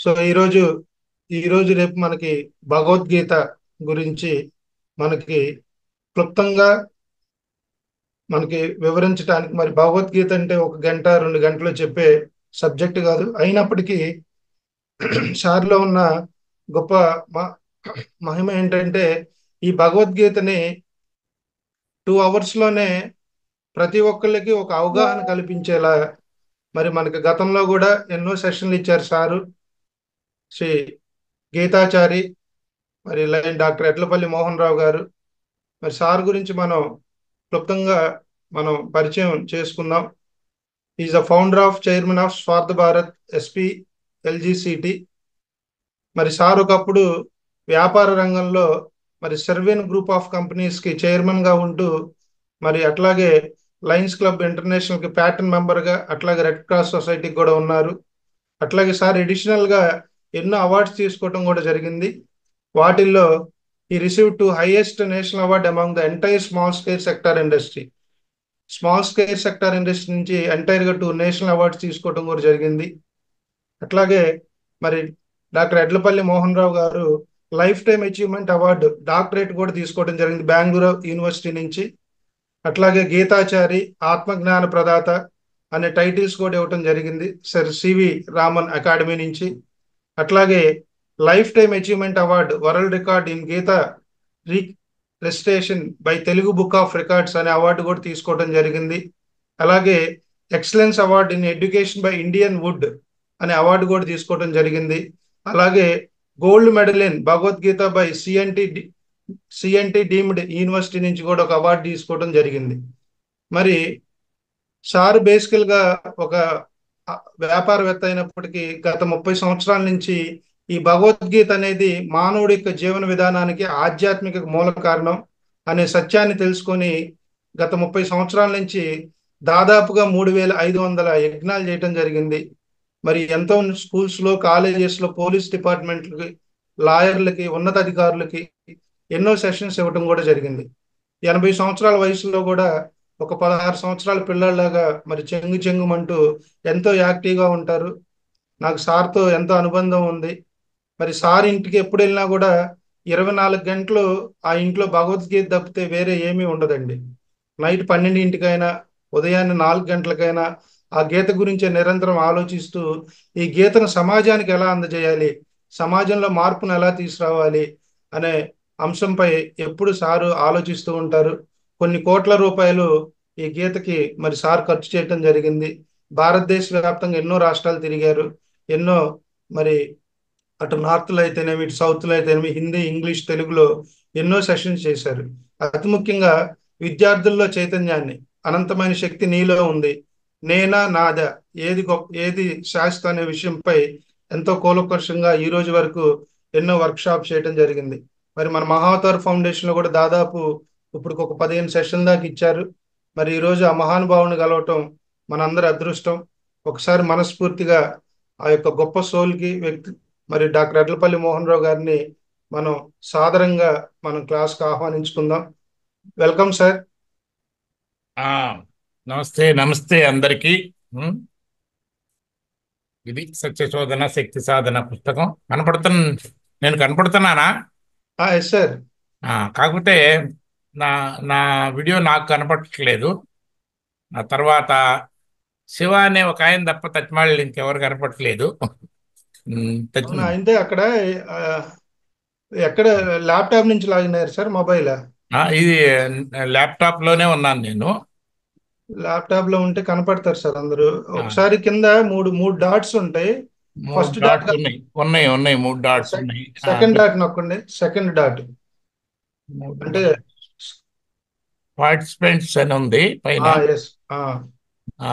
So ఈరోజు ఈరోజు రేపు మనకి భగవద్గీత గురించి మనకి క్లుప్తంగా మనకి వివరించడానికి మరి భగవద్గీత అంటే ఒక గంట రెండు గంటలు చెప్పే సబ్జెక్ట్ కాదు అయినప్పటికీ సార్లో ఉన్న గొప్ప మ- మహిమ ఏంటంటే ఈ భగవద్గీతని టూ అవర్స్ లోనే ప్రతి ఒక్కళ్ళకి ఒక అవగాహన కల్పించేలా మరి మనకి గతంలో కూడా ఎన్నో సెషన్లు ఇచ్చారు సారు శ్రీ గీతాచారి మరి లైన్ డాక్టర్ ఎడ్లపల్లి మోహన్ రావు గారు మరి సార్ గురించి మనం క్లుప్తంగా మనం పరిచయం చేసుకుందాం is the founder of chairman of Swartha Bharat SP ఎల్జిసిటి మరి సార్ ఒకప్పుడు వ్యాపార రంగంలో మరి సెర్విన్ గ్రూప్ ఆఫ్ కంపెనీస్ కి చైర్మన్ గా ఉంటూ మరి అట్లాగే లయన్స్ క్లబ్ ఇంటర్నేషనల్ కి ప్యాటర్న్ మెంబర్ గా అట్లాగే రెడ్ క్రాస్ సొసైటీకి కూడా ఉన్నారు అట్లాగే సార్ అడిషనల్ గా ఎన్నో అవార్డ్స్ తీసుకోవడం కూడా జరిగింది వాటిల్లో ఈ receive to highest national award among the entire small scale sector industry small scale sector industry నుంచి ఎంటైర్ గా టూ నేషనల్ అవార్డ్స్ తీసుకోవడం కూడా జరిగింది అట్లాగే మరి doctor Yedlapalli Mohan Rao garu lifetime achievement award doctorate కూడా తీసుకోవడం జరిగింది బెంగళూరు యూనివర్సిటీ నుంచి అట్లాగే గీతాచారి ఆత్మజ్ఞాన ప్రదాత అనే టైటిల్స్ కూడా ఇవ్వటం జరిగింది సర్ సివి రామన్ అకాడమీ నుంచి అట్లాగే lifetime achievement award world record in Gita re registration by Telugu book of records అనే అవార్డు కూడా తీసుకోవడం జరిగింది అలాగే excellence award in education by Indian wood అనే అవార్డు కూడా తీసుకోవడం జరిగింది అలాగే gold medal in Bhagavad Gita by CNT CNT deemed university నుంచి కూడా ఒక అవార్డు తీసుకోవడం జరిగింది మరి సార్ బేసికల్ గా ఒక వ్యాపారవేత్త అయినప్పటికీ గత ముప్పై సంవత్సరాల నుంచి ఈ భగవద్గీత అనేది మానవుడి యొక్క జీవన విధానానికి ఆధ్యాత్మిక మూల కారణం అనే సత్యాన్ని తెలుసుకొని గత ముప్పై సంవత్సరాల నుంచి దాదాపుగా మూడు వేల ఐదు వందల యజ్ఞాలు చేయటం జరిగింది మరి ఎంతో స్కూల్స్ లో కాలేజెస్ లో పోలీస్ డిపార్ట్మెంట్లకి లాయర్లకి ఉన్నతాధికారులకి ఎన్నో సెషన్స్ ఇవ్వటం కూడా జరిగింది ఎనభై సంవత్సరాల వయసులో కూడా ఒక పదహారు సంవత్సరాల పిల్లల్లాగా మరి చెంగు చెంగుమంటూ ఎంతో యాక్టివ్గా ఉంటారు నాకు సార్తో ఎంతో అనుబంధం ఉంది మరి సార్ ఇంటికి ఎప్పుడు వెళ్ళినా కూడా ఇరవై నాలుగు గంటలు ఆ ఇంట్లో భగవద్గీత తప్పితే వేరే ఏమీ ఉండదండి నైట్ పన్నెండింటికైనా ఉదయాన్నే నాలుగు గంటలకైనా ఆ గీత గురించే నిరంతరం ఆలోచిస్తూ ఈ గీతను సమాజానికి ఎలా అందజేయాలి సమాజంలో మార్పును ఎలా తీసుకురావాలి అనే అంశంపై ఎప్పుడు సారు ఆలోచిస్తూ ఉంటారు కొన్ని కోట్ల రూపాయలు ఈ గీతకి మరి సార్ ఖర్చు చేయటం జరిగింది భారతదేశ వ్యాప్తంగా ఎన్నో రాష్ట్రాలు తిరిగారు ఎన్నో మరి అటు నార్త్లో అయితేనేమి ఇటు సౌత్లో అయితేనేమి హిందీ ఇంగ్లీష్ తెలుగులో ఎన్నో సెషన్స్ చేశారు అతి ముఖ్యంగా విద్యార్థుల్లో చైతన్యాన్ని అనంతమైన శక్తి నీలో ఉంది నేనా నాదా ఏది గొప్ప ఏది శాస్త్ర అనే విషయంపై ఎంతో కూలకర్షంగా ఈ రోజు వరకు ఎన్నో వర్క్ షాప్ చేయడం జరిగింది మరి మన మహావతార్ ఫౌండేషన్ లో కూడా దాదాపు ఇప్పుడు ఒక పదిహేను సెషన్ దాకా ఇచ్చారు మరి ఈ రోజు ఆ మహానుభావుని కలవటం మనందరి అదృష్టం ఒకసారి మనస్ఫూర్తిగా ఆ యొక్క గొప్ప సోల్కి వ్యక్తి మరి డాక్టర్ ఎడ్లపల్లి మోహన్ రావు గారిని మనం సాదరంగా మనం క్లాస్కి ఆహ్వానించుకుందాం వెల్కమ్ సార్ ఆ, నమస్తే నమస్తే అందరికీ ఉం? ఇది సత్యశోధన శక్తి సాధన పుస్తకం కనపడుతున్న నేను కనపడుతున్నానా ఎస్ సార్ ఆ, కాకపోతే నా నా వీడియో నాకు కనపడట్లేదు ఆ తర్వాత శివ అనే ఒక ఆయన తప్ప తచ్చిమాళ్ళు ఇంకెవరు కనపడట్లేదు ఉం, తచ్చి- అవునా అయితే అక్కడ ఆ, ఎక్కడ ల్యాప్టాప్ నుంచి లాగిన్ అయ్యారు సార్ మొబైల్ ఆ, ఇది ల్యాప్టాప్ లోనే ఉన్నాను నేను ల్యాప్టాప్ లో ఉంటే కనపడతారు సార్ అందరూ ఒకసారి కింద మూడు మూడు డాట్స్ ఉంటాయి మూడు ఫస్ట్ డాట్ డాట్స్ ఉన్నాయి ఉన్నాయి ఉన్నాయి మూడు డాట్స్ ఉన్నాయి ఆ, సెకండ్ డాట్ నొక్కండి సెకండ్ డాట్ మూడు అంటే పార్టిసిపెంట్స్ అని ఉంది పైన ఎస్ ఆ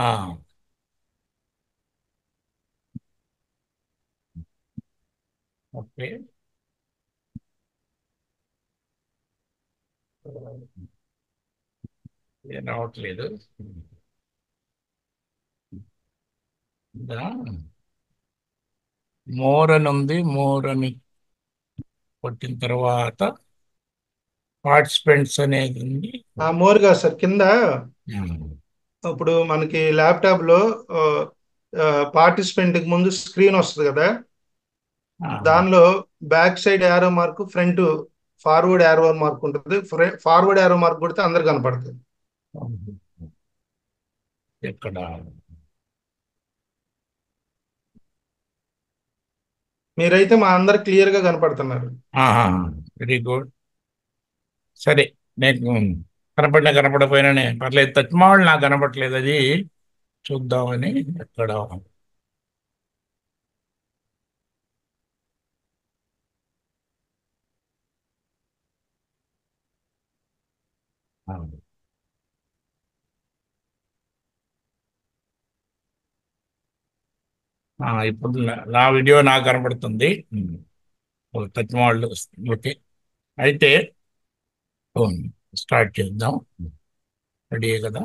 ఓకే ఏం రావట్లేదు మోర్ అని ఉంది మోర్ అని కొట్టిన తర్వాత పార్టిసిపెంట్స్ అనేది ఉంది ఆ మోరుగా సార్ కింద ఇప్పుడు మనకి ల్యాప్టాప్ లో పార్టిసిపెంట్ కి ముందు స్క్రీన్ వస్తుంది కదా ఆ, దానిలో back side arrow mark front forward arrow mark ఉంటుంది ఫార్వర్డ్ యారో మార్క్ కొడితే అందరు కనపడుతుంది ఎక్కడ మీరైతే మా అందరు క్లియర్ గా కనపడుతున్నారు వెరీ గుడ్ సరే నేను కనపడినా కనపడపోయినా పర్లేదు తచ్మాళ్ళు నాకు కనపడలేదు అది చూద్దామని ఎక్కడ ఆ. ఆ, ఇప్పుడు నా- నా వీడియో నాకు కనపడుతుంది తచ్మాళ్ళు ఓకే అయితే స్టార్ట్ చేద్దాం రెడీ కదా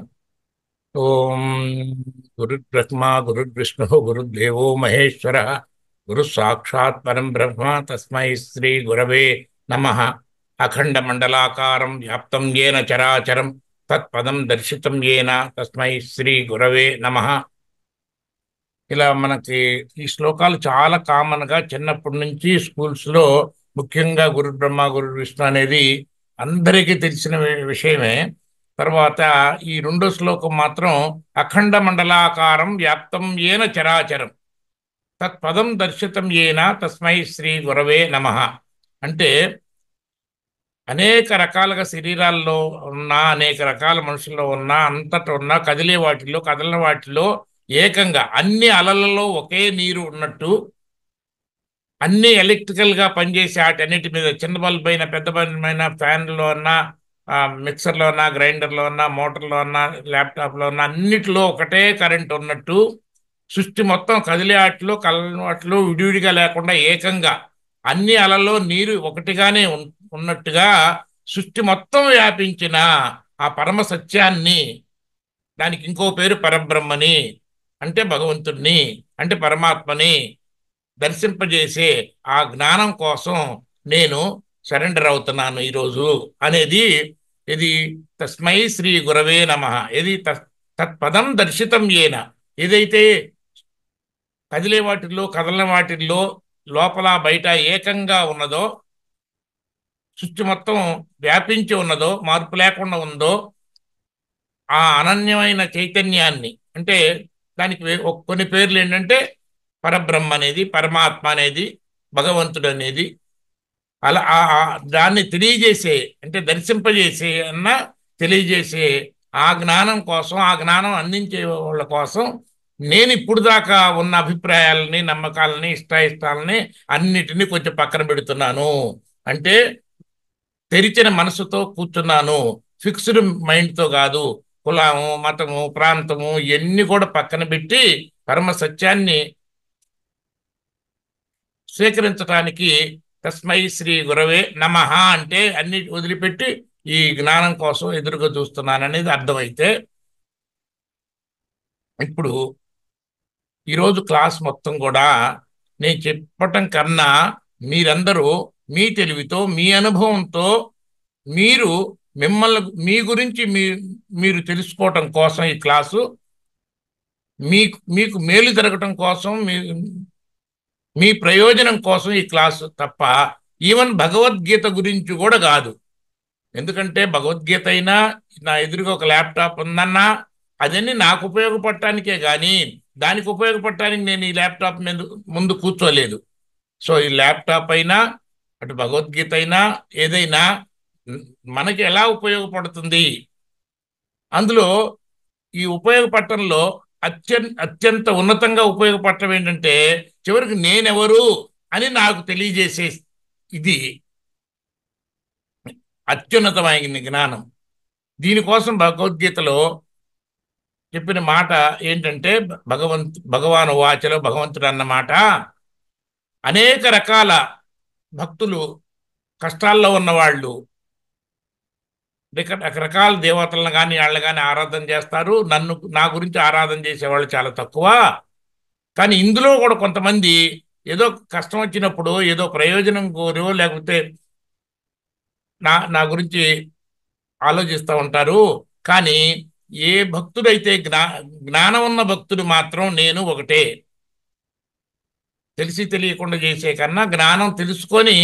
ఓం గురు బ్రహ్మ గురు విష్ణు గురుదేవో మహేశ్వర గురు సాక్షాత్ పరం బ్రహ్మ తస్మై శ్రీ గురవే నమ అఖండ మండలాకారం వ్యాప్తం ఏన చరాచరం తత్పదం దర్శితం ఏన తస్మై శ్రీ గురవే నమ ఇలా మనకి ఈ శ్లోకాలు చాలా కామన్ గా చిన్నప్పటి నుంచి స్కూల్స్ లో ముఖ్యంగా గురు బ్రహ్మ గురు విష్ణు అనేది అందరికీ తెలిసిన వి- విషయమే తర్వాత ఈ రెండో శ్లోకం మాత్రం అఖండ మండలాకారం వ్యాప్తం ఏన చరాచరం తత్పదం దర్శితం ఏన తస్మై శ్రీ గురవే నమ అంటే అనేక రకాలుగా శరీరాల్లో ఉన్న అనేక రకాల మనుషుల్లో ఉన్న అంతట ఉన్న కదిలే వాటిలో కదలని వాటిలో ఏకంగా అన్ని అలలలో ఒకే నీరు ఉన్నట్టు అన్ని ఎలక్ట్రికల్ గా పనిచేసే వాటన్నిటి మీద చిన్న బల్బ్ అయినా పెద్ద బల్బ్ అయినా ఫ్యాన్లో అన్నా మిక్సర్లో అన్నా గ్రైండర్లో అన్నా మోటార్లో అన్నా ల్యాప్టాప్లో అన్నా అన్నిటిలో ఒకటే కరెంట్ ఉన్నట్టు సృష్టి మొత్తం కదిలే వాటిలో కలని వాటిలో విడివిడిగా లేకుండా ఏకంగా అన్ని అలలో నీరు ఒకటిగానే ఉన్- ఉన్నట్టుగా సృష్టి మొత్తం వ్యాపించిన ఆ పరమ సత్యాన్ని దానికి ఇంకో పేరు పరబ్రహ్మని అంటే భగవంతుణ్ణి అంటే పరమాత్మని దర్శింపజేసే ఆ జ్ఞానం కోసం నేను సరెండర్ అవుతున్నాను ఈరోజు అనేది ఇది తస్మై శ్రీ గురవే నమ ఇది తత్- తత్పదం దర్శితం ఏన ఏదైతే కదిలే వాటిల్లో కదలని వాటిల్లో లోపల బయట ఏకంగా ఉన్నదో సృష్టి మొత్తం వ్యాపించి ఉన్నదో మార్పు లేకుండా ఉందో ఆ అనన్యమైన చైతన్యాన్ని అంటే దానికి వే- ఒక కొన్ని పేర్లు ఏంటంటే పరబ్రహ్మ అనేది పరమాత్మ అనేది భగవంతుడు అనేది అలా ఆ- ఆ దాన్ని తెలియజేసే అంటే దర్శింపజేసే అన్న తెలియజేసే ఆ జ్ఞానం కోసం ఆ జ్ఞానం అందించే వాళ్ళ కోసం నేను ఇప్పుడు దాకా ఉన్న అభిప్రాయాలని నమ్మకాలని ఇష్టాయిష్టాలని అన్నిటినీ కొంచెం పక్కన పెడుతున్నాను అంటే తెరిచిన మనసుతో కూర్చున్నాను ఫిక్స్డ్ మైండ్తో కాదు కులము మతము ప్రాంతము ఇవన్నీ కూడా పక్కన పెట్టి పరమ సత్యాన్ని స్వీకరించడానికి తస్మై శ్రీ గురవే నమః అంటే అన్ని వదిలిపెట్టి ఈ జ్ఞానం కోసం ఎదురుగా చూస్తున్నాను అనేది అర్థమైతే ఇప్పుడు ఈరోజు క్లాస్ మొత్తం కూడా నేను చెప్పటం కన్నా మీరందరూ మీ తెలివితో మీ అనుభవంతో మీరు మిమ్మల్ని మీ గురించి మీ మీరు తెలుసుకోవటం కోసం ఈ క్లాసు మీకు మీకు మేలు జరగటం కోసం మీ మీ ప్రయోజనం కోసం ఈ క్లాసు తప్ప ఈవెన్ భగవద్గీత గురించి కూడా కాదు ఎందుకంటే భగవద్గీత అయినా నా ఎదురుగా ఒక ల్యాప్టాప్ ఉందన్నా అదన్నీ నాకు ఉపయోగపడటానికే కానీ దానికి ఉపయోగపడటానికి నేను ఈ ల్యాప్టాప్ మీద ముందు కూర్చోలేదు సో ఈ ల్యాప్టాప్ అయినా అటు భగవద్గీత అయినా ఏదైనా మ్, మనకి ఎలా ఉపయోగపడుతుంది అందులో ఈ ఉపయోగపడటంలో అత్యంత అత్యంత ఉన్నతంగా ఉపయోగపడటం ఏంటంటే చివరికి నేనెవరు అని నాకు తెలియజేసే ఇది అత్యున్నతమైన జ్ఞానం దీనికోసం భగవద్గీతలో చెప్పిన మాట ఏంటంటే భగవంత్ భగవాన్ వాచలో భగవంతుడు అన్న మాట అనేక రకాల భక్తులు కష్టాల్లో ఉన్నవాళ్ళు రక- రకరకాల దేవతలను కానీ వాళ్ళని కానీ ఆరాధన చేస్తారు నన్ను నా గురించి ఆరాధన చేసేవాళ్ళు చాలా తక్కువ కానీ ఇందులో కూడా కొంతమంది ఏదో కష్టం వచ్చినప్పుడు ఏదో ప్రయోజనం కోరో లేకపోతే నా నా గురించి ఆలోచిస్తూ ఉంటారు కానీ ఏ భక్తుడైతే జ్ఞా జ్ఞానం ఉన్న భక్తుడు మాత్రం నేను ఒకటే తెలిసి తెలియకుండా చేసే కన్నా జ్ఞానం తెలుసుకొని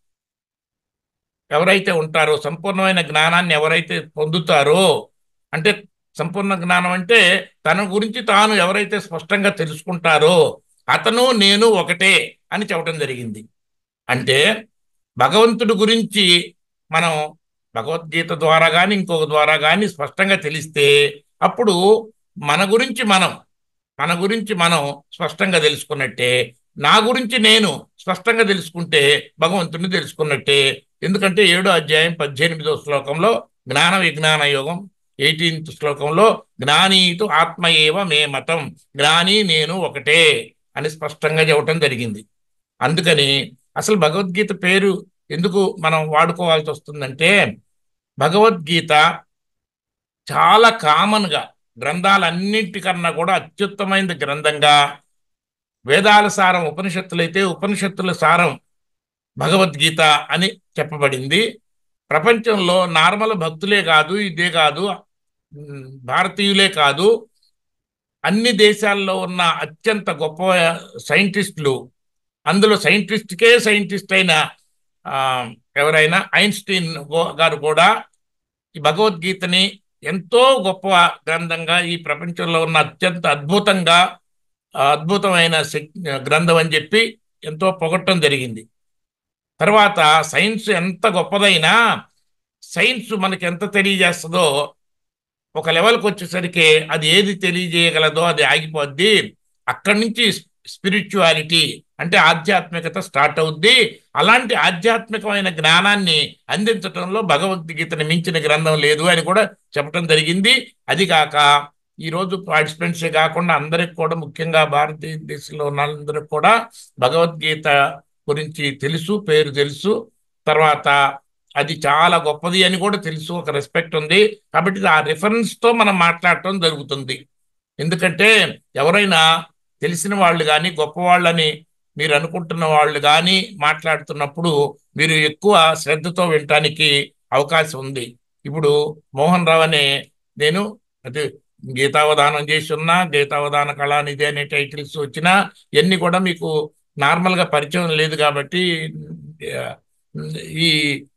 ఎవరైతే ఉంటారో సంపూర్ణమైన జ్ఞానాన్ని ఎవరైతే పొందుతారో అంటే సంపూర్ణ జ్ఞానం అంటే తన గురించి తాను ఎవరైతే స్పష్టంగా తెలుసుకుంటారో అతను నేను ఒకటే అని చెప్పడం జరిగింది అంటే భగవంతుడి గురించి మనం భగవద్గీత ద్వారా కానీ ఇంకొక ద్వారా కానీ స్పష్టంగా తెలిస్తే అప్పుడు మన గురించి మనం మన గురించి మనం స్పష్టంగా తెలుసుకున్నట్టే నా గురించి నేను స్పష్టంగా తెలుసుకుంటే భగవంతుడిని తెలుసుకున్నట్టే ఎందుకంటే ఏడో అధ్యాయం పద్దెనిమిదో శ్లోకంలో జ్ఞాన విజ్ఞాన యోగం ఎయిటీన్త్ శ్లోకంలో జ్ఞానీతు ఆత్మయేవ మే మతం జ్ఞాని నేను ఒకటే అని స్పష్టంగా చెప్పటం జరిగింది అందుకని అసలు భగవద్గీత పేరు ఎందుకు మనం వాడుకోవాల్సి వస్తుందంటే భగవద్గీత చాలా కామన్గా గ్రంథాలన్నింటికన్నా కూడా అత్యుత్తమైన గ్రంథంగా వేదాల సారం ఉపనిషత్తులైతే ఉపనిషత్తుల సారం భగవద్గీత అని చెప్పబడింది ప్రపంచంలో నార్మల్ భక్తులే కాదు ఇదే కాదు ఉమ్, భారతీయులే కాదు అన్ని దేశాల్లో ఉన్న అత్యంత గొప్ప సైంటిస్టులు అందులో సైంటిస్ట్కే సైంటిస్ట్ అయిన ఆ, ఎవరైనా ఐన్స్టీన్ గో- గారు కూడా ఈ భగవద్గీతని ఎంతో గొప్ప గ్రంథంగా ఈ ప్రపంచంలో ఉన్న అత్యంత అద్భుతంగా ఆ, అద్భుతమైన శక్- గ్రంథం అని చెప్పి ఎంతో పొగట్టడం జరిగింది తర్వాత సైన్స్ ఎంత గొప్పదైనా సైన్స్ మనకి ఎంత తెలియజేస్తుందో ఒక లెవెల్కి వచ్చేసరికి అది ఏది తెలియజేయగలదో అది ఆగిపోద్ది అక్కడి నుంచి స్పిరిచువాలిటీ అంటే ఆధ్యాత్మికత స్టార్ట్ అవుద్ది అలాంటి ఆధ్యాత్మికమైన జ్ఞానాన్ని అందించడంలో భగవద్గీతని మించిన గ్రంథం లేదు అని కూడా చెప్పడం జరిగింది అది కాక ఈరోజు పార్టిసిపెంట్సే కాకుండా అందరికి కూడా ముఖ్యంగా భారతదేశంలో ఉన్న వాళ్ళందరికీ కూడా భగవద్గీత గురించి తెలుసు పేరు తెలుసు తర్వాత అది చాలా గొప్పది అని కూడా తెలుసు ఒక రెస్పెక్ట్ ఉంది కాబట్టి ఆ reference తో మనం మాట్లాడటం జరుగుతుంది ఎందుకంటే ఎవరైనా తెలిసిన వాళ్ళు కానీ గొప్ప వాళ్ళని మీరు అనుకుంటున్న వాళ్ళు కానీ మాట్లాడుతున్నప్పుడు మీరు ఎక్కువ శ్రద్ధతో వినటానికి అవకాశం ఉంది ఇప్పుడు మోహన్ రావు అనే నేను అది గీతావధానం చేసి ఉన్నా గీతావధాన కళానిధి అనే టైటిల్స్ వచ్చినా ఇవన్నీ కూడా మీకు నార్మల్గా పరిచయం లేదు కాబట్టి ఆ, ఈ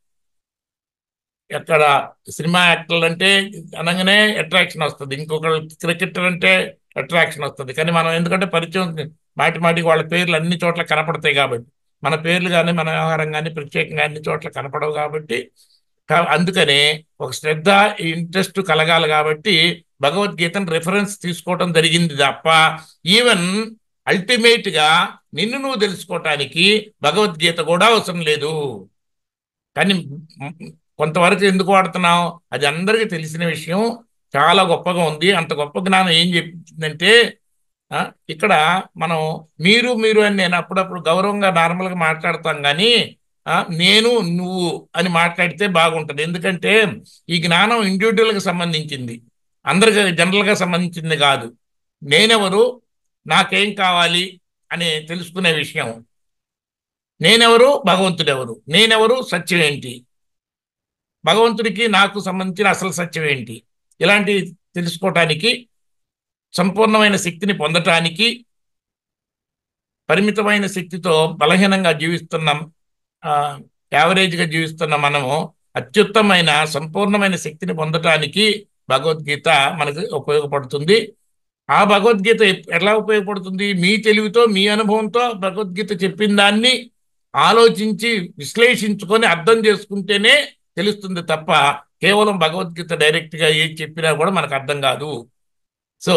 ఎక్కడ సినిమా యాక్టర్లు అంటే అనగానే అట్రాక్షన్ వస్తుంది ఇంకొకరు క్రికెటర్ అంటే అట్రాక్షన్ వస్తుంది కానీ మనం ఎందుకంటే పరిచయం మాటి మాటికి వాళ్ళ పేర్లు అన్ని చోట్ల కనపడతాయి కాబట్టి మన పేర్లు కానీ మన వ్యవహారం కానీ ప్రత్యేకంగా అన్ని చోట్ల కనపడవు కాబట్టి కా- అందుకనే ఒక శ్రద్ధ ఇంట్రెస్ట్ కలగాలి కాబట్టి భగవద్గీతను రెఫరెన్స్ తీసుకోవటం జరిగింది తప్ప ఈవెన్ అల్టిమేట్ గా నిన్ను నువ్వు తెలుసుకోవటానికి భగవద్గీత కూడా అవసరం లేదు కానీ మ్, కొంతవరకు ఎందుకు వాడుతున్నాం అది అందరికీ తెలిసిన విషయం చాలా గొప్పగా ఉంది అంత గొప్ప జ్ఞానం ఏం చెప్తుందంటే ఆ, ఇక్కడ మనం మీరు మీరు అని నేను అప్పుడప్పుడు గౌరవంగా నార్మల్గా మాట్లాడతాం కానీ ఆ, నేను నువ్వు అని మాట్లాడితే బాగుంటుంది ఎందుకంటే ఈ జ్ఞానం ఇండివిజువల్గా సంబంధించింది అందరికి జనరల్గా సంబంధించింది కాదు నేనెవరు నాకేం కావాలి అని తెలుసుకునే విషయం నేనెవరు భగవంతుడెవరు నేనెవరు సత్యం ఏంటి భగవంతుడికి నాకు సంబంధించిన అసలు సత్యం ఏంటి ఇలాంటి తెలుసుకోవటానికి సంపూర్ణమైన శక్తిని పొందటానికి పరిమితమైన శక్తితో బలహీనంగా జీవిస్తున్నాం యావరేజ్గా జీవిస్తున్న మనము అత్యుత్తమైన సంపూర్ణమైన శక్తిని పొందటానికి భగవద్గీత మనకు ఉపయోగపడుతుంది ఆ భగవద్గీత ఎప్- ఎలా ఉపయోగపడుతుంది మీ తెలివితో మీ అనుభవంతో భగవద్గీత చెప్పిన దాన్ని ఆలోచించి విశ్లేషించుకొని అర్థం చేసుకుంటేనే తెలుస్తుంది తప్ప కేవలం భగవద్గీత డైరెక్ట్గా ఏది చెప్పినా కూడా మనకు అర్థం కాదు సో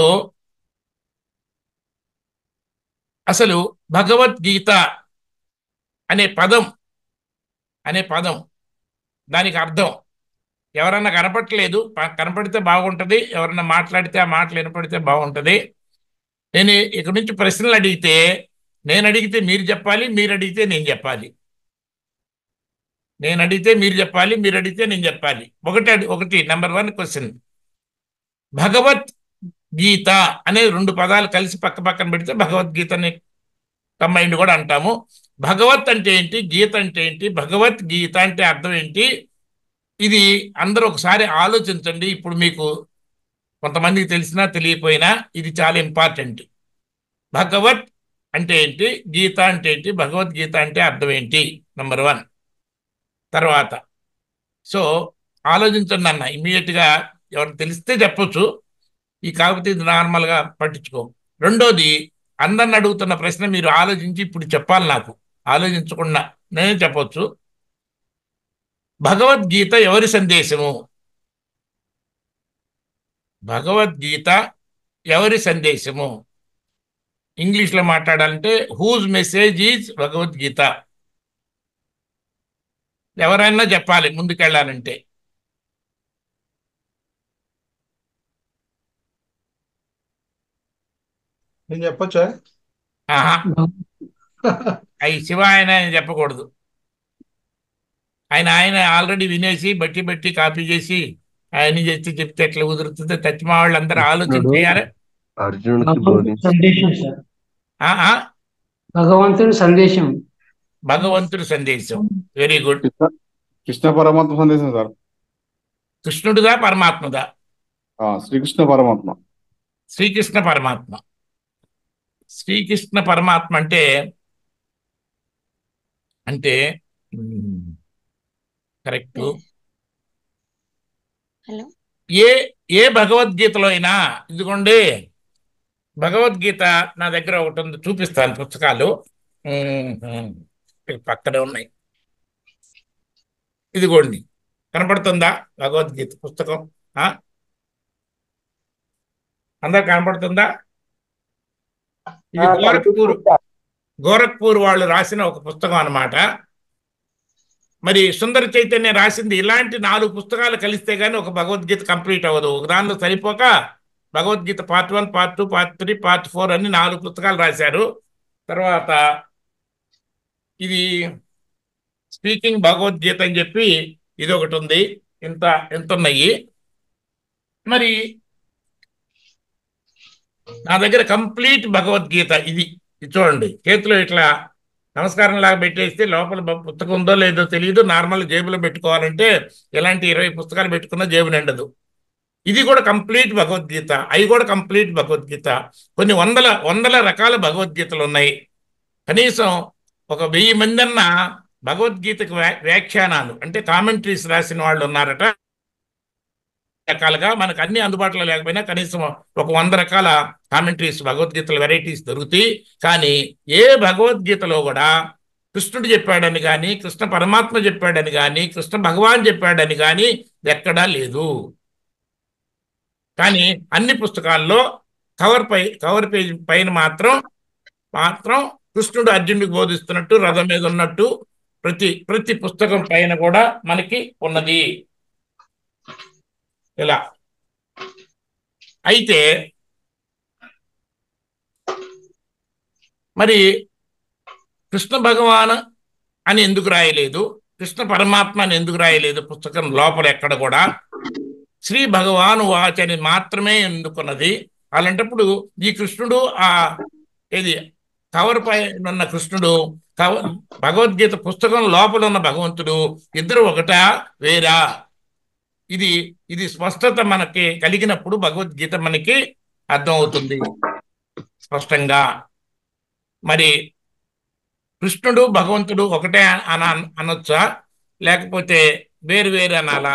అసలు భగవద్గీత అనే పదం అనే పదం దానికి అర్థం ఎవరన్నా కనపట్లేదు ప- కనపడితే బాగుంటుంది ఎవరన్నా మాట్లాడితే ఆ మాటలు వినపడితే బాగుంటుంది నేను ఇక్కడి నుంచి ప్రశ్నలు అడిగితే నేను అడిగితే మీరు చెప్పాలి మీరు అడిగితే నేను చెప్పాలి నేను అడిగితే మీరు చెప్పాలి మీరు అడిగితే నేను చెప్పాలి ఒకటి అడి- ఒకటి number one question Bhagavad Gita అనే రెండు పదాలు కలిసి పక్క పక్కన పెడితే భగవద్గీతని కంబైండ్ కూడా అంటాము భగవత్ అంటే ఏంటి గీత అంటే ఏంటి భగవత్ గీత అంటే అర్థం ఏంటి ఇది అందరూ ఒకసారి ఆలోచించండి ఇప్పుడు మీకు కొంతమందికి తెలిసినా తెలియపోయినా ఇది చాలా ఇంపార్టెంట్ భగవత్ అంటే ఏంటి గీత అంటే ఏంటి భగవద్గీత అంటే అర్థం ఏంటి నంబర్ వన్ తర్వాత సో ఆలోచించండి అన్న ఇమీడియట్గా ఎవరు తెలిస్తే చెప్పొచ్చు ఈ కాకపోతే ఇది నార్మల్గా పట్టించుకో రెండోది అందరిని అడుగుతున్న ప్రశ్న మీరు ఆలోచించి ఇప్పుడు చెప్పాలి నాకు ఆలోచించకుండా నేనే చెప్పొచ్చు భగవద్గీత ఎవరి సందేశము భగవద్గీత ఎవరి సందేశము ఇంగ్లీష్లో మాట్లాడాలంటే హూజ్ మెసేజ్ ఈజ్ భగవద్గీత ఎవరైనా చెప్పాలి ముందుకెళ్ళాలంటే నేను చెప్పొచ్చా ఆహా అవి శివ ఆయన ఆయన చెప్పకూడదు ఆయన ఆయన ఆల్రెడీ వినేసి బట్టి బట్టి కాపీ చేసి ఆయన చేసి చెప్తే ఎట్లా కుదురుతుంది తచ్చిమా వాళ్ళందరూ ఆలోచన చేయాలి అర్జునుడికి భగవంతుడి బోధించి సందేశం సార్ ఆ, ఆ, భగవంతుడి సందేశం భగవంతుడి సందేశం వెరీ గుడ్ కృష్ణ కృష్ణ పరమాత్మ సందేశం సార్ కృష్ణుడిదా పరమాత్మదా ఆ, శ్రీకృష్ణ పరమాత్మ శ్రీకృష్ణ పరమాత్మ శ్రీకృష్ణ పరమాత్మ అంటే అంటే కరెక్ట్ హలో ఏ ఏ భగవద్గీతలో అయినా ఇదిగోండి భగవద్గీత నా దగ్గర ఒకటి ఉంది చూపిస్తాను పుస్తకాలు ఉమ్, ఉమ్, ఇక్కడ పక్కనే ఉన్నాయి ఇదిగోండి కనపడుతుందా భగవద్గీత పుస్తకం ఆ? అందరు కనపడుతుందా ఇది గోరఖ్పూర్ గోరఖ్పూర్ వాళ్ళు రాసిన ఒక పుస్తకం అన్నమాట మరి సుందర చైతన్య రాసింది ఇలాంటి నాలుగు పుస్తకాలు కలిస్తే గానీ ఒక భగవద్గీత కంప్లీట్ అవ్వదు ఒక దానిలో సరిపోక Bhagavad Gita part one part two part three part four అని నాలుగు పుస్తకాలు రాశారు తర్వాత ఇది స్పీకింగ్ భగవద్గీత అని చెప్పి ఇది ఒకటి ఉంది ఇంత ఎంత ఉన్నాయి మరి నా దగ్గర కంప్లీట్ భగవద్గీత ఇది ఇది చూడండి చేతిలో ఇట్లా నమస్కారం లాగా పెట్టేస్తే లోపల బ- పుస్తకం ఉందో లేదో తెలియదు నార్మల్ జేబులో పెట్టుకోవాలంటే ఇలాంటి ఇరవై పుస్తకాలు పెట్టుకున్న జేబు నిండదు ఇది కూడా కంప్లీట్ భగవద్గీత అవి కూడా కంప్లీట్ భగవద్గీత కొన్ని వందల వందల రకాల భగవద్గీతలు ఉన్నాయి కనీసం ఒక వెయ్యి మంది అన్న భగవద్గీతకు వ్యా- వ్యాఖ్యానాలు అంటే కామెంటరీస్ రాసిన వాళ్ళు ఉన్నారట రకాలుగా మనకు అన్ని అందుబాటులో లేకపోయినా కనీసం ఒక వంద రకాల కామెంటరీస్ భగవద్గీతల వెరైటీస్ దొరుకుతాయి కానీ ఏ భగవద్గీతలో కూడా కృష్ణుడు చెప్పాడని కానీ కృష్ణ పరమాత్మ చెప్పాడని కానీ కృష్ణ భగవాన్ చెప్పాడని కానీ ఎక్కడా లేదు కానీ అన్ని పుస్తకాల్లో కవర్ పై కవర్ పేజ్ పైన మాత్రం మాత్రం కృష్ణుడు అర్జునుడికి బోధిస్తున్నట్టు రథం మీద ఉన్నట్టు ప్రతి ప్రతి పుస్తకం పైన కూడా మనకి ఉన్నది ఇలా అయితే మరి కృష్ణ భగవాన్ అని ఎందుకు రాయలేదు కృష్ణ పరమాత్మ అని ఎందుకు రాయలేదు పుస్తకం లోపల ఎక్కడ కూడా శ్రీ భగవాను వాచ్ అని మాత్రమే ఎందుకున్నది అలాంటప్పుడు ఈ కృష్ణుడు ఆ ఏది కవర్ పైన ఉన్న కృష్ణుడు కవ భగవద్గీత పుస్తకం లోపల ఉన్న భగవంతుడు ఇద్దరు ఒకటా వేరా ఇది ఇది స్పష్టత మనకి కలిగినప్పుడు భగవద్గీత మనకి అర్థమవుతుంది స్పష్టంగా మరి కృష్ణుడు భగవంతుడు ఒకటే అన అనొచ్చా లేకపోతే వేరు వేరు అనాలా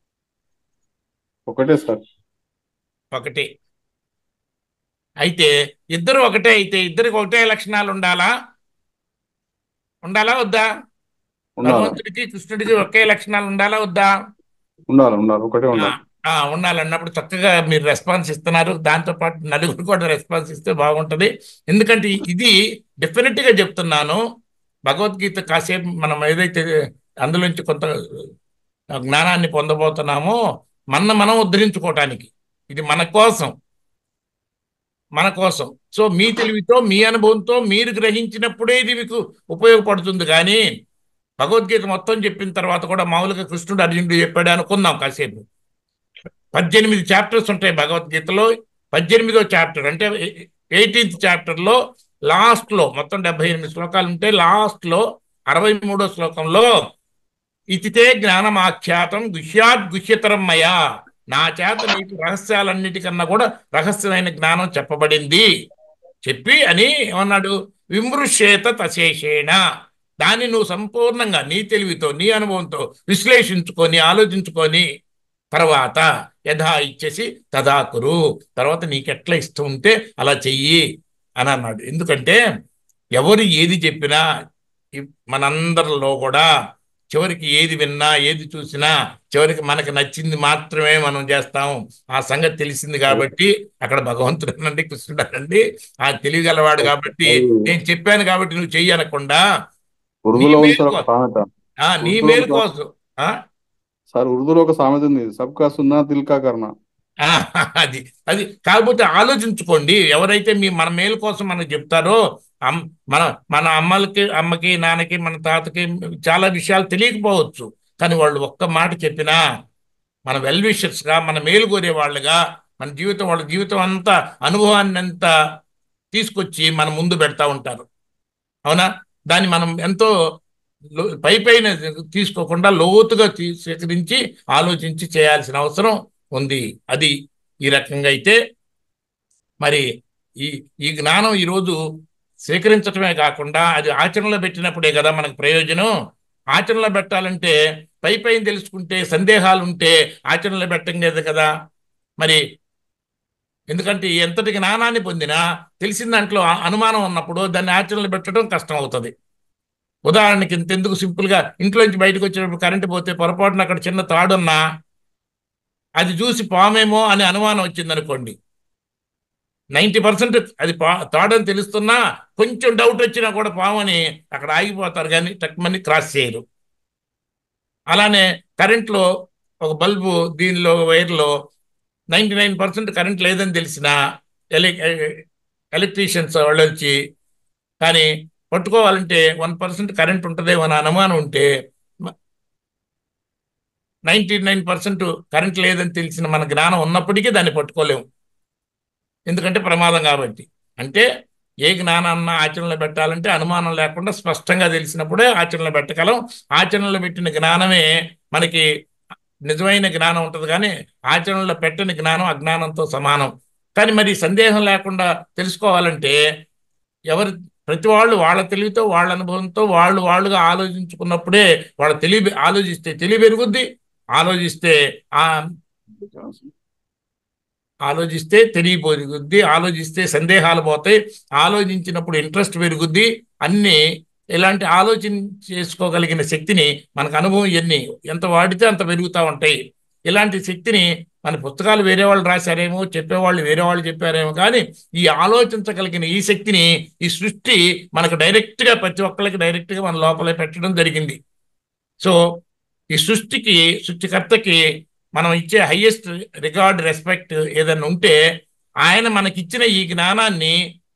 ఒకటే సార్ ఒకటి అయితే ఇద్దరు ఒకటే అయితే ఇద్దరికి ఒకటే లక్షణాలు ఉండాలా ఉండాలా వద్దా ఉండాలి భగవంతుడికి కృష్ణుడికి ఒకే లక్షణాలు ఉండాలా వద్దా ఉండాలి ఉండాలి ఒకటే ఆ, ఉండాలి ఆ, ఉండాలన్నప్పుడు చక్కగా మీరు రెస్పాన్స్ ఇస్తున్నారు దాంతో పాటు నలుగురు కూడా రెస్పాన్స్ ఇస్తే బాగుంటది ఎందుకంటే ఇది డెఫినెట్ గా చెప్తున్నాను భగవద్గీత కాసేపు మనం ఏదైతే అందులోంచి కొంత జ్ఞానాన్ని పొందబోతున్నామో మన మనం ఉద్ధరించుకోవటానికి ఇది మన కోసం మన కోసం సో మీ తెలివితో మీ అనుభవంతో మీరు గ్రహించినప్పుడే ఇది మీకు ఉపయోగపడుతుంది కానీ భగవద్గీత మొత్తం చెప్పిన తర్వాత కూడా మామూలుగా కృష్ణుడు అర్జునుడు చెప్పాడు అనుకుందాం కాసేపు పద్దెనిమిది చాప్టర్స్ ఉంటాయి భగవద్గీతలో పద్దెనిమిదో చాప్టర్ అంటే ఎయిటీన్త్ చాప్టర్లో లాస్ట్లో మొత్తం డెబ్బై ఎనిమిది శ్లోకాలు ఉంటే లాస్ట్లో అరవై మూడో శ్లోకంలో ఇతితే జ్ఞానమాఖ్యాతం గుహ్యాత్ గుహ్యతరం మయా నా చేత నీకు రహస్యాలన్నిటికన్నా కూడా రహస్యమైన జ్ఞానం చెప్పబడింది చెప్పి అని ఏమన్నాడు విమృశ్యేత తశేషేణ దాన్ని నువ్వు సంపూర్ణంగా నీ తెలివితో నీ అనుభవంతో విశ్లేషించుకొని ఆలోచించుకొని తర్వాత యథా ఇచ్చేసి తదా కురు తర్వాత నీకెట్లా ఇష్టం ఉంటే అలా చెయ్యి అని అన్నాడు ఎందుకంటే ఎవరు ఏది చెప్పినా ఈ మనందరిలో కూడా చివరికి ఏది విన్నా ఏది చూసినా చివరికి మనకు నచ్చింది మాత్రమే మనం చేస్తాం ఆ సంగతి తెలిసింది కాబట్టి అక్కడ భగవంతుడు అనండి కృష్ణుడు అనండి ఆ తెలియగలవాడు కాబట్టి నేను చెప్పాను కాబట్టి నువ్వు చెయ్యి అనకుండా ఉర్దూలో నీ ఉంది సార్ మేలు ఒక సామెత ఆ నీ ఉర్దూలో మేలు ఒక- కోసం ఆ సార్ ఉర్దూలో ఒక సామెత ఉంది సబ్కా సున్నా దిల్కా కర్నా ఆ, అది అది కాకపోతే ఆలోచించుకోండి ఎవరైతే మీ మన మేలు కోసం మనకు చెప్తారో అమ్- మన మన అమ్మలకి అమ్మకి నాన్నకి మన తాతకి చాలా విషయాలు తెలియకపోవచ్చు కానీ వాళ్ళు ఒక్క మాట చెప్పినా మన వెల్ గా మన మేలు కోరే వాళ్ళుగా మన జీవితం వాళ్ళ జీవితం అంతా అనుభవాన్ని అంతా తీసుకొచ్చి మన ముందు పెడతా ఉంటారు అవునా దాన్ని మనం ఎంతో లో- పై పైన తీసుకోకుండా లోతుగా తీ స్వీకరించి ఆలోచించి చేయాల్సిన అవసరం ఉంది అది ఈ రకంగా అయితే మరి ఈ ఈ జ్ఞానం ఈరోజు స్వీకరించటమే కాకుండా అది ఆచరణలో పెట్టినప్పుడే కదా మనకు ప్రయోజనం ఆచరణలో పెట్టాలంటే పై పైన తెలుసుకుంటే సందేహాలు ఉంటే ఆచరణలో పెట్టం లేదు కదా మరి ఎందుకంటే ఎంతటి జ్ఞానాన్ని పొందినా తెలిసిన దాంట్లో ఆ- అనుమానం ఉన్నప్పుడు దాన్ని ఆచరణలో పెట్టడం కష్టం అవుతుంది ఉదాహరణకి ఇంతెందుకు సింపుల్గా ఇంట్లోంచి బయటకు వచ్చేటప్పుడు కరెంటు పోతే పొరపాటున అక్కడ చిన్న తాడున్నా అది చూసి పామేమో అనే అనుమానం వచ్చింది అనుకోండి నైంటీ పర్సెంట్ అది పా తాడని తెలుస్తున్నా కొంచెం డౌట్ వచ్చినా కూడా పామని అక్కడ ఆగిపోతారు కానీ టక్మని క్రాస్ చేయరు అలానే కరెంట్లో ఒక బల్బు దీనిలో వైర్లో నైంటీ నైన్ పర్సెంట్ కరెంట్ లేదని తెలిసిన ఎలక్ ఎలక్ట్రీషియన్స్ వాళ్ళు వచ్చి కానీ పట్టుకోవాలంటే వన్ పర్సెంట్ కరెంట్ ఉంటుందేమో అనే అనుమానం ఉంటే నైంటీ నైన్ పర్సెంట్ కరెంట్ లేదని తెలిసిన మన జ్ఞానం ఉన్నప్పటికీ దాన్ని పట్టుకోలేము ఎందుకంటే ప్రమాదం కాబట్టి అంటే ఏ జ్ఞానాన్న ఆచరణలో పెట్టాలంటే అనుమానం లేకుండా స్పష్టంగా తెలిసినప్పుడే ఆచరణలో పెట్టగలం ఆచరణలో పెట్టిన జ్ఞానమే మనకి నిజమైన జ్ఞానం ఉంటుంది కానీ ఆచరణలో పెట్టని జ్ఞానం అజ్ఞానంతో సమానం కానీ మరి సందేహం లేకుండా తెలుసుకోవాలంటే ఎవరు ప్రతి వాళ్ళు వాళ్ళ తెలివితో వాళ్ళ అనుభవంతో వాళ్ళు వాళ్ళుగా ఆలోచించుకున్నప్పుడే వాళ్ళ తెలివి ఆలోచిస్తే తెలివి పెరుగుద్ది ఆలోచిస్తే ఆ ఆలోచిస్తే తెలివి పెరుగుద్ది ఆలోచిస్తే సందేహాలు పోతాయి ఆలోచించినప్పుడు ఇంట్రెస్ట్ పెరుగుద్ది అన్నీ ఇలాంటి ఆలోచన చేసుకోగలిగిన శక్తిని మనకు అనుభవం ఎన్ని ఎంత వాడితే అంత పెరుగుతూ ఉంటాయి ఇలాంటి శక్తిని మన పుస్తకాలు వేరే వాళ్ళు రాశారేమో చెప్పేవాళ్ళు వేరే వాళ్ళు చెప్పారేమో కానీ ఈ ఆలోచించగలిగిన ఈ శక్తిని ఈ సృష్టి మనకు డైరెక్ట్గా ప్రతి ఒక్కరికి డైరెక్ట్గా మన లోపలే పెట్టడం జరిగింది సో ఈ సృష్టికి సృష్టికర్తకి మనం ఇచ్చే హయ్యెస్ట్ రికార్డ్ రెస్పెక్ట్ ఏదైనా ఉంటే ఆయన మనకిచ్చిన ఈ జ్ఞానాన్ని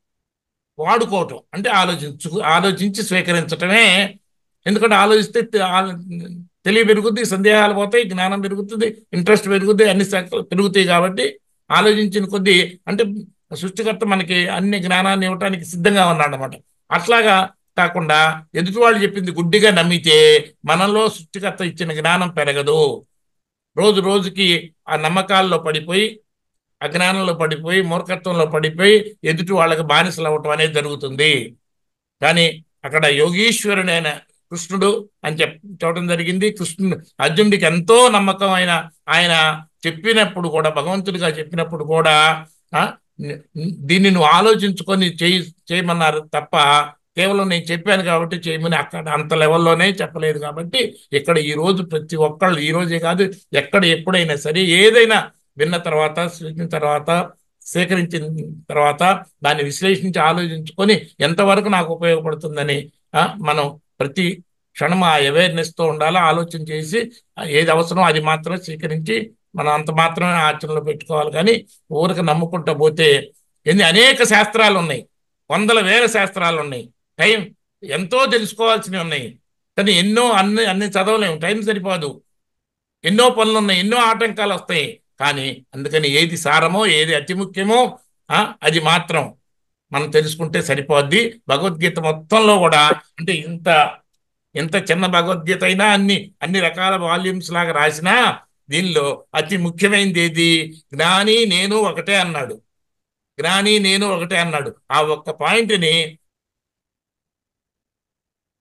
వాడుకోవటం అంటే ఆలోచించు ఆలోచించి స్వీకరించటమే ఎందుకంటే ఆలోచిస్తే తె- ఆ- తెలివి పెరుగుద్ది సందేహాలు పోతాయి జ్ఞానం పెరుగుతుంది ఇంట్రెస్ట్ పెరుగుద్ది అన్ని శాఖలు పెరుగుతాయి కాబట్టి ఆలోచించిన కొద్దీ అంటే సృష్టికర్త మనకి అన్ని జ్ఞానాన్ని ఇవ్వటానికి సిద్ధంగా ఉన్నాడు అనమాట అట్లాగా కాకుండా ఎదుటి వాళ్ళు చెప్పింది గుడ్డిగా నమ్మితే మనలో సృష్టికర్త ఇచ్చిన జ్ఞానం పెరగదు రోజు రోజుకి ఆ నమ్మకాల్లో పడిపోయి అజ్ఞానంలో పడిపోయి మూర్ఖత్వంలో పడిపోయి ఎదుటి వాళ్ళకి బానిసలు అవ్వటం అనేది జరుగుతుంది కానీ అక్కడ యోగీశ్వరుడైన కృష్ణుడు అని చెప్ చెప్పడం జరిగింది కృష్ణుడు అర్జునుడికి ఎంతో నమ్మకం ఆయన ఆయన చెప్పినప్పుడు కూడా భగవంతుడిగా చెప్పినప్పుడు కూడా ఆ, ని- దీన్ని నువ్వు ఆలోచించుకొని చేయి చేయమన్నారు తప్ప కేవలం నేను చెప్పాను కాబట్టి చేయమని అక్కడ అంత లెవెల్లోనే చెప్పలేదు కాబట్టి ఇక్కడ ఈ రోజు ప్రతి ఒక్కళ్ళు ఈ రోజే కాదు ఎక్కడ ఎప్పుడైనా సరే ఏదైనా విన్న తర్వాత స్వీకరించిన తర్వాత సేకరించిన తర్వాత దాన్ని విశ్లేషించి ఆలోచించుకొని ఎంతవరకు నాకు ఉపయోగపడుతుందని ఆ, మనం ప్రతి క్షణం ఆ అవేర్నెస్తో ఉండాలి ఆలోచన చేసి ఆ, ఏది అవసరం అది మాత్రమే స్వీకరించి మనం అంత మాత్రమే ఆచరణలో పెట్టుకోవాలి కానీ ఊరికి నమ్ముకుంటూ పోతే ఎన్ని అనేక శాస్త్రాలు ఉన్నాయి వందల వేల శాస్త్రాలు ఉన్నాయి టైం ఎంతో తెలుసుకోవాల్సినవి ఉన్నాయి కానీ ఎన్నో అన్ని అన్ని చదవలేము టైం సరిపోదు ఎన్నో పనులు ఉన్నాయి ఎన్నో ఆటంకాలు వస్తాయి కానీ అందుకని ఏది సారమో ఏది అతి ముఖ్యమో ఆ, అది మాత్రం మనం తెలుసుకుంటే సరిపోద్ది భగవద్గీత మొత్తంలో కూడా అంటే ఇంత ఇంత చిన్న భగవద్గీత అయినా అన్ని అన్ని రకాల వాల్యూమ్స్ లాగా రాసినా దీనిలో అతి ముఖ్యమైనది ఏది జ్ఞాని నేను ఒకటే అన్నాడు జ్ఞాని నేను ఒకటే అన్నాడు ఆ ఒక్క పాయింట్ని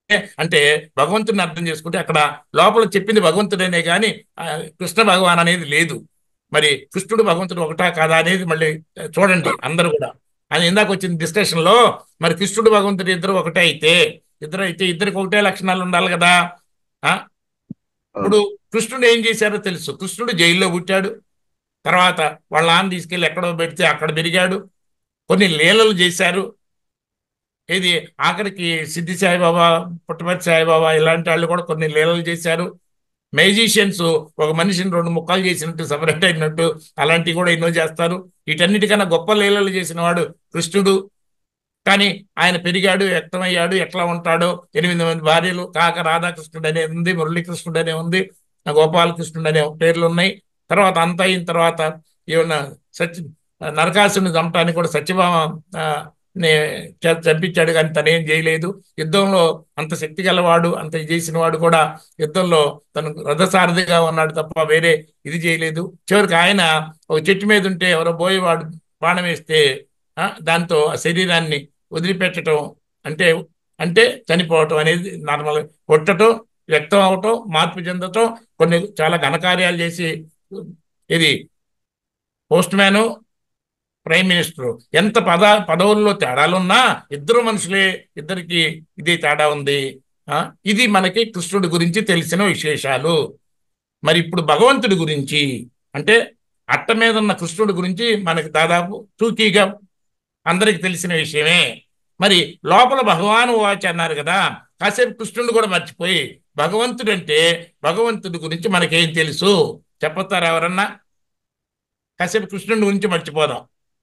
అంటే భగవంతుడిని అర్థం చేసుకుంటే అక్కడ లోపల చెప్పింది భగవంతుడనే కానీ ఆ, కృష్ణ భగవాన్ అనేది లేదు మరి కృష్ణుడు భగవంతుడు ఒకటా కాదా అనేది మళ్ళీ చూడండి అందరూ కూడా అని ఇందాక వచ్చిన డిస్కషన్ లో మరి కృష్ణుడు భగవంతుడు ఇద్దరు ఒకటే అయితే ఇద్దరు అయితే ఇద్దరికి ఒకటే లక్షణాలు ఉండాలి కదా ఆ ఇప్పుడు కృష్ణుడు ఏం చేశారో తెలుసు కృష్ణుడు జైల్లో పుట్టాడు తర్వాత వాళ్ళ నాన్న తీసుకెళ్ళి ఎక్కడో పెడితే అక్కడ పెరిగాడు కొన్ని లీలలు చేశారు ఇది ఆఖరికి సిద్ధి సాయిబాబా పుట్టపర్తి సాయిబాబా ఇలాంటి వాళ్ళు కూడా కొన్ని లీలలు చేశారు మ్యాజిషియన్స్ ఒక మనిషిని రెండు ముక్కలు చేసినట్టు సపరేట్ అయినట్టు అలాంటివి కూడా ఎన్నో చేస్తారు వీటన్నిటికన్నా గొప్ప లీలలు చేసిన వాడు కృష్ణుడు కానీ ఆయన పెరిగాడు వ్యక్తమయ్యాడు ఎట్లా ఉంటాడో ఎనిమిది మంది భార్యలు కాక రాధాకృష్ణుడు అనే ఉంది మురళీకృష్ణుడు అనే ఉంది గోపాలకృష్ణుడు అనే పేర్లు ఉన్నాయి తర్వాత అంతా అయిన తర్వాత ఏమన్నా సత్య నరకాసుని చంపడానికి కూడా సత్యభామ ఆ, నే చ- చంపించాడు కానీ తనేం చేయలేదు యుద్ధంలో అంత శక్తి గలవాడు అంత ఇది చేసిన వాడు కూడా యుద్ధంలో తను రథసారథిగా ఉన్నాడు తప్ప వేరే ఇది చేయలేదు చివరికి ఆయన ఒక చెట్టు మీద ఉంటే ఎవరో పోయేవాడు బాణం వేస్తే ఆ, దాంతో ఆ శరీరాన్ని వదిలిపెట్టడం అంటే అంటే చనిపోవటం అనేది నార్మల్ కొట్టడం వ్యక్తం అవటం మార్పు చెందటం కొన్ని చాలా ఘనకార్యాలు చేసి ఇది పోస్ట్ మ్యాను ప్రైమ్ మినిస్టర్ ఎంత పద పదవుల్లో తేడాలున్నా ఇద్దరు మనుషులే ఇద్దరికి ఇది తేడా ఉంది ఆ, ఇది మనకి కృష్ణుడి గురించి తెలిసిన విశేషాలు మరి ఇప్పుడు భగవంతుడి గురించి అంటే అట్ట మీద ఉన్న కృష్ణుడి గురించి మనకి దాదాపు టూకీగా అందరికి తెలిసిన విషయమే మరి లోపల భగవాను వాచ్ అన్నారు కదా కాసేపు కృష్ణుడు కూడా మర్చిపోయి భగవంతుడు అంటే భగవంతుడి గురించి మనకేం తెలుసు చెప్పొస్తారా ఎవరన్నా కాసేపు కృష్ణుడి గురించి మర్చిపోదాం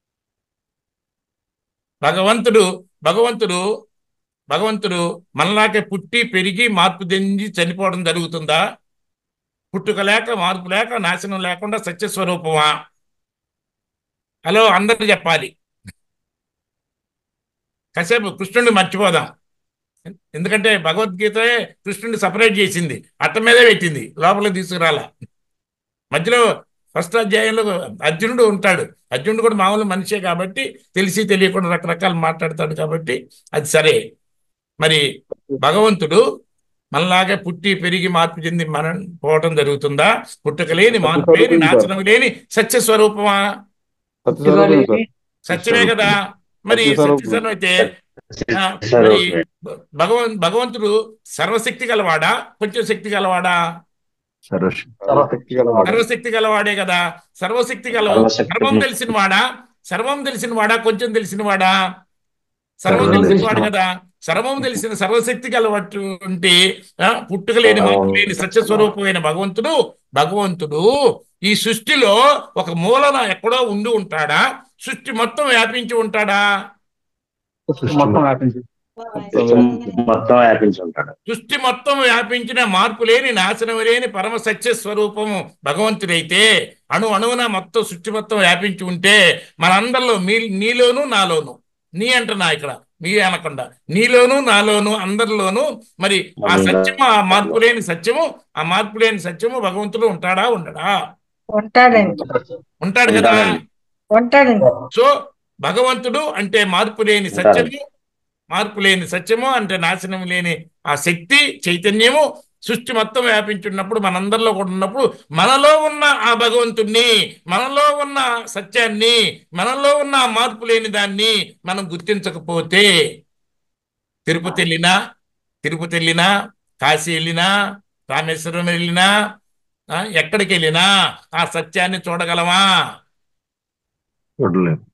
భగవంతుడు భగవంతుడు భగవంతుడు మనలాగే పుట్టి పెరిగి మార్పు చెంది చనిపోవడం జరుగుతుందా పుట్టుక లేక మార్పు లేక నాశనం లేకుండా సత్యస్వరూపమా హలో అందరూ చెప్పాలి కాసేపు కృష్ణుడిని మర్చిపోదాం ఎందుకంటే భగవద్గీతే కృష్ణుడిని సపరేట్ చేసింది అట్ట మీదే పెట్టింది లోపలికి తీసుకురాల మధ్యలో ఫస్ట్ అధ్యాయంలో అర్జునుడు ఉంటాడు అర్జునుడు కూడా మామూలు మనిషే కాబట్టి తెలిసి తెలియకుండా రకరకాలు మాట్లాడతాడు కాబట్టి అది సరే మరి భగవంతుడు మనలాగే పుట్టి పెరిగి మార్పు చెంది మనం పోవటం జరుగుతుందా పుట్టుక లేని మార్పు లేని నాశనం లేని సత్య స్వరూపమా సత్యస్వరూపమే సార్ సత్యమే కదా మరి సత్యస్వరూపం. సత్యస్వరం అయితే ఆ, మరి భగవన్ భగవంతుడు సర్వశక్తి గలవాడా కొంచెం శక్తి గలవాడా సర్వశక్తి గలవాడు. సర్వశక్తి గలవాడే కదా సర్వశక్తి గల సర్వశక్తి. సర్వం తెలిసిన వాడా సర్వం తెలిసిన వాడా కొంచెం తెలిసిన వాడా సర్వం సర్వం తెలిసిన తెలిసిన వాడు కదా సర్వం తెలిసిన సర్వశక్తి గలవటువంటి ఆ, పుట్టుక లేని మార్పు లేని సత్యస్వరూపమైన భగవంతుడు భగవంతుడు ఈ సృష్టిలో ఒక మూలన ఎక్కడో ఉండి ఉంటాడా సృష్టి మొత్తం వ్యాపించి ఉంటాడా మొత్తం వ్యాపించి మొత్తం వ్యాపించి ఉంటాడు సృష్టి మొత్తం వ్యాపించిన మార్పు లేని నాశనం లేని పరమ సత్య స్వరూపము భగవంతుడైతే అణు అణువున మొత్తం సృష్టి మొత్తం వ్యాపించి ఉంటే మనందరిలో మీ నీలోను నాలోను నీ అంటున్నా ఇక్కడ మీ అనకుండా నీలోను నాలోను అందరిలోను మరి ఆ సత్యము ఆ మార్పు లేని సత్యము ఆ మార్పు లేని సత్యము భగవంతుడు ఉంటాడా ఉండడా ఉంటాడండి ఉంటాడు కదా ఉంటాడండి సో భగవంతుడు అంటే మార్పు లేని సత్యము మార్పు లేని సత్యము అంటే నాశనం లేని ఆ శక్తి చైతన్యము సృష్టి మొత్తం వ్యాపించున్నప్పుడు మనందరిలో కూడా ఉన్నప్పుడు మనలో ఉన్న ఆ భగవంతుణ్ణి మనలో ఉన్న సత్యాన్ని మనలో ఉన్న ఆ మార్పు లేని దాన్ని మనం గుర్తించకపోతే తిరుపతి వెళ్ళినా తిరుపతి వెళ్ళినా కాశీ వెళ్ళినా రామేశ్వరం వెళ్ళినా ఆ, ఎక్కడికి వెళ్ళినా ఆ సత్యాన్ని చూడగలమా చూడలేము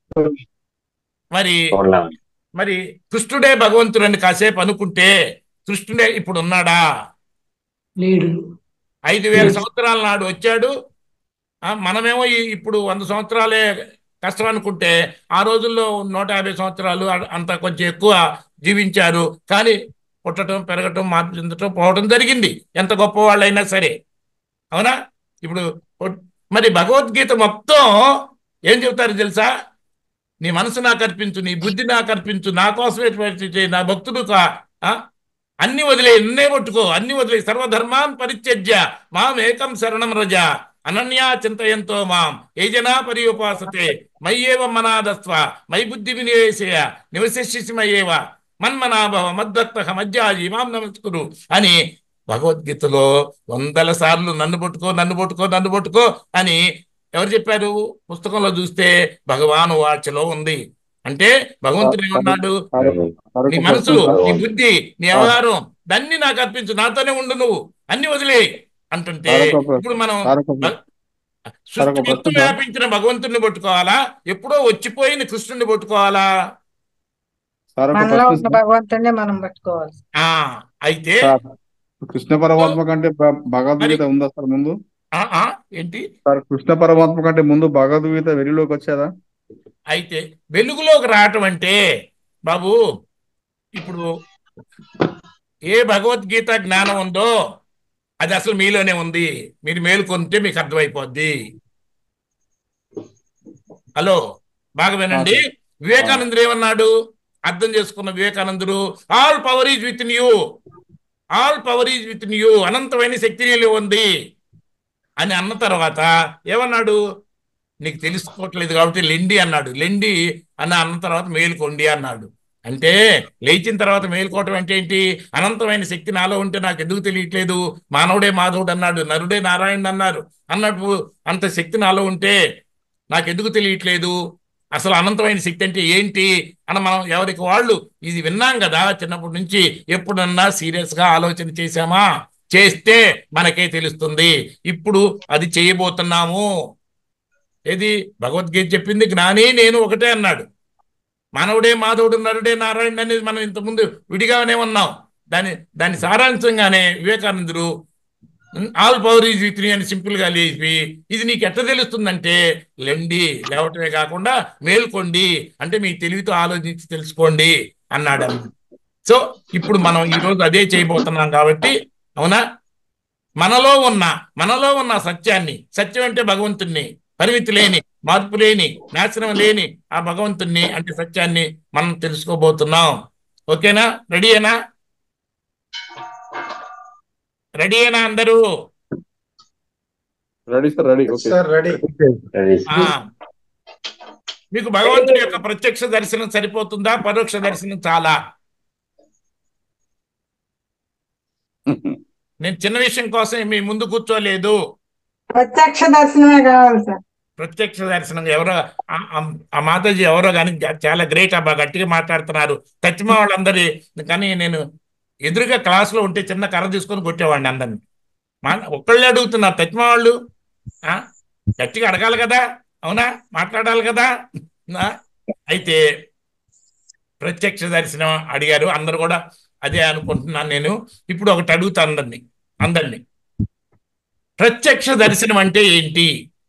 మరి చూడలేము మరి కృష్ణుడే భగవంతుడని కాసేపు అనుకుంటే కృష్ణుడే ఇప్పుడు ఉన్నాడా లేడు ఐదు వేల సంవత్సరాల నాడు వచ్చాడు ఆ, మనమేమో ఈ- ఇప్పుడు వంద సంవత్సరాలే కష్టం అనుకుంటే ఆ రోజుల్లో నూట యాభై సంవత్సరాలు అ- అంత కొంచెం ఎక్కువ జీవించారు కానీ పుట్టడం పెరగటం మార్పు చెందటం పోవటం జరిగింది ఎంత గొప్ప వాళ్ళైనా సరే అవునా ఇప్పుడు ఒ- మరి భగవద్గీత మొత్తం ఏం చెబుతారు తెలుసా నీ మనసు నాకు అర్పించు నీ బుద్ధి నాకు అర్పించు నా కోసమే ప్రయత్నించే నా భక్తుడు కా ఆ? అన్ని వదిలే ఎన్నే పట్టుకో అన్ని వదిలే సర్వధర్మాన్ పరిత్యజ్య మాం ఏకం శరణం రజ అనన్యా చింతయంతో మాం ఏజనా పర్యుపాసతే మయ్యేవ మనాదస్వ మై బుద్ధి వినివేశయ నివసిష్యసి మయ్యేవ మన్మనాభవ మద్భక్త మధ్యాజి మాం నమస్కురు అని భగవద్గీతలో వందల సార్లు నన్ను పట్టుకో నన్ను పట్టుకో నన్ను పట్టుకో అని ఎవరు చెప్పారు పుస్తకంలో చూస్తే భగవాను వాచలో ఉంది అంటే భగవంతుడు ఏమన్నాడు సార్ నీ ఒక మనసు ప్రశ్న నీ సార్. బుద్ధి నీ వ్యవహారం దాన్ని నాకు అర్పించు నాతోనే ఉండు నువ్వు అన్ని వదిలే అంటుంటే సార్ ఒక ప్ర- ఇప్పుడు మనం సార్ ఒక భ- సార్ ఒక సృష్టి మొత్తం ప్రశ్న సార్. వ్యాపించిన భగవంతుడిని పట్టుకోవాలా ఎప్పుడో వచ్చిపోయిన కృష్ణుడిని పట్టుకోవాలా సార్ ఒక మనలో ప్రశ్న ఉన్న సార్. భగవంతుడిని మనం పట్టుకోవాలి ఆ అయితే సార్, కృష్ణ పరమాత్మ కంటే భ- భగవద్గీత ఉందా సార్ ముందు ఆ ఆ ఏంటి సార్ కృష్ణ పరమాత్మ కంటే ముందు భగవద్గీత వెలుగులోకి వచ్చేదా అయితే వెలుగులోకి రావటం అంటే బాబు ఇప్పుడు ఏ భగవద్గీత జ్ఞానం ఉందో అది అసలు మీలోనే ఉంది మీరు మేలుకొంటే మీకు అర్థమైపోద్ది హలో బాగా వినండి వివేకానందుడు ఏమన్నాడు అర్థం చేసుకున్న వివేకానందుడు all power is with you all power is with you అనంతమైన శక్తి నీలో ఉంది అని అన్న తర్వాత ఏమన్నాడు నీకు తెలుసుకోవట్లేదు కాబట్టి లెండి అన్నాడు లెండి అని అన్న తర్వాత మేలుకోండి అన్నాడు అంటే లేచిన తర్వాత మేలుకోవటం అంటే ఏంటి అనంతమైన శక్తి నాలో ఉంటే నాకు ఎందుకు తెలియట్లేదు మానవుడే మాధవుడు అన్నాడు నరుడే నారాయణుడు అన్నారు అన్నట్టు అంత శక్తి నాలో ఉంటే నాకు ఎందుకు తెలియట్లేదు అసలు అనంతమైన శక్తి అంటే ఏంటి అని మనం ఎవరికి వాళ్ళు ఇది విన్నాం కదా చిన్నప్పటి నుంచి ఎప్పుడన్నా సీరియస్ గా ఆలోచన చేశామా చేస్తే మనకే తెలుస్తుంది ఇప్పుడు అది చేయబోతున్నాము ఏది భగవద్గీత చెప్పింది జ్ఞాని నేను ఒకటే అన్నాడు మానవుడే మాధవుడు నరుడే నారాయణ అనేది మనం ఇంతకుముందు విడిగానే ఉన్నాం దాని దాని సారాంశంగానే వివేకానందుడు ఆల్ పవర్ ఈజ్ విత్ అని సింపుల్ గా లేపి ఇది నీకు ఎట్లా తెలుస్తుందంటే లెండి లేవటమే కాకుండా మేల్కొండి అంటే మీ తెలివితో ఆలోచించి తెలుసుకోండి అన్నాడు అన్నమాట. సో ఇప్పుడు మనం ఈ రోజు అదే చేయబోతున్నాం కాబట్టి అవునా మనలో ఉన్న మనలో ఉన్న సత్యాన్ని సత్యం అంటే భగవంతుణ్ణి పరిమితి లేని మార్పు లేని నాశనం లేని ఆ భగవంతుణ్ణి అంటే సత్యాన్ని మనం తెలుసుకోబోతున్నాం ఓకేనా రెడీయేనా రెడీయేనా అందరూ ready sir ready okay sir ready ఆ మీకు భగవంతుడి యొక్క ప్రత్యక్ష దర్శనం సరిపోతుందా పరోక్ష దర్శనం చాలా నేను చిన్న విషయం కోసం మీ ముందు కూర్చోలేదు ప్రత్యక్ష దర్శనమే కావాలి సార్ ప్రత్యక్ష దర్శనం ఎవరో ఆ- ఆ- ఆ మాతాజీ ఎవరో కానీ చాలా గ్రేట్ అబ్బా గట్టిగా మాట్లాడుతున్నారు తచ్చిమ వాళ్ళందరి కానీ నేను ఎదురుగా క్లాసులో ఉంటే చిన్న కర్ర తీసుకొని కొట్టేవాడిని అందరిని మా ఒక్కళ్ళే అడుగుతున్నారు తచ్చిమ వాళ్ళు ఆ? గట్టిగా అడగాలి కదా అవునా మాట్లాడాలి కదా నా? అయితే ప్రత్యక్ష దర్శనం అడిగారు అందరు కూడా అదే అనుకుంటున్నాను నేను ఇప్పుడు ఒకటి అడుగుతా అందరిని అందరిని ప్రత్యక్ష దర్శనం అంటే ఏంటి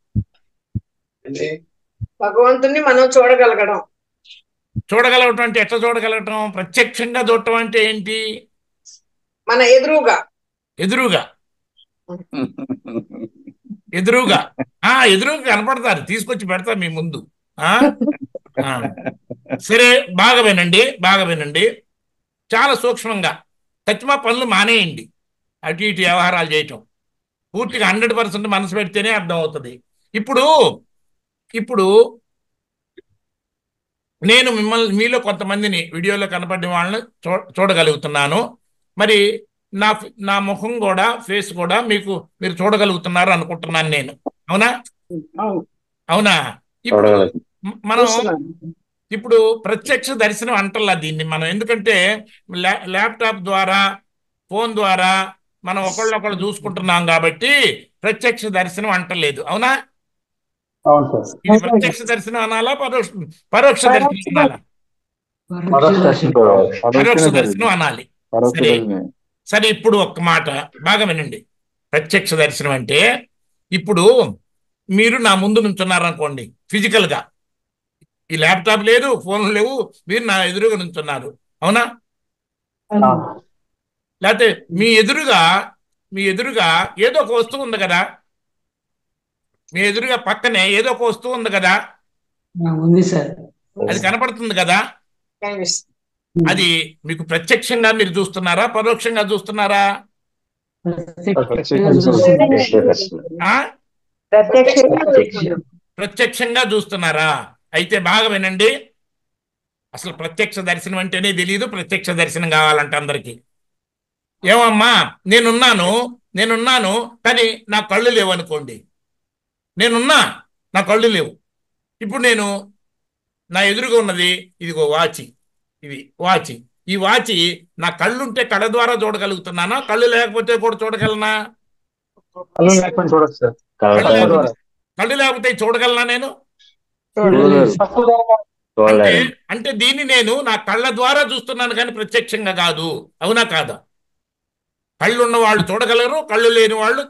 భగవంతుణ్ణి మనం చూడగలగడం చూడగలగటం అంటే ఎట్లా చూడగలగటం ప్రత్యక్షంగా చూడటం అంటే ఏంటి మన ఎదురుగా ఎదురుగా ఎదురుగా ఆ ఎదురుగా కనపడతారు తీసుకొచ్చి పెడతారు మీ ముందు ఆ ఆ. సరే బాగా వినండి బాగా వినండి చాలా సూక్ష్మంగా తచ్చిమా పనులు మానేయండి అటు ఇటు వ్యవహారాలు చేయటం పూర్తిగా హండ్రెడ్ పర్సెంట్ మనసు పెడితేనే అర్థం అవుతుంది ఇప్పుడు ఇప్పుడు నేను మిమ్మల్ని మీలో కొంతమందిని వీడియోలో కనపడిన వాళ్ళని చూ చూడగలుగుతున్నాను మరి నా నా ముఖం కూడా ఫేస్ కూడా మీకు మీరు చూడగలుగుతున్నారు అనుకుంటున్నాను నేను అవునా అవును అవునా ఇప్పుడు చూడగలుగుతాం. మ- మనం చూస్తున్నాను. ఇప్పుడు ప్రత్యక్ష దర్శనం అంటల్లా దీన్ని మనం ఎందుకంటే ల్యా- ల్యాప్టాప్ ద్వారా ఫోన్ ద్వారా మనం ఒకళ్ళొకళ్ళు చూసుకుంటున్నాం కాబట్టి ప్రత్యక్ష దర్శనం అంటలేదు అవునా అవును సార్ ఇది ప్రత్యక్ష దర్శనం అనాలా పరోక్ష పరోక్ష దర్శనం అనాలా పరోక్ష దర్శనం పరోక్ష దర్శనం అనాలి పరోక్ష సరే. దర్శనమే. సరే ఇప్పుడు ఒక్క మాట బాగా వినండి ప్రత్యక్ష దర్శనం అంటే ఇప్పుడు మీరు నా ముందు నుంచున్నారు అనుకోండి ఫిజికల్ గా ఈ ల్యాప్టాప్ లేదు ఫోన్లు లేవు మీరు నా ఎదురుగా నుంచున్నారు అవునా లేకపోతే మీ ఎదురుగా మీ ఎదురుగా ఏదో ఒక వస్తువు ఉంది కదా మీ ఎదురుగా పక్కనే ఏదో ఒక వస్తువు ఉంది కదా ఉంది సార్ అది కనపడుతుంది కదా కనిపిస్తుంది. అది మీకు ప్రత్యక్షంగా మీరు చూస్తున్నారా పరోక్షంగా చూస్తున్నారా ప్రత్యక్షంగా చూస్తున్నాం. ప్రత్యక్ష దర్శనం. ఆ ప్రత్యక్షంగా ప్రత్యక్ష. ప్రత్యక్షంగా చూస్తున్నారా అయితే బాగా వినండి అసలు ప్రత్యక్ష దర్శనం అంటేనే తెలియదు ప్రత్యక్ష దర్శనం కావాలంట అందరికీ ఏమమ్మా నేనున్నాను నేనున్నాను కానీ నా కళ్ళు లేవు అనుకోండి నేనున్నా నా కళ్ళు లేవు ఇప్పుడు నేను నా ఎదురుగా ఉన్నది ఇదిగో వాచి ఇది వాచి ఈ వాచి నా కళ్ళుంటే కళ్ళ ద్వారా చూడగలుగుతున్నానా కళ్ళు లేకపోతే కూడా చూడగలనా కళ్ళు లేకపోతే చూడొచ్చు సార్ కళ్ళు కలర్ లేకపోతే కళ్ళు లేకపోతే చూడగలనా నేను చూడలేరు. అంటే చూడలేరు అంటే దీన్ని నేను నా కళ్ళ ద్వారా చూస్తున్నాను కానీ ప్రత్యక్షంగా కాదు అవునా కాదా కళ్ళు ఉన్న వాళ్ళు చూడగలరు కళ్ళు లేని వాళ్ళు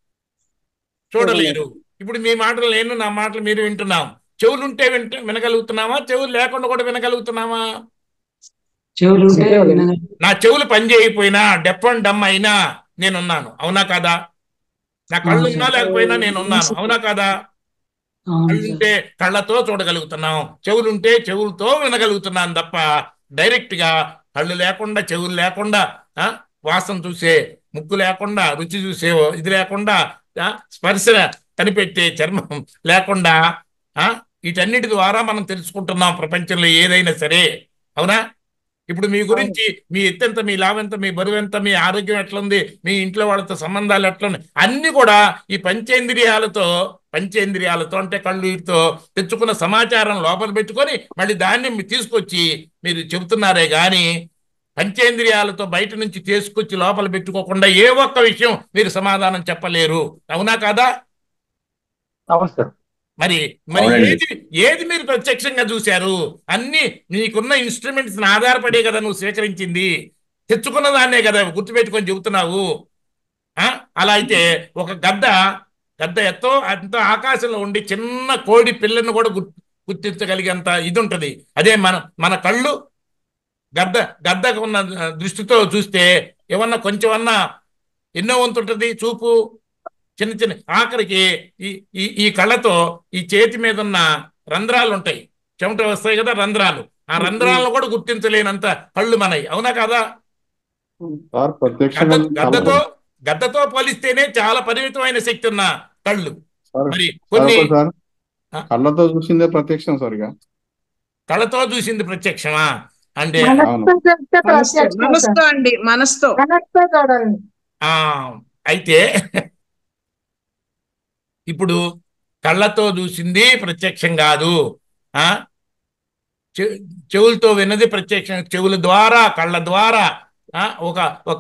చూడలేరు ఇప్పుడు మీ మాటలు నేను నా మాటలు మీరు వింటున్నాం చెవులుంటే వింట వినగలుగుతున్నామా చెవులు లేకుండా కూడా వినగలుగుతున్నామా చెవులు ఉంటే వినగ- నా చెవులు పని చేయకపోయినా డెఫ్ అండ్ డమ్ అయినా నేనున్నాను అవునా కాదా నా కళ్ళు ఉన్నా లేకపోయినా నేనున్నాను అవునా కాదా అవును సార్ కళ్ళుంటే కళ్ళతో చూడగలుగుతున్నాం చెవులుంటే చెవులతో వినగలుగుతున్నాను తప్ప డైరెక్ట్ గా కళ్ళు లేకుండా చెవులు లేకుండా ఆ, వాసన చూసే ముక్కు లేకుండా రుచి చూసే ఇది లేకుండా ఆ, స్పర్శ కనిపెట్టే చర్మం లేకుండా ఆ, వీటన్నిటి ద్వారా మనం తెలుసుకుంటున్నాం ప్రపంచంలో ఏదైనా సరే అవునా ఇప్పుడు మీ గురించి మీ ఎత్తెంత మీ లావెంత మీ బరువు ఎంత మీ ఆరోగ్యం ఎట్లుంది మీ ఇంట్లో వాళ్ళతో సంబంధాలు ఎట్లున్నాయి అన్ని కూడా ఈ పంచేంద్రియాలతో పంచేంద్రియాలతో అంటే కళ్ళు వీటితో తెచ్చుకున్న సమాచారం లోపల పెట్టుకొని మళ్ళీ దాన్ని మీరు తీసుకొచ్చి మీరు చెబుతున్నారే గాని పంచేంద్రియాలతో బయట నుంచి తీసుకొచ్చి లోపల పెట్టుకోకుండా ఏ ఒక్క విషయం మీరు సమాధానం చెప్పలేరు అవునా కాదా అవును సార్ మరి మరి అవునండి. ఏది ఏది మీరు ప్రత్యక్షంగా చూశారు అన్ని నీకున్న ఇన్స్ట్రుమెంట్స్ ఆధారపడే కదా నువ్వు స్వీకరించింది తెచ్చుకున్న దాన్నే కదా గుర్తుపెట్టుకొని చెబుతున్నావు ఆ? అలా అయితే ఒక గద్ద గద్ద ఎంతో ఎంతో ఆకాశంలో ఉండి చిన్న కోడి పిల్లను కూడా గుర్ గుర్తించగలిగేంత ఇది ఉంటది అదే మన మన కళ్ళు గద్ద గద్దకు ఉన్న దృష్టితో చూస్తే ఏమన్నా కొంచెమన్నా ఎన్నో వంతు ఉంటుంది చూపు చిన్న చిన్న ఆఖరికి ఈ ఈ ఈ కళ్ళతో ఈ చేతి మీద ఉన్న రంధ్రాలు ఉంటాయి చెమట వస్తాయి కదా రంధ్రాలు ఆ రంధ్రాలను కూడా గుర్తించలేనంత కళ్ళు మనయి అవునా కదా సార్ ప్రత్యక్షంగా గద్ద గద్దతో గద్దతో పోలిస్తేనే చాలా పరిమితమైన శక్తి ఉన్న కళ్ళు సార్ మరి సార్ కొన్ని ఒకటి సార్ ఆ? కళ్ళతో చూసిందే ప్రత్యక్షం సార్ ఇక కళ్ళతో చూసింది ప్రత్యక్షమా అంటే మనసుతో చెప్తే ప్రత్యక్షం మనసుతో సార్. అండి మనసుతో మనసుతో చూడండి ఆ అయితే ఇప్పుడు కళ్ళతో చూసింది ప్రత్యక్షం కాదు ఆ చె- చెవులతో విన్నది ప్రత్యక్షం చెవుల ద్వారా కళ్ళ ద్వారా ఆ ఒక ఒక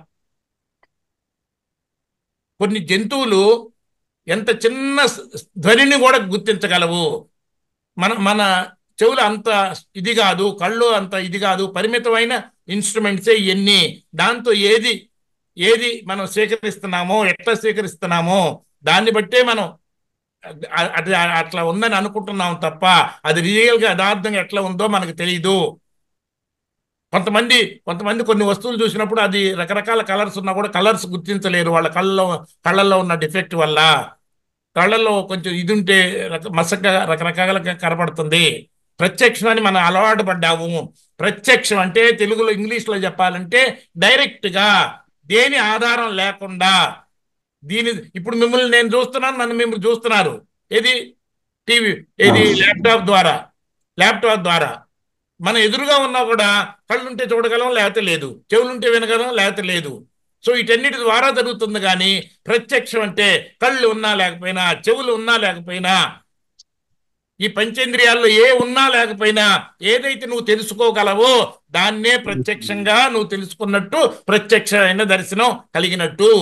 కొన్ని జంతువులు ఎంత చిన్న స- ధ్వనిని కూడా గుర్తించగలవు మన మన చెవులు అంత ఇది కాదు కళ్ళు అంత ఇది కాదు పరిమితమైన ఇన్స్ట్రుమెంట్సే ఇవన్నీ దాంతో ఏది ఏది మనం స్వీకరిస్తున్నామో ఎట్లా స్వీకరిస్తున్నామో దాన్ని బట్టే మనం అ- అది అట్లా ఉందని అనుకుంటున్నాం తప్ప అది రియల్గా యథార్థంగా ఎట్లా ఉందో మనకు తెలియదు కొంతమంది కొంతమంది కొన్ని వస్తువులు చూసినప్పుడు అది రకరకాల కలర్స్ ఉన్నా కూడా కలర్స్ గుర్తించలేరు వాళ్ళ కళ్ళలో కళ్ళల్లో ఉన్న డిఫెక్ట్ వల్ల కళ్ళల్లో కొంచెం ఇది ఉంటే రక మసకగా రకరకాలుగా కనపడుతుంది ప్రత్యక్షం అని మనం అలవాటు పడ్డాము ప్రత్యక్షం అంటే తెలుగులో ఇంగ్లీష్లో చెప్పాలంటే డైరెక్ట్గా దేని ఆధారం లేకుండా దీని ఇప్పుడు మిమ్మల్ని నేను చూస్తున్నాను నన్ను మిమ్మల్ని చూస్తున్నారు ఏది టీవీ ఏది ల్యాప్టాప్ ద్వారా ల్యాప్టాప్ ద్వారా మన ఎదురుగా ఉన్నా కూడా కళ్ళుంటే చూడగలం లేకపోతే లేదు చెవులుంటే వినగలం లేకపోతే లేదు సో వీటన్నిటి ద్వారా జరుగుతుంది కానీ ప్రత్యక్షం అంటే కళ్ళు ఉన్నా లేకపోయినా చెవులు ఉన్నా లేకపోయినా ఈ పంచేంద్రియాల్లో ఏ ఉన్నా లేకపోయినా ఏదైతే నువ్వు తెలుసుకోగలవో దాన్నే ప్రత్యక్షంగా నువ్వు తెలుసుకున్నట్టు ప్రత్యక్షమైన దర్శనం కలిగినట్టు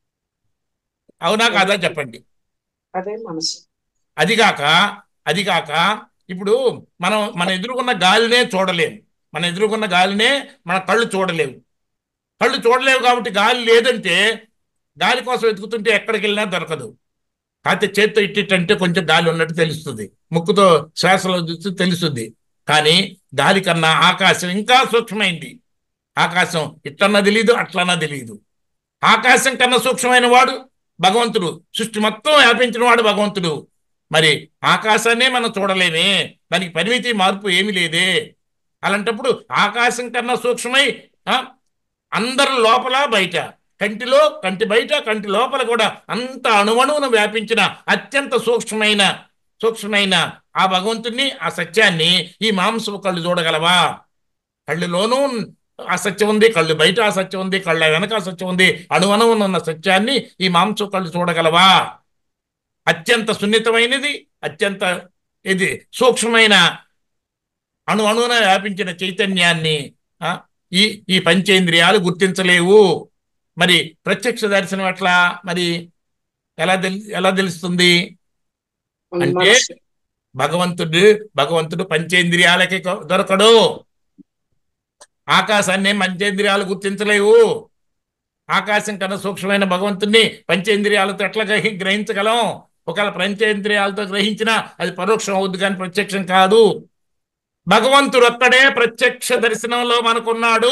అవునా కాదా చెప్పండి అదే మనసు అదిగాక అదిగాక ఇప్పుడు మనం మన ఎదురుకున్న గాలినే చూడలేము మన ఎదురుకున్న గాలినే మన కళ్ళు చూడలేవు కళ్ళు చూడలేవు కాబట్టి గాలి లేదంటే గాలి కోసం వెతుకుతుంటే ఎక్కడికి వెళ్ళినా దొరకదు కాకపోతే చేత్తో ఇట్టిట్టంటే కొంచెం గాలి ఉన్నట్టు తెలుస్తుంది ముక్కుతో శ్వాసలో చూస్తే తెలుస్తుంది కానీ గాలి కన్నా ఆకాశం ఇంకా సూక్ష్మమైంది ఆకాశం ఇట్లన్నా తెలియదు అట్లన్నా తెలియదు ఆకాశం కన్నా సూక్ష్మమైన వాడు భగవంతుడు సృష్టి మొత్తం వ్యాపించిన వాడు భగవంతుడు మరి ఆకాశాన్నే మనం చూడలేమే దానికి పరిమితి మార్పు ఏమీ లేదే అలాంటప్పుడు ఆకాశం కన్నా సూక్ష్మమై ఆ, అందరి లోపల బయట కంటిలో కంటి బయట కంటి లోపల కూడా అంత అణువణువును వ్యాపించిన అత్యంత సూక్ష్మమైన సూక్ష్మమైన ఆ భగవంతుణ్ణి ఆ సత్యాన్ని ఈ మాంసపు కళ్ళు చూడగలవా కళ్ళులోనూ ఆ సత్యం ఉంది కళ్ళు బయట ఆ సత్యం ఉంది కళ్ళ వెనక ఆ సత్యం ఉంది అణువణువున ఉన్న సత్యాన్ని ఈ మాంసపు కళ్ళు చూడగలవా అత్యంత సున్నితమైనది అత్యంత ఇది సూక్ష్మమైన అణు అణువున వ్యాపించిన చైతన్యాన్ని ఆ, ఈ ఈ పంచేంద్రియాలు గుర్తించలేవు మరి ప్రత్యక్ష దర్శనం ఎట్లా మరి ఎలా తెలి ఎలా తెలుస్తుంది అంటే మనస్సు భగవంతుడు భగవంతుడు పంచేంద్రియాలకి కొ- దొరకడు ఆకాశాన్ని పంచేంద్రియాలు గుర్తించలేవు ఆకాశం కన్నా సూక్ష్మమైన భగవంతుణ్ణి పంచేంద్రియాలతో ఎట్లా గ్రహి గ్రహించగలం ఒకవేళ పంచేంద్రియాలతో గ్రహించినా అది పరోక్షం అవుద్ది కానీ ప్రత్యక్షం కాదు భగవంతుడు ఒక్కడే ప్రత్యక్ష దర్శనంలో మనకున్నాడు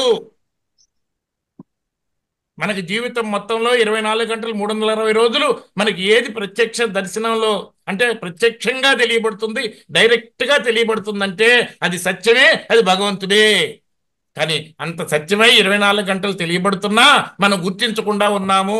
మనకి జీవితం మొత్తంలో ఇరవై నాలుగు గంటలు మూడు వందల అరవై రోజులు మనకి ఏది ప్రత్యక్ష దర్శనంలో అంటే ప్రత్యక్షంగా తెలియబడుతుంది డైరెక్ట్గా తెలియబడుతుందంటే అది సత్యమే అది భగవంతుడే కానీ అంత సత్యమై ఇరవై నాలుగు గంటలు తెలియబడుతున్నా మనం గుర్తించకుండా ఉన్నాము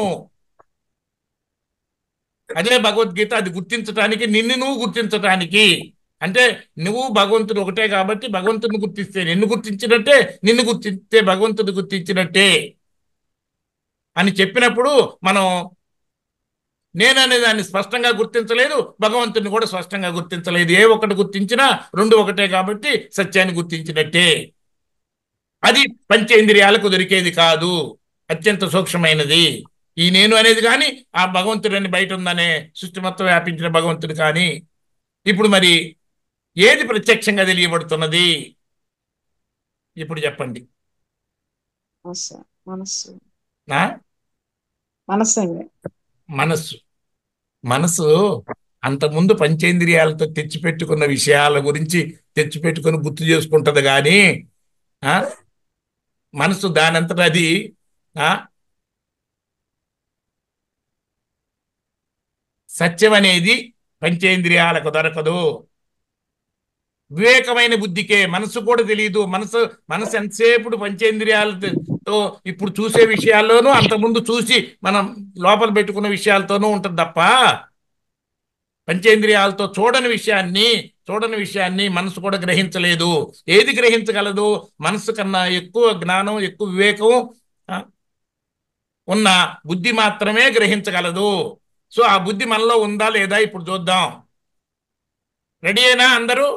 అదే భగవద్గీత అది గుర్తించటానికి నిన్ను నువ్వు గుర్తించటానికి అంటే నువ్వు భగవంతుడు ఒకటే కాబట్టి భగవంతుడిని గుర్తిస్తే నిన్ను గుర్తించినట్టే నిన్ను గుర్తిస్తే భగవంతుడు గుర్తించినట్టే అని చెప్పినప్పుడు మనం నేను అనే దాన్ని స్పష్టంగా గుర్తించలేదు భగవంతుని కూడా స్పష్టంగా గుర్తించలేదు ఏ ఒక్కటి గుర్తించినా రెండు ఒకటే కాబట్టి సత్యాన్ని గుర్తించినట్టే అది పంచేంద్రియాలకు దొరికేది కాదు అత్యంత సూక్ష్మమైనది ఈ నేను అనేది కానీ ఆ భగవంతుడని బయట ఉందనే సృష్టి మొత్తం వ్యాపించిన భగవంతుడు కానీ ఇప్పుడు మరి ఏది ప్రత్యక్షంగా తెలియబడుతున్నది ఇప్పుడు చెప్పండి మనస్సు మనస్సు నా మనస్సు అండి మనస్సు మనసు అంతకుముందు పంచేంద్రియాలతో తెచ్చిపెట్టుకున్న విషయాల గురించి తెచ్చిపెట్టుకుని గుర్తు చేసుకుంటది కానీ ఆ మనసు దానంతట అది ఆ సత్యం అనేది పంచేంద్రియాలకు దొరకదు వివేకమైన బుద్ధికే మనసు కూడా తెలియదు మనసు మనసు ఎంతసేపు పంచేంద్రియాలతో ఇప్పుడు చూసే విషయాల్లోనూ అంతకుముందు చూసి మనం లోపల పెట్టుకున్న విషయాలతోనూ ఉంటుంది తప్ప పంచేంద్రియాలతో చూడని విషయాన్ని చూడని విషయాన్ని మనసు కూడా గ్రహించలేదు ఏది గ్రహించగలదు మనసు కన్నా ఎక్కువ జ్ఞానం ఎక్కువ వివేకం ఆ, ఉన్న బుద్ధి మాత్రమే గ్రహించగలదు సో ఆ బుద్ధి మనలో ఉందా లేదా ఇప్పుడు చూద్దాం రెడీ అయినా అందరూ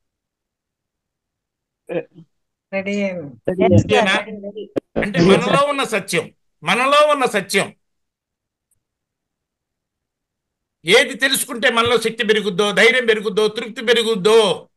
రెడీ రెడీయేనా? అంటే మనలో ఉన్న సత్యం మనలో ఉన్న సత్యం ఏది తెలుసుకుంటే మనలో శక్తి పెరుగుద్దో ధైర్యం పెరుగుద్దో తృప్తి పెరుగుద్దో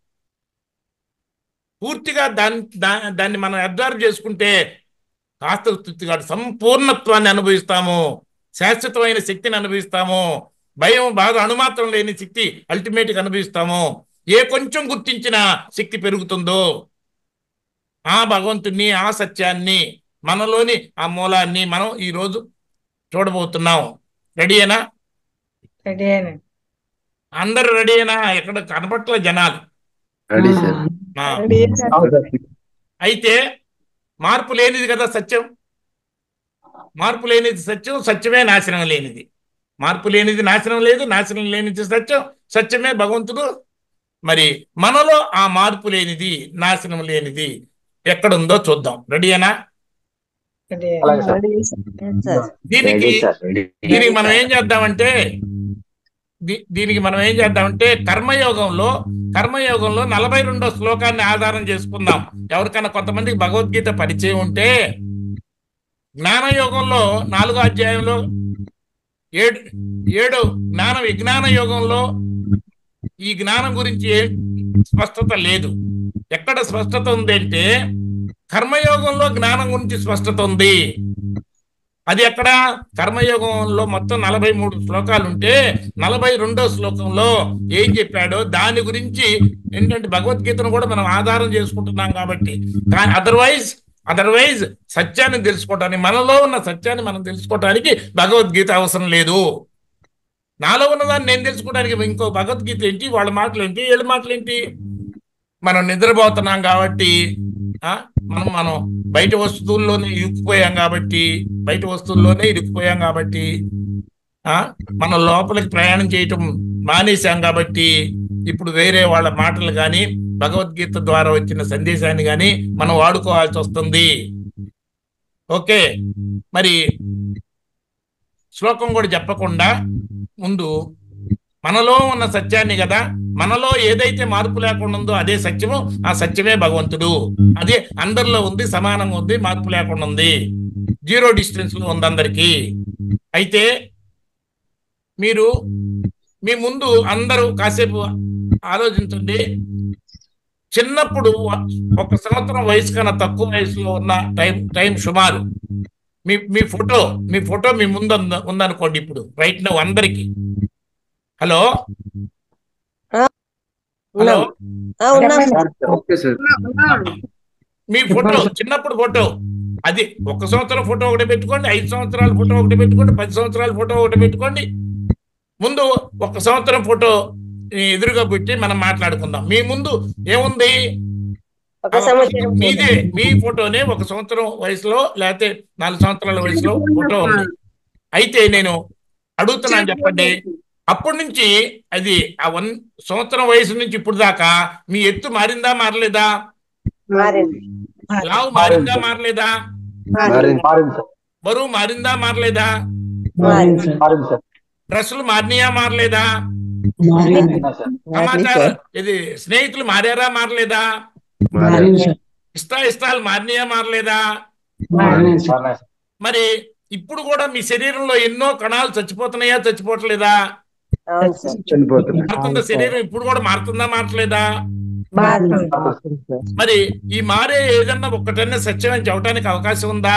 పూర్తిగా దాన్ని దా- దాన్ని మనం అబ్జర్వ్ చేసుకుంటే కాస్త తృప్తి కాదు సంపూర్ణత్వాన్ని అనుభవిస్తాము శాశ్వతమైన శక్తిని అనుభవిస్తాము భయం బాధ అణుమాత్రం లేని శక్తి అల్టిమేట్గా అనుభవిస్తాము ఏ కొంచెం గుర్తించిన శక్తి పెరుగుతుందో ఆ భగవంతుణ్ణి ఆ సత్యాన్ని మనలోని ఆ మూలాన్ని మనం ఈరోజు చూడబోతున్నాం రెడీయేనా రెడీ అయినా అందరు రెడీయేనా ఎక్కడ కనపట్ల జనాలు రెడీ సార్ ఆ, రెడీ అవును సార్ అయితే మార్పు లేనిది కదా సత్యం మార్పు లేనిది సత్యం సత్యమే నాశనం లేనిది మార్పు లేనిది నాశనం లేదు నాశనం లేనిది సత్యం సత్యమే భగవంతుడు మరి మనలో ఆ మార్పు లేనిది నాశనం లేనిది ఎక్కడుందో చూద్దాం రెడీయేనా రెడీ అలాగే సార్. దీనికి రెడీ సార్ రెడీ దీనికి మనం ఏం చేద్దామంటే దీ- దీనికి మనం ఏం చేద్దామంటే కర్మయోగంలో కర్మయోగంలో నలభై రెండో శ్లోకాన్ని ఆధారం చేసుకుందాం ఎవరికైనా కొంతమందికి భగవద్గీత పరిచయం ఉంటే జ్ఞానయోగంలో నాలుగో అధ్యాయంలో ఏడు ఏడు జ్ఞాన విజ్ఞాన యోగంలో ఈ జ్ఞానం గురించి ఏ స్పష్టత లేదు ఎక్కడ స్పష్టత ఉంది అంటే కర్మయోగంలో జ్ఞానం గురించి స్పష్టత ఉంది అది ఎక్కడ కర్మయోగంలో మొత్తం నలభై మూడు శ్లోకాలు ఉంటే నలభై రెండో శ్లోకంలో ఏం చెప్పాడో దాని గురించి ఏంటంటే భగవద్గీతను కూడా మనం ఆధారం చేసుకుంటున్నాం కాబట్టి కానీ అదర్వైజ్ అదర్వైజ్ సత్యాన్ని తెలుసుకోవటానికి మనలో ఉన్న సత్యాన్ని మనం తెలుసుకోవటానికి భగవద్గీత అవసరం లేదు నాలో ఉన్నదాన్ని నేను తెలుసుకోవడానికి ఇంకో భగవద్గీత ఏంటి వాళ్ళ మాటలు ఏంటి వీళ్ళ మాటలు ఏంటి మనం నిద్రపోతున్నాం కాబట్టి ఆ మనం మనం బయట వస్తువుల్లోనే ఇరుక్కుపోయాం కాబట్టి బయట వస్తువుల్లోనే ఇరుక్కుపోయాం కాబట్టి ఆ మనం లోపలికి ప్రయాణం చేయటం మానేశాం కాబట్టి ఇప్పుడు వేరే వాళ్ళ మాటలు కానీ భగవద్గీత ద్వారా వచ్చిన సందేశాన్ని కానీ మనం వాడుకోవాల్సి వస్తుంది ఓకే మరి శ్లోకం కూడా చెప్పకుండా ముందు మనలో ఉన్న సత్యాన్ని కదా మనలో ఏదైతే మార్పు లేకుండా ఉందో అదే సత్యము ఆ సత్యమే భగవంతుడు అదే అందరిలో ఉంది సమానంగా ఉంది మార్పు లేకుండా ఉంది జీరో డిస్టెన్స్ లో ఉంది అందరికీ అయితే మీరు మీ ముందు అందరూ కాసేపు ఆలోచించండి చిన్నప్పుడు ఒక సంవత్సరం వయసు కన్నా తక్కువ వయసులో ఉన్న టైం టైం సుమారు మీ మీ ఫోటో మీ ఫోటో మీ ముందు ఉంద- ఉందనుకోండి ఇప్పుడు రైట్ నౌ అందరికి హలో హలో ఆ, ఉన్నాం సార్. ఓకే సార్ మీ ఫోటో చిన్నప్పుడు ఫోటో అది ఒక సంవత్సరం ఫోటో ఒకటి పెట్టుకోండి ఐదు సంవత్సరాల ఫోటో ఒకటి పెట్టుకోండి పది సంవత్సరాల ఫోటో ఒకటి పెట్టుకోండి ముందు ఒక సంవత్సరం ఫోటో ఎదురుగా పెట్టి మనం మాట్లాడుకుందాం మీ ముందు ఏముంది ఒక సంవత్సరం మీదే మీ ఫోటోనే ఒక సంవత్సరం వయసులో లేకపోతే నాలుగు సంవత్సరాల వయసులో ఫోటో ఉంది అయితే నేను అడుగుతున్నాను చెప్పండి అప్పటి నుంచి అది ఆ వన్ సంవత్సరం వయసు నుంచి ఇప్పుడు దాకా మీ ఎత్తు మారిందా మారలేదా మారింది లావు మారిందా మారలేదా మారింది మారింది సార్ బరువు మారిందా మారలేదా మారింది సార్ మారింది సార్ డ్రెస్సులు మారినాయా మారలేదా మారింది సార్ సమాచారం ఇది స్నేహితులు మారారా మారలేదా మారింది సార్ ఇష్ట ఇష్టాలు మారినాయా మారలేదా మారింది సార్ మరి ఇప్పుడు కూడా మీ శరీరంలో ఎన్నో కణాలు చచ్చిపోతున్నాయా చచ్చిపోవట్లేదా అవును సార్ చనిపోతున్నాయి మారుతుందా శరీరం ఇప్పుడు కూడా మారుతుందా మారట్లేదా మారుతుంది మరి ఈ మారే ఏదన్నా ఒక్కటన్నా సత్యం అని చెప్పడానికి అవకాశం ఉందా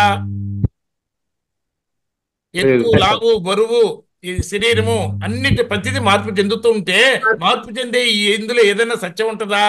ఎత్తు లేదు. లావు బరువు ఈ శరీరము అన్నిటి ప్రతిదీ మార్పు చెందుతూ ఉంటే మార్పు చెందే ఈ ఇందులో ఏదైనా సత్యం ఉంటుందా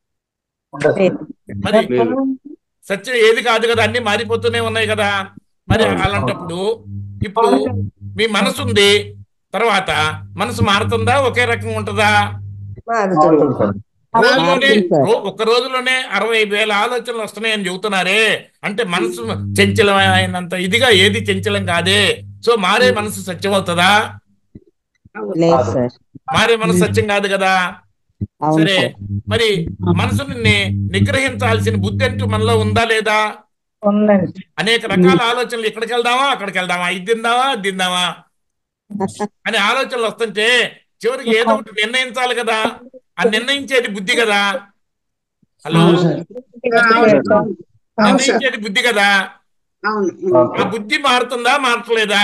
మరి లేదు సత్యం ఏది కాదు కదా అన్ని మారిపోతూనే ఉన్నాయి కదా మరి అలాంటప్పుడు ఇప్పుడు మీ మనసు ఉంది తర్వాత మనసు మారుతుందా ఒకే రకంగా ఉంటుందా మారుతుంది రోజులోనే రో- ఒక రోజులోనే అరవై వేల ఆలోచనలు వస్తున్నాయని చెబుతున్నారే అంటే మనసు చంచలమైనంత ఇదిగా ఏది చంచలం కాదే సో మారే మనసు సత్యం అవుతుందా లేదు సార్ మారే మనసు సత్యం కాదు కదా అవును సరే సార్ మరి మనసుని ని- నిగ్రహించాల్సిన బుద్ధి అంటూ మనలో ఉందా లేదా ఉందండి అనేక రకాల ఆలోచనలు ఇక్కడికి వెళ్దామా అక్కడికి వెళ్దామా ఇది తిందామా అది తిందామా అనే ఆలోచనలు వస్తుంటే చివరికి ఏదో ఒకటి నిర్ణయించాలి కదా ఆ నిర్ణయించేది బుద్ధి కదా హలో అవును సార్ నిర్ణయించేది బుద్ధి కదా ఆ బుద్ధి మారుతుందా మారట్లేదా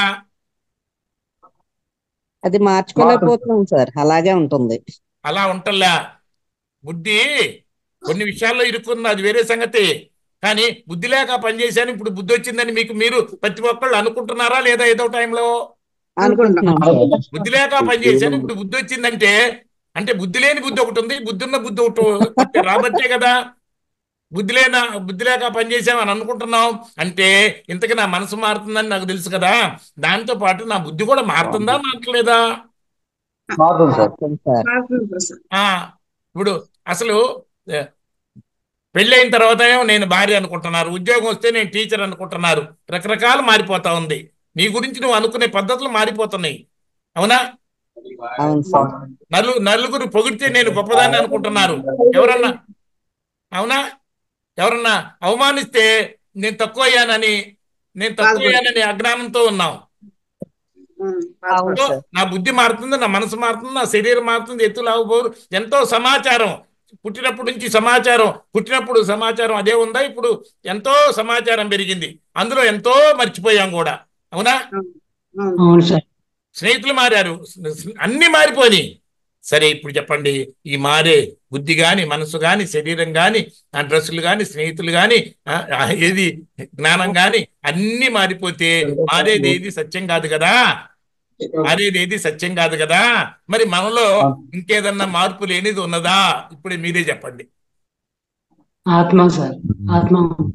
అది మార్చుకోలేకపోతున్నాం సార్ అలాగే ఉంటుంది అలా ఉంటల్లా బుద్ధి కొన్ని విషయాల్లో ఇరుక్కుంది అది వేరే సంగతి కానీ బుద్ధి లేక పనిచేశాను ఇప్పుడు బుద్ధి వచ్చిందని మీకు మీరు ప్రతి ఒక్కళ్ళు అనుకుంటున్నారా లేదా ఏదో టైంలో అనుకుంటున్నాం సార్ బుద్ధి లేక పనిచేశాను ఇప్పుడు బుద్ధి వచ్చిందంటే అంటే బుద్ధి లేని బుద్ధి ఒకటి ఉంది బుద్ధి ఉన్న బుద్ధి ఒకటి ఒకటి రాబట్టే కదా బుద్ధి లేన బుద్ధి లేక పనిచేసామని అనుకుంటున్నాం అంటే ఇంతకీ నా మనసు మారుతుందని నాకు తెలుసు కదా దాంతో పాటు నా బుద్ధి కూడా మారుతుందా మారట్లేదా మారుతుంది సార్ మారుతుంది సార్ ఆ ఇప్పుడు అసలు ఏ, పెళ్ళైన తర్వాత ఏమో నేను భార్య అనుకుంటున్నారు ఉద్యోగం వస్తే నేను టీచర్ అనుకుంటున్నారు రకరకాలు మారిపోతా ఉంది నీ గురించి నువ్వు అనుకునే పద్ధతులు మారిపోతున్నాయి అవునా అవును సార్ నలు నలుగురు పొగిడితే నేను గొప్పదాన్ని అనుకుంటున్నారు ఎవరన్నా అవునా ఎవరన్నా అవమానిస్తే నేను తక్కువ అయ్యానని నేను తక్కువ అయ్యానని అజ్ఞానంతో ఉన్నాం అవును సో సార్ నా బుద్ధి మారుతుంది నా మనసు మారుతుంది నా శరీరం మారుతుంది ఎత్తు లావుపోరు ఎంతో సమాచారం పుట్టినప్పటి నుంచి సమాచారం పుట్టినప్పుడు సమాచారం అదే ఉందా ఇప్పుడు ఎంతో సమాచారం పెరిగింది అందులో ఎంతో మర్చిపోయాం కూడా అవునా అవును సార్ స్నేహితులు మారారు అన్ని మారిపోయి సరే ఇప్పుడు చెప్పండి ఈ మారే బుద్ధి గాని మనసు గాని శరీరం గాని ఆ డ్రెస్సులు గాని స్నేహితులు గాని ఆ, ఆ, ఏది జ్ఞానం గాని అన్ని మారిపోతే మారేది ఏది సత్యం కాదు కదా మారేది ఏది సత్యం కాదు కదా మరి మనలో ఇంకేదన్నా మార్పు లేనిది ఉన్నదా ఇప్పుడు మీరే చెప్పండి ఆత్మ సార్ ఆత్మ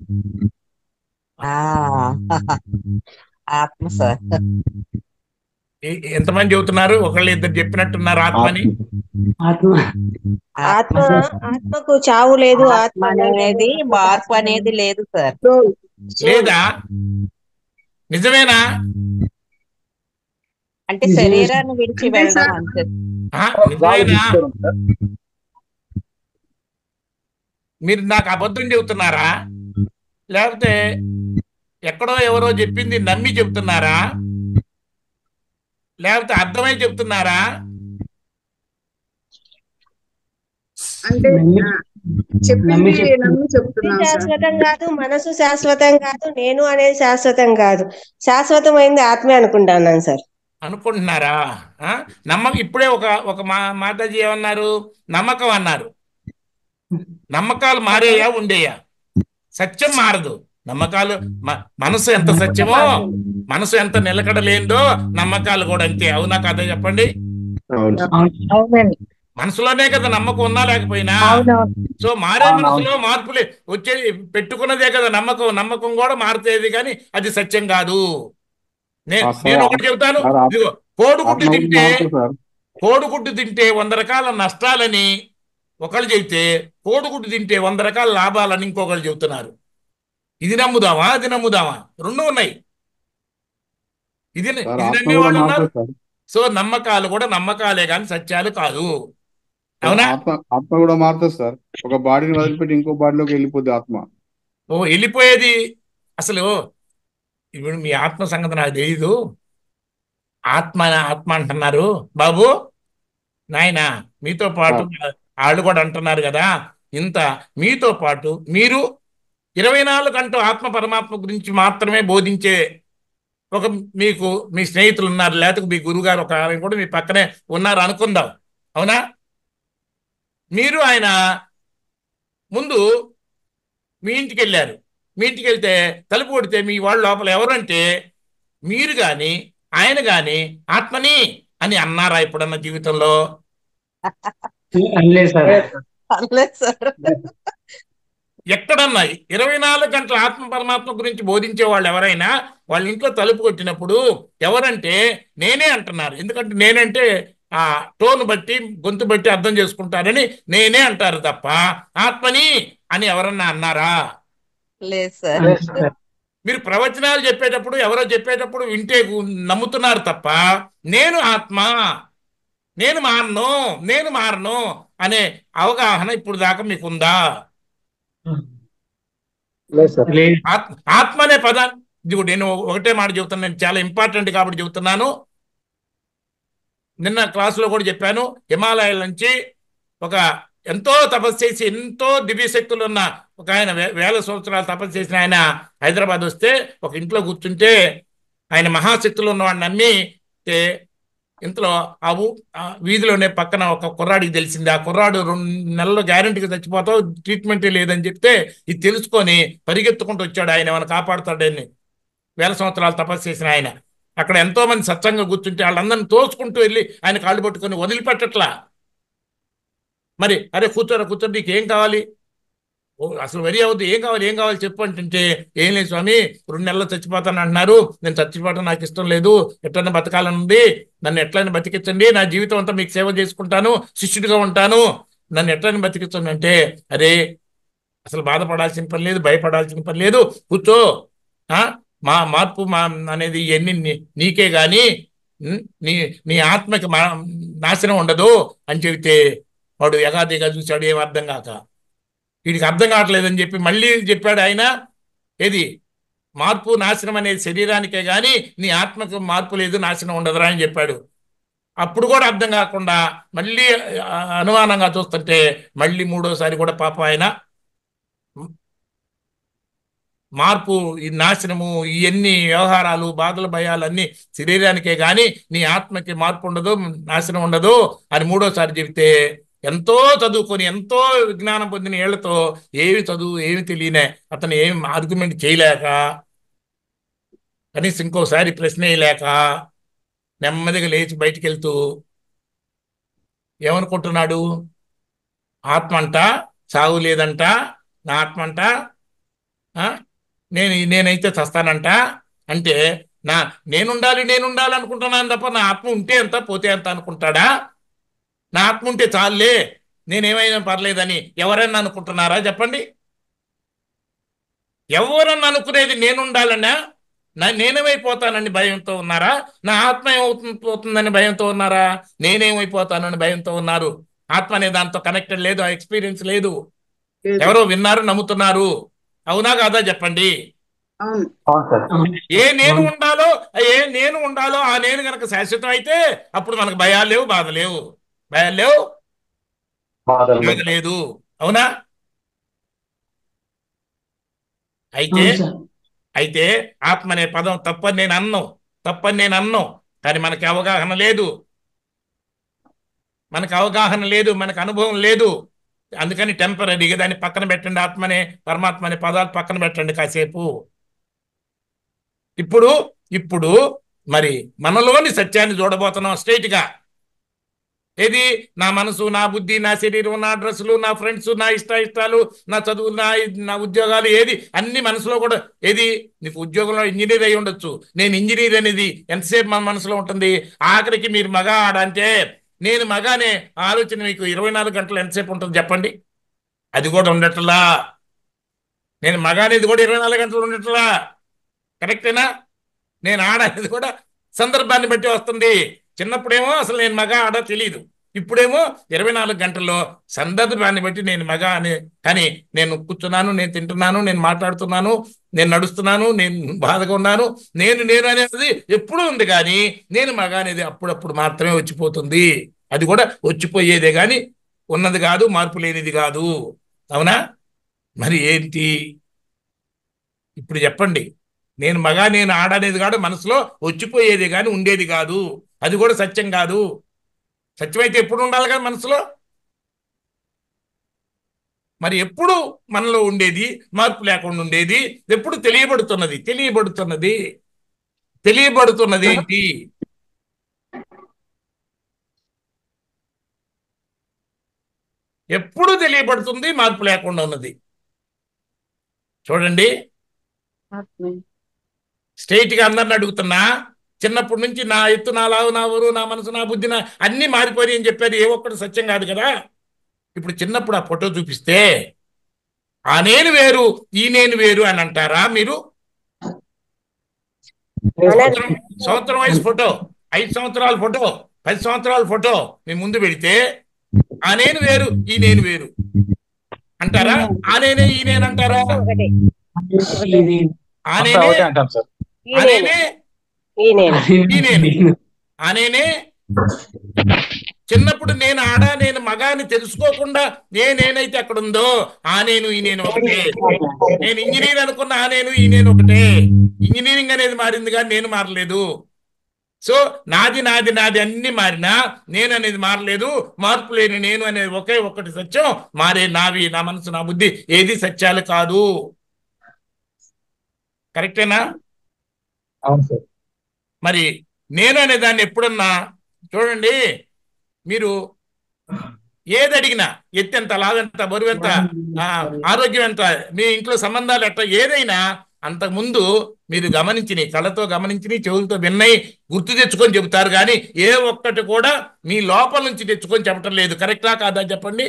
ఆ, ఆత్మ సార్ ఏ- ఎంతమంది చెబుతున్నారు ఒకళ్ళు ఇద్దరు చెప్పినట్టున్నారు ఆత్మని ఆత్మ ఆత్మ ఆత్మకు చావు లేదు ఆత్మ అనేది మార్పు అనేది లేదు సార్ లేదా నిజమేనా అంటే శరీరాన్ని విడిచి వెళ్ళడం అంతే ఆ, నిజమేనా మీరు నాకు అబద్ధం చెబుతున్నారా లేకపోతే ఎక్కడో ఎవరో చెప్పింది నమ్మి చెప్తున్నారా లేకపోతే అర్థమై చెప్తున్నారా అంటే ఆ, చెప్పింది నమ్మి చెప్తున్నా. నమ్మి చెప్తున్నాం సార్ శాశ్వతం కాదు మనసు శాశ్వతం కాదు నేను అనేది శాశ్వతం కాదు శాశ్వతమైంది ఆత్మే అనుకుంటున్నాను సార్ అనుకుంటున్నారా ఆ? నమ్మకం ఇప్పుడే ఒక ఒక మా మాతాజీ ఏమన్నారు నమ్మకం అన్నారు నమ్మకాలు మారేయా ఉండేయా సత్యం మారదు నమ్మకాలు మ- మనసు ఎంత సత్యమో మనసు ఎంత నిలకడలేందో నమ్మకాలు కూడా అంతే అవునా కదా చెప్పండి అవును అవునండి మనసులోనే కదా నమ్మకం ఉన్నా లేకపోయినా అవునవును సో మారే మనసులో మార్పులే వచ్చే పెట్టుకున్నదే కదా నమ్మకం నమ్మకం కూడా మారుతేది కానీ అది సత్యం కాదు నేను ఆ సార్, నేను ఒకటి చెబుతాను సార్, ఆత్మ- ఇదిగో కోడిగుడ్డు ఆత్మ తింటే మారుతుంది సార్ కోడిగుడ్డు తింటే వంద రకాల నష్టాలని ఒకళ్ళు చెబితే కోడిగుడ్డు తింటే వంద రకాల లాభాలని ఇంకొకళ్ళు చెబుతున్నారు ఇది నమ్ముదామా అది నమ్ముదామా రెండు ఉన్నాయి ఇది సార్ ఇది ఆత్మ నమ్మే కూడా వాళ్ళు ఉన్నారు మారుతుంది సార్ సో నమ్మకాలు కూడా నమ్మకాలే కానీ సత్యాలు కాదు అవునా ఆత్మ ఆత్మ కూడా మారుతుంది సార్ ఒక బాడీని వదిలిపెట్టి ఇంకో బాడీలోకి వెళ్ళిపోద్ది ఆత్మ ఓ వెళ్ళిపోయేది అసలు ఇప్పుడు మీ ఆత్మ సంగతి నాకు తెలియదు ఆత్మ ఆత్మ అంటున్నారు బాబు నాయన మీతో పాటు వాళ్ళు కూడా అంటున్నారు కదా ఇంత మీతో పాటు మీరు ఇరవై నాలుగు గంటలు ఆత్మ పరమాత్మ గురించి మాత్రమే బోధించే ఒక మీకు మీ స్నేహితులు ఉన్నారు లేకపోతే మీ గురువుగారు ఒక ఆయన కూడా మీ పక్కనే ఉన్నారు అనుకుందాం అవునా మీరు ఆయన ముందు మీ ఇంటికి వెళ్ళారు మీ ఇంటికి వెళ్తే తలుపు కొడితే మీ వాళ్ళ లోపల ఎవరంటే మీరు కానీ ఆయన కానీ ఆత్మని అని అన్నారా ఇప్పుడన్న జీవితంలో అనలేదు సార్ అనలేదు సార్ ఎక్కడన్నా ఇరవై నాలుగు గంటల ఆత్మ పరమాత్మ గురించి బోధించే వాళ్ళు ఎవరైనా వాళ్ళ ఇంట్లో తలుపు కొట్టినప్పుడు ఎవరంటే నేనే అంటున్నారు ఎందుకంటే నేనంటే ఆ టోన్ బట్టి గొంతు బట్టి అర్థం చేసుకుంటారని నేనే అంటారు తప్ప ఆత్మని అని ఎవరన్నా అన్నారా లేదు సార్ అనలేదు సార్ మీరు ప్రవచనాలు చెప్పేటప్పుడు ఎవరో చెప్పేటప్పుడు వింటే గు- నమ్ముతున్నారు తప్ప నేను ఆత్మ నేను మారను నేను మారను అనే అవగాహన ఇప్పుడు దాకా మీకుందా లేదు ఆత్మ ఆత్మ అనే పదాన్ని ఇదిగో నేను ఒకటే మాట చెబుతాను నేను చాలా ఇంపార్టెంట్ కాబట్టి చెబుతున్నాను నిన్న క్లాసులో కూడా చెప్పాను హిమాలయాల నుంచి ఒక ఎంతో తపస్సు చేసి ఎంతో దివ్య శక్తులు ఉన్న ఒక ఆయన వే- వేల సంవత్సరాలు తపస్సు చేసిన ఆయన హైదరాబాద్ వస్తే ఒక ఇంట్లో కూర్చుంటే ఆయన మహాశక్తులు ఉన్నవాడిని నమ్మి తే ఇంతలో ఆ ఊ ఆ వీధిలోనే పక్కన ఒక కుర్రాడికి తెలిసింది ఆ కుర్రాడు రెండు నెలల్లో గ్యారంటీగా చచ్చిపోతావు ట్రీట్మెంటే లేదని చెప్తే ఇది తెలుసుకొని పరిగెత్తుకుంటూ వచ్చాడు ఆయన ఏమైనా కాపాడుతాడని వేల సంవత్సరాలు తపస్సు చేసిన ఆయన అక్కడ ఎంతో మంది సత్సంగా కూర్చుంటే వాళ్ళందరిని తోసుకుంటూ వెళ్ళి ఆయన కాళ్ళు పట్టుకొని వదిలిపెట్టట్లా మరి అరే కూర్చోరా కూర్చో నీకు ఏం కావాలి ఓ అసలు వరి అవద్దు ఏం కావాలి ఏం కావాలి చెప్పు అంటుంటే ఏం లేదు స్వామి రెండు నెలల్లో చచ్చిపోతాను అంటున్నారు నేను చచ్చిపోవడం నాకు ఇష్టం లేదు ఎట్లయినా బతకాలని ఉంది నన్ను ఎట్లయినా బతికించండి నా జీవితం అంతా మీకు సేవ చేసుకుంటాను శిష్యుడిగా ఉంటాను నన్ను ఎట్లయినా బతికించండి అంటే అరే అసలు బాధపడాల్సిన పని లేదు భయపడాల్సిన పని లేదు కూర్చో ఆ మా మార్పు మా అనేది ఇవన్నీ నీ- నీకే గాని ఉం, నీ నీ ఆత్మకి మా నాశనం ఉండదు అని చెబితే వాడు ఎగాదిగా చూశాడు ఏం అర్థం కాక వీడికి అర్థం కావట్లేదని చెప్పి మళ్ళీ చెప్పాడు ఆయన ఏది మార్పు నాశనం అనేది శరీరానికే గాని నీ ఆత్మకు మార్పు లేదు నాశనం ఉండదురా అని చెప్పాడు అప్పుడు కూడా అర్థం కాకుండా మళ్ళీ ఆ, అనుమానంగా చూస్తుంటే మళ్ళీ మూడోసారి కూడా పాప ఆయన మార్పు ఈ నాశనము ఇవన్నీ వ్యవహారాలు బాధలు భయాలు అన్నీ శరీరానికే గాని నీ ఆత్మకి మార్పు ఉండదు నాశనం ఉండదు అని మూడోసారి చెబితే ఎంతో చదువుకొని ఎంతో విజ్ఞానం పొందిన ఏళ్లతో ఏమి చదువు ఏమి తెలియనే అతను ఏమి ఆర్గ్యుమెంట్ చేయలేక కనీసం ఇంకోసారి ప్రశ్న వేయలేక నెమ్మదిగా లేచి బయటికి వెళ్తూ ఏమనుకుంటున్నాడు ఆత్మ అంట సాగు లేదంట నా ఆత్మ అంట ఆ? నేను నేనైతే చస్తానంట అంటే నా నేనుండాలి నేనుండాలి అనుకుంటున్నాను తప్ప నా ఆత్మ ఉంటే ఎంత పోతే ఎంత అనుకుంటాడా నా ఆత్మ ఉంటే చాలులే నేనేమైనా పర్లేదని ఎవరైనా అనుకుంటున్నారా చెప్పండి ఎవరన్నా అనుకునేది నేనుండాలన్నా నా నేనేమైపోతానని భయంతో ఉన్నారా నా ఆత్మ ఏమవుతుందని భయంతో ఉన్నారా నేనేమైపోతానని భయంతో ఉన్నారు ఆత్మ అనే దాంతో కనెక్టెడ్ లేదు ఆ ఎక్స్పీరియన్స్ లేదు లేదు. ఎవరో విన్నారు నమ్ముతున్నారు అవునా కాదా చెప్పండి అవును అవును సార్ అవును ఏ నేను ఉండాలో ఏ నేను ఉండాలో ఆ నేను గనక శాశ్వతం అయితే అప్పుడు మనకు భయాలు లేవు బాధ లేవు భయాలు లేవు బాధలు బాధ లేదు అవునా అయితే అవును సార్ అయితే ఆత్మ అనే పదం తప్పని నేను అన్ను తప్పని నేను అన్ను కానీ మనకి అవగాహన లేదు మనకు అవగాహన లేదు మనకు అనుభవం లేదు అందుకని టెంపరీగా దాన్ని పక్కన పెట్టండి ఆత్మనే పరమాత్మ అనే పదాలు పక్కన పెట్టండి కాసేపు ఇప్పుడు ఇప్పుడు మరి మనలోని సత్యాన్ని చూడబోతున్నాం straight గా ఏది నా మనసు నా బుద్ధి నా శరీరం నా డ్రెస్సులు నా ఫ్రెండ్స్ నా ఇష్ట ఇష్టాలు నా చదువు నా నా ఉద్యోగాలు ఏది అన్ని మనసులో కూడా ఏది నీకు ఉద్యోగంలో ఇంజనీర్ అయి ఉండొచ్చు నేను ఇంజనీర్ అనేది ఎంతసేపు మన మనసులో ఉంటుంది ఆఖరికి మీరు మగ ఆడ అంటే నేను మగ అనే ఆలోచన మీకు ఇరవై నాలుగు గంటలు ఎంతసేపు ఉంటుంది చెప్పండి అది కూడా ఉండట్లా నేను మగ అనేది కూడా ఇరవై నాలుగు గంటలు ఉండట్లా కరెక్టేనా నేను ఆడ అనేది కూడా సందర్భాన్ని బట్టి వస్తుంది చిన్నప్పుడేమో అసలు నేను మగ ఆడ తెలియదు ఇప్పుడేమో ఇరవై నాలుగు గంటల్లో సందర్భాన్ని బట్టి నేను మగ అని కానీ నేను కూర్చున్నాను నేను తింటున్నాను నేను మాట్లాడుతున్నాను నేను నడుస్తున్నాను నేను బాధగా ఉన్నాను నేను నేను అనేది ఎప్పుడూ ఉంది కానీ నేను మగ అనేది అప్పుడప్పుడు మాత్రమే వచ్చిపోతుంది అది కూడా వచ్చిపోయేదే కానీ ఉన్నది కాదు మార్పు లేనిది కాదు అవునా మరి ఏంటి ఇప్పుడు చెప్పండి నేను మగ నేను ఆడనేది కాదు మనసులో వచ్చిపోయేది కానీ ఉండేది కాదు అది కూడా సత్యం కాదు సత్యమైతే ఎప్పుడు ఉండాలి కదా మనసులో మరి ఎప్పుడు మనలో ఉండేది మార్పు లేకుండా ఉండేది ఎప్పుడు తెలియబడుతున్నది తెలియబడుతున్నది తెలియబడుతున్నది ఏంటి ఎప్పుడు తెలియబడుతుంది మార్పు లేకుండా ఉన్నది చూడండి ఆత్మే స్ట్రైట్ గా అందరిని అడుగుతున్నా చిన్నప్పటి నుంచి నా ఎత్తు నా లావు నా ఊరు నా మనసు నా బుద్ధి నా అన్ని మారిపోయి అని చెప్పారు ఏ ఒక్కటి సత్యం కాదు కదా ఇప్పుడు చిన్నప్పుడు ఆ ఫోటో చూపిస్తే ఆ నేను వేరు ఈ నేను వేరు అని అంటారా మీరు సంవత్సరం సంవత్సరం వయసు ఫోటో ఐదు సంవత్సరాల ఫోటో పది సంవత్సరాల ఫోటో మీ ముందు పెడితే ఆ నేను వేరు ఈ నేను వేరు అంటారా ఆ నేనే ఈ నేను అంటారా ఒకటే ఇది ఆ అంతా నేనే ఒకటే అంటాం సార్ ఈ ఆ నేను నేనే ఈ నేను ఈ నేను ఆ నేనే చిన్నప్పుడు నేను ఆడ నేను మగ అని తెలుసుకోకుండా ఏ నేనైతే అక్కడ ఉందో ఆ నేను ఈ నేను ఒకటే నేను ఇంజనీర్ అనుకున్న ఆ నేను ఈ నేను ఒకటే ఇంజనీరింగ్ అనేది మారింది కానీ నేను మారలేదు సో నాది నాది నాది అన్ని మారినా నేను అనేది మారలేదు మార్పు లేని నేను అనేది ఒకే ఒక్కటి సత్యం మారే నావి నా మనసు నా బుద్ధి ఏది సత్యాలు కాదు కరెక్టేనా అవును సార్ మరి నేను అనే దాన్ని ఎప్పుడన్నా చూడండి మీరు ఏది అడిగినా ఎత్తు ఎంత లావెంత బరువు ఎంత ఆ, ఆరోగ్యం ఎంత మీ ఇంట్లో సంబంధాలు ఎట్లా ఏదైనా అంతకుముందు మీరు గమనించిని కళ్ళతో గమనించిని చెవులతో విన్నయి గుర్తు తెచ్చుకొని చెబుతారు కానీ ఏ ఒక్కటి కూడా మీ లోపల నుంచి తెచ్చుకొని చెప్పటం లేదు కరెక్టా కాదా చెప్పండి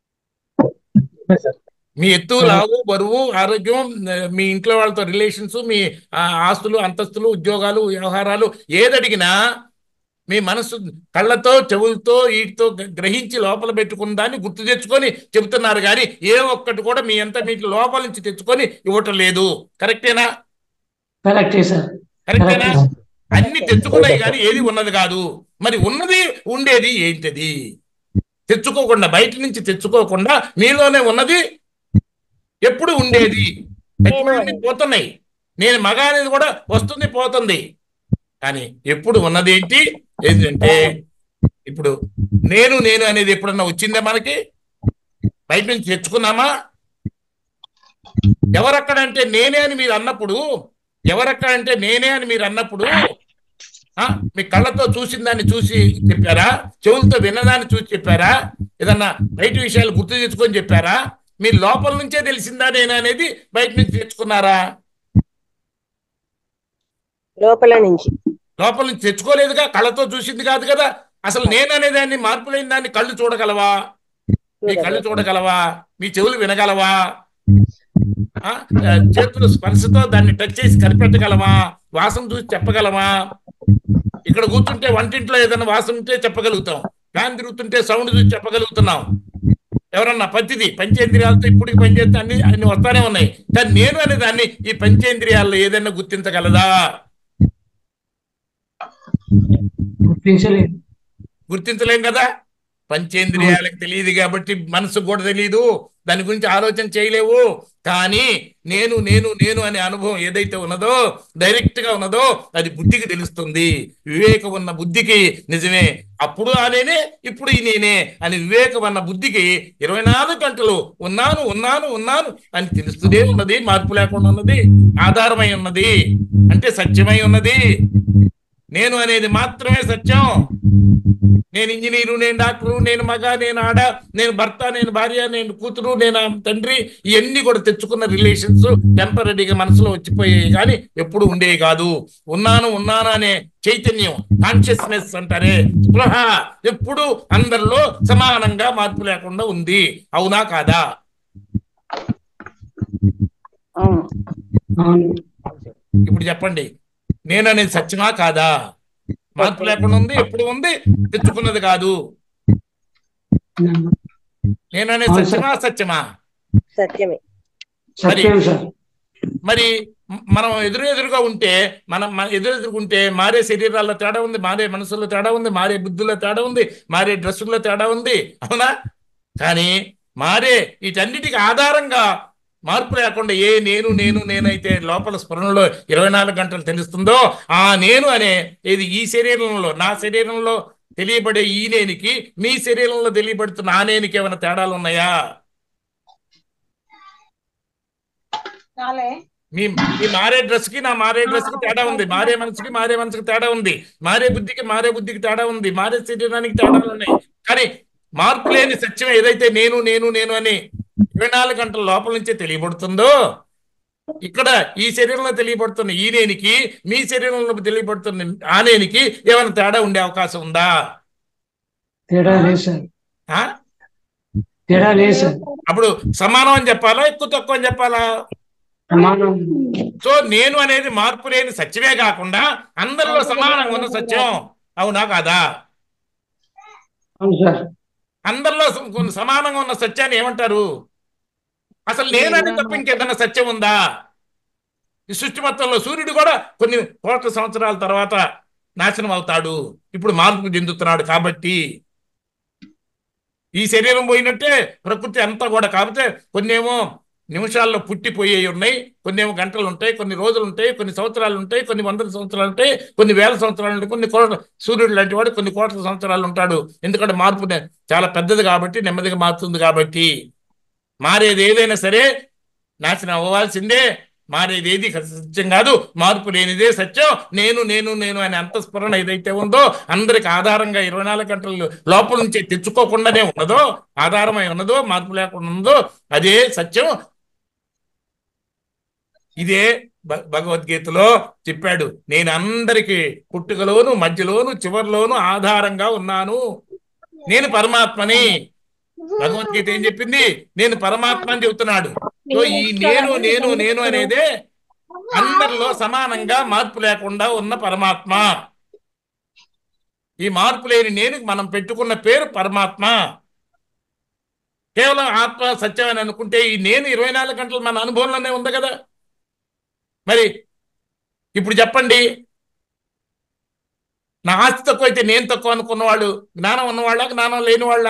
మీ ఎత్తు లావు బరువు ఆరోగ్యం ఆ, మీ ఇంట్లో వాళ్ళతో రిలేషన్స్ మీ ఆ, ఆస్తులు అంతస్తులు ఉద్యోగాలు వ్యవహారాలు ఏది అడిగినా మీ మనసు కళ్ళతో చెవులతో వీటితో గ- గ్రహించి లోపల పెట్టుకున్న దాన్ని గుర్తు తెచ్చుకొని చెబుతున్నారు కానీ ఏ ఒక్కటి కూడా మీ అంతా మీకు లోపల నుంచి తెచ్చుకొని ఇవ్వటం లేదు కరెక్టేనా కరెక్టే సార్ కరెక్టేనా కరెక్టే అన్ని తెచ్చుకున్నాయి కానీ ఏది ఉన్నది కాదు మరి ఉన్నది ఉండేది ఏంటది తెచ్చుకోకుండా బయట నుంచి తెచ్చుకోకుండా మీలోనే ఉన్నది ఎప్పుడు ఉండేది తెచ్చుకున్నవి పోతున్నాయి నేను మగ అనేది కూడా వస్తుంది పోతుంది కానీ ఎప్పుడు ఉన్నది ఏంటి ఏంటంటే ఇప్పుడు నేను నేను అనేది ఎప్పుడన్నా వచ్చిందా మనకి బయట నుంచి తెచ్చుకున్నామా ఎవరక్కడంటే నేనే అని మీరు అన్నప్పుడు ఎవరక్కడంటే నేనే అని మీరు అన్నప్పుడు ఆ, మీ కళ్ళతో చూసిన దాన్ని చూసి చెప్పారా చెవులతో విన్నదాన్ని చూసి చెప్పారా ఏదన్నా బయట విషయాలు గుర్తు తెచ్చుకొని చెప్పారా మీ లోపల నుంచే తెలిసిందా నేను అనేది బయట నుంచి తెచ్చుకున్నారా లోపల నుంచి లోపల నుంచి తెచ్చుకోలేదుగా కళ్ళతో చూసింది కాదు కదా అసలు నేను అనే దాన్ని మార్పు లేని దాన్ని కళ్ళు చూడగలవా మీ కళ్ళు చూడగలవా మీ చెవులు వినగలవా ఆ, ఆ, చేతులు స్పర్శతో దాన్ని టచ్ చేసి కనిపెట్టగలమా వాసన చూసి చెప్పగలమా ఇక్కడ కూర్చుంటే వంటింట్లో ఏదైనా వాసన ఉంటే చెప్పగలుగుతాం ఫ్యాన్ తిరుగుతుంటే సౌండ్ చూసి చెప్పగలుగుతున్నాం ఎవరన్నా పద్ధతి పంచేంద్రియాలతో ఇప్పటికి పనిచేస్తే అన్ని అన్ని వస్తానే ఉన్నాయి కానీ నేను అనే దాన్ని ఈ పంచేంద్రియాల్లో ఏదైనా గుర్తించగలదా గుర్తించలేదు గుర్తించలేం కదా పంచేంద్రియాలకు తెలియదు కాబట్టి మనసు కూడా తెలియదు దాని గురించి ఆలోచన చేయలేవు కానీ నేను నేను నేను అనే అనుభవం ఏదైతే ఉన్నదో డైరెక్ట్ గా ఉన్నదో అది బుద్ధికి తెలుస్తుంది వివేకం ఉన్న బుద్ధికి నిజమే అప్పుడు ఆ నేనే ఇప్పుడు ఈ నేనే అని వివేకం ఉన్న బుద్ధికి ఇరవై నాలుగు గంటలు ఉన్నాను ఉన్నాను ఉన్నాను అని తెలుస్తూనే ఉన్నది మార్పు లేకుండా ఉన్నది ఆధారమై ఉన్నది అంటే సత్యమై ఉన్నది నేను అనేది మాత్రమే సత్యం నేను ఇంజనీరు నేను డాక్టరు నేను మగ నేను ఆడ నేను భర్త నేను భార్య నేను కూతురు నేను తండ్రి ఇవన్నీ కూడా తెచ్చుకున్న రిలేషన్స్ టెంపరీగా మనసులో వచ్చిపోయాయి కానీ ఎప్పుడు ఉండేవి కాదు ఉన్నాను ఉన్నాను అనే చైతన్యం కాన్షియస్నెస్ అంటారే స్పృహ ఎప్పుడు అందరిలో సమానంగా మార్పు లేకుండా ఉంది అవునా కాదా అవును అవును ఇప్పుడు చెప్పండి నేను అనేది సత్యమా కాదా మార్పు లేకుండా ఉంది ఎప్పుడు ఉంది తెచ్చుకున్నది కాదు నేను అనేది అవును సార్. సత్యమా సత్యమా సత్యమే సత్యం సార్ మరి మ- మనం ఎదురు ఎదురుగా ఉంటే మనం మన ఎదురు ఎదురుకుంటే మారే శరీరాల్లో తేడా ఉంది మారే మనసుల్లో తేడా ఉంది మారే బుద్ధుల్లో తేడా ఉంది మారే డ్రెస్సుల్లో తేడా ఉంది అవునా కానీ మారే వీటన్నిటికి ఆధారంగా మార్పు లేకుండా ఏ నేను నేను నేనైతే లోపల స్ఫురణలో ఇరవై నాలుగు గంటలు తెలుస్తుందో ఆ నేను అనే ఇది ఈ శరీరంలో నా శరీరంలో తెలియబడే ఈ నేనికి మీ శరీరంలో తెలియబడుతున్న ఆ నేనికి ఏమైనా తేడాలు ఉన్నాయా మీ మీ మారే డ్రెస్ కి నా మారే డ్రెస్ కి తేడా ఉంది మారే మనసుకి మారే మనసుకి తేడా ఉంది మారే బుద్ధికి మారే బుద్ధికి తేడా ఉంది మారే శరీరానికి తేడాలు ఉన్నాయి కానీ మార్పు లేని సత్యం ఏదైతే నేను నేను నేను అని ఇరవై నాలుగు గంటల లోపల నుంచే తెలియబడుతుందో ఇక్కడ ఈ శరీరంలో తెలియబడుతున్న ఈ నేనికి మీ శరీరంలో తెలియబడుతున్న ఆ నేనికి ఏమైనా తేడా ఉండే అవకాశం ఉందా తేడా లేదు సార్ ఆ? తేడా లేదు సార్ అప్పుడు సమానం అని చెప్పాలా ఎక్కువ తక్కువ అని చెప్పాలా సమానం సో నేను అనేది మార్పు లేని సత్యమే కాకుండా అందరిలో సమానంగా ఉన్న సత్యం అవునా కాదా అవును సార్ అందరిలో స- కొన్ని సమానంగా ఉన్న సత్యాన్ని ఏమంటారు అసలు నేనని తప్ప ఇంకేదైనా సత్యం ఉందా ఈ సృష్టి మొత్తంలో సూర్యుడు కూడా కొన్ని కోట్ల సంవత్సరాల తర్వాత నాశనం అవుతాడు ఇప్పుడు మార్పు చెందుతున్నాడు కాబట్టి ఈ శరీరం పోయినట్టే ప్రకృతి అంతా కూడా కాకపోతే కొన్నేమో నిమిషాల్లో పుట్టిపోయేవి ఉన్నాయి కొన్ని ఏమో గంటలు ఉంటాయి కొన్ని రోజులు ఉంటాయి కొన్ని సంవత్సరాలు ఉంటాయి కొన్ని వందల సంవత్సరాలు ఉంటాయి కొన్ని వేల సంవత్సరాలు ఉంటాయి కొన్ని కోట్ల సూర్యుడు లాంటి వాడు కొన్ని కోట్ల సంవత్సరాలు ఉంటాడు ఎందుకంటే మార్పు నే- చాలా పెద్దది కాబట్టి నెమ్మదిగా మారుతుంది కాబట్టి మారేది ఏదైనా సరే నాశనం అవ్వాల్సిందే మారేది ఏది సత్యం కాదు మార్పు లేనిదే సత్యం నేను నేను నేను అనే అంతఃస్ఫురణ ఏదైతే ఉందో అందరికి ఆధారంగా ఇరవై నాలుగు గంటలు లోపల నుంచి తెచ్చుకోకుండానే ఉన్నదో ఆధారమై ఉన్నదో మార్పు లేకుండా ఉన్నదో అదే సత్యం ఇదే భ- భగవద్గీతలో చెప్పాడు నేను అందరికి పుట్టుకలోను మధ్యలోను చివరిలోను ఆధారంగా ఉన్నాను నేను పరమాత్మని భగవద్గీత ఏం చెప్పింది నేను పరమాత్మ అని చెబుతున్నాడు సో ఈ నేను నేను నేను అనేదే అందరిలో సమానంగా మార్పు లేకుండా ఉన్న పరమాత్మ ఈ మార్పు లేని నేను మనం పెట్టుకున్న పేరు పరమాత్మ కేవలం ఆత్మ సత్యం అని అనుకుంటే ఈ నేను ఇరవై నాలుగు గంటలు మన అనుభవంలోనే ఉంది కదా మరి ఇప్పుడు చెప్పండి నా ఆస్తి తక్కువ అయితే నేను తక్కువ అనుకున్న వాళ్ళు జ్ఞానం ఉన్నవాళ్ళ జ్ఞానం లేని వాళ్ళ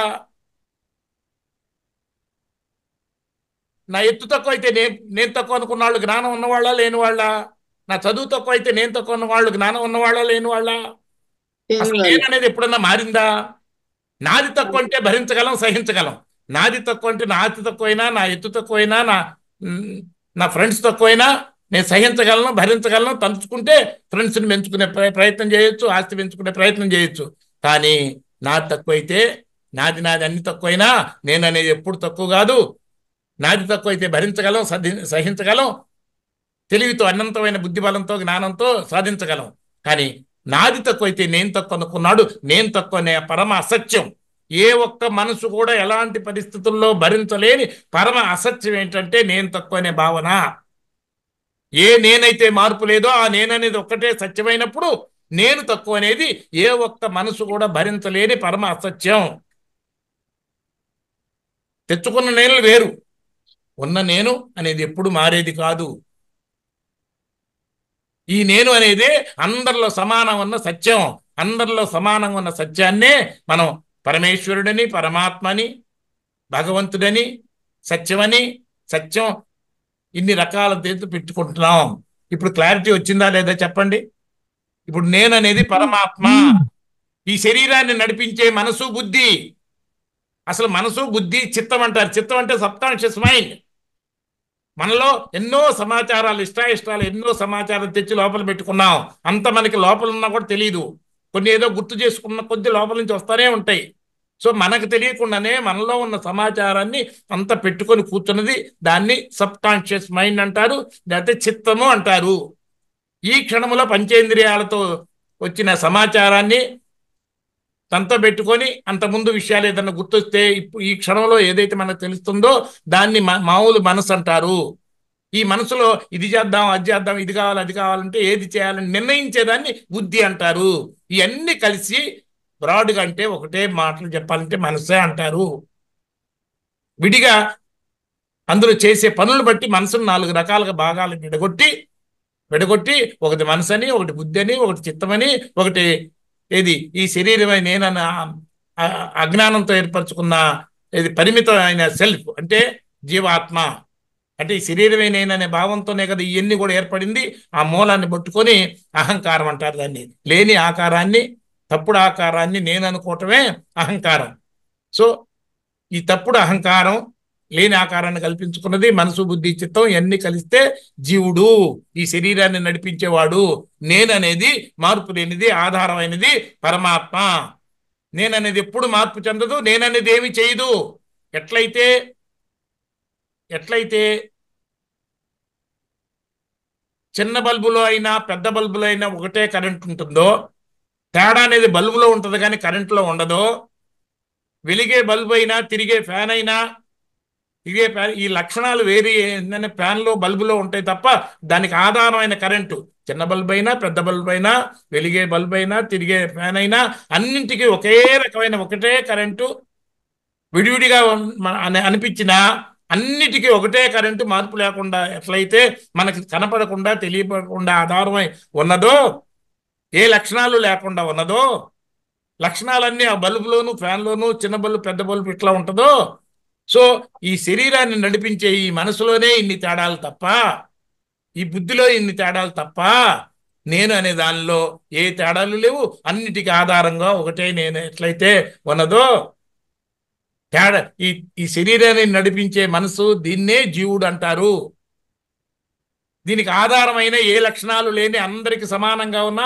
నా ఎత్తు తక్కువ అయితే నేను నేను తక్కువ అనుకున్న వాళ్ళు జ్ఞానం ఉన్నవాళ్ళ లేని వాళ్ళ నా చదువు తక్కువ అయితే నేను తక్కువ ఉన్న వాళ్ళు జ్ఞానం ఉన్నవాళ్ళ లేని వాళ్ళ అసలు నేను అనేది ఎప్పుడన్నా మారిందా నాది తక్కువ అంటే భరించగలం సహించగలం నాది తక్కువ అంటే నా ఆస్తి తక్కువైనా నా ఎత్తు తక్కువైనా నా మ్, నా ఫ్రెండ్స్ తక్కువైనా నేను సహించగలను భరించగలను తలుచుకుంటే ఫ్రెండ్స్ని పెంచుకునే ప్ర- ప్రయత్నం చేయొచ్చు ఆస్తి పెంచుకునే ప్రయత్నం చేయొచ్చు కానీ నాది తక్కువైతే నాది నాది అన్ని తక్కువైనా నేను అనేది ఎప్పుడు తక్కువ కాదు నాది తక్కువైతే భరించగలం సధి సహించగలం తెలివితో అనంతమైన బుద్ధి బలంతో జ్ఞానంతో సాధించగలం కానీ నాది తక్కువైతే నేను తక్కువ అనుకున్నాడు నేను తక్కువ అనే పరమ అసత్యం ఏ ఒక్క మనసు కూడా ఎలాంటి పరిస్థితుల్లో భరించలేని పరమ అసత్యం ఏంటంటే నేను తక్కువ అనే భావన ఏ నేనైతే మార్పు లేదో ఆ నేననేది ఒక్కటే సత్యమైనప్పుడు నేను తక్కువ అనేది ఏ ఒక్క మనసు కూడా భరించలేని పరమ అసత్యం తెచ్చుకున్న నేను వేరు ఉన్న నేను అనేది ఎప్పుడు మారేది కాదు ఈ నేను అనేది అందరిలో సమానం ఉన్న సత్యం అందరిలో సమానంగా ఉన్న సత్యాన్నే మనం పరమేశ్వరుడని పరమాత్మని భగవంతుడని సత్యమని సత్యం ఇన్ని రకాల తీర్పు పెట్టుకుంటున్నాం ఇప్పుడు క్లారిటీ వచ్చిందా లేదా చెప్పండి ఇప్పుడు నేను అనేది పరమాత్మ ఈ శరీరాన్ని నడిపించే మనసు బుద్ధి అసలు మనసు బుద్ధి చిత్తం అంటారు చిత్తం అంటే సబ్కాన్షియస్ మైండ్ మనలో ఎన్నో సమాచారాలు ఇష్టాయిష్టాలు ఎన్నో సమాచారం తెచ్చి లోపల పెట్టుకున్నాం అంత మనకి లోపల ఉన్నా కూడా తెలియదు కొన్ని ఏదో గుర్తు చేసుకున్న కొద్ది లోపల నుంచి వస్తూనే ఉంటాయి సో మనకు తెలియకుండానే మనలో ఉన్న సమాచారాన్ని అంత పెట్టుకొని కూర్చున్నది దాన్ని సబ్ కాన్షియస్ మైండ్ అంటారు లేకపోతే చిత్తము అంటారు ఈ క్షణములో పంచేంద్రియాలతో వచ్చిన సమాచారాన్ని తనతో పెట్టుకొని అంతకుముందు విషయాలు ఏదైనా గుర్తొస్తే ఇప్పుడు ఈ క్షణంలో ఏదైతే మనకు తెలుస్తుందో దాన్ని మా- మామూలు మనసు అంటారు ఈ మనసులో ఇది చేద్దాం అది చేద్దాం ఇది కావాలి అది కావాలంటే ఏది చేయాలని నిర్ణయించేదాన్ని బుద్ధి అంటారు ఇవన్నీ కలిసి బ్రాడ్గా అంటే ఒకటే మాటలు చెప్పాలంటే మనసే అంటారు విడిగా అందులో చేసే పనులు బట్టి మనసును నాలుగు రకాలుగా భాగాలు విడగొట్టి విడగొట్టి ఒకటి మనసు అని ఒకటి బుద్ధి అని ఒకటి చిత్తమని ఒకటి ఏది ఈ శరీరమై నేనన్న ఆ అజ్ఞానంతో ఏర్పరచుకున్న ఇది పరిమితమైన సెల్ఫ్ అంటే జీవాత్మ అంటే ఈ శరీరమే నేననే భావంతోనే కదా ఇవన్నీ కూడా ఏర్పడింది ఆ మూలాన్ని పట్టుకొని అహంకారం అంటారు దాన్ని లేని ఆకారాన్ని తప్పుడు ఆకారాన్ని నేను అనుకోవటమే అహంకారం సో ఈ తప్పుడు అహంకారం లేని ఆకారాన్ని కల్పించుకున్నది మనసు బుద్ధి చిత్తం ఇవన్నీ కలిస్తే జీవుడు ఈ శరీరాన్ని నడిపించేవాడు నేననేది మార్పు లేనిది ఆధారమైనది పరమాత్మ నేననేది ఎప్పుడు మార్పు చెందదు నేననేది ఏమి చేయదు ఎట్లయితే ఎట్లయితే చిన్న బల్బులో అయినా పెద్ద బల్బులో అయినా ఒకటే కరెంట్ ఉంటుందో తేడా అనేది బల్బులో ఉంటుంది కానీ కరెంటులో ఉండదు వెలిగే బల్బు అయినా తిరిగే ఫ్యాన్ అయినా తిరిగే ఫ్యాన్ ఈ లక్షణాలు వేరే ఏంటంటే ఫ్యాన్లో బల్బులో ఉంటాయి తప్ప దానికి ఆధారమైన కరెంటు చిన్న బల్బు అయినా పెద్ద బల్బు అయినా వెలిగే బల్బు అయినా తిరిగే ఫ్యాన్ అయినా అన్నింటికి ఒకే రకమైన ఒకటే కరెంటు విడివిడిగా ఉన్- మన- అని అనిపించినా అన్నిటికీ ఒకటే కరెంటు మార్పు లేకుండా ఎట్లయితే మనకి కనపడకుండా తెలియపడకుండా ఆధారమై ఉన్నదో ఏ లక్షణాలు లేకుండా ఉన్నదో లక్షణాలన్నీ ఆ బల్బులోను ఫ్యాన్లోను చిన్న బల్బు పెద్ద బల్బు ఇట్లా ఉంటుందో సో ఈ శరీరాన్ని నడిపించే ఈ మనసులోనే ఇన్ని తేడాలు తప్ప ఈ బుద్ధిలో ఇన్ని తేడాలు తప్ప నేను అనే దానిలో ఏ తేడాలు లేవు అన్నిటికీ ఆధారంగా ఒకటే నేను ఎట్లయితే ఉన్నదో తేడా ఈ ఈ శరీరాన్ని నడిపించే మనసు దీన్నే జీవుడు అంటారు దీనికి ఆధారమైన ఏ లక్షణాలు లేని అందరికి సమానంగా ఉన్న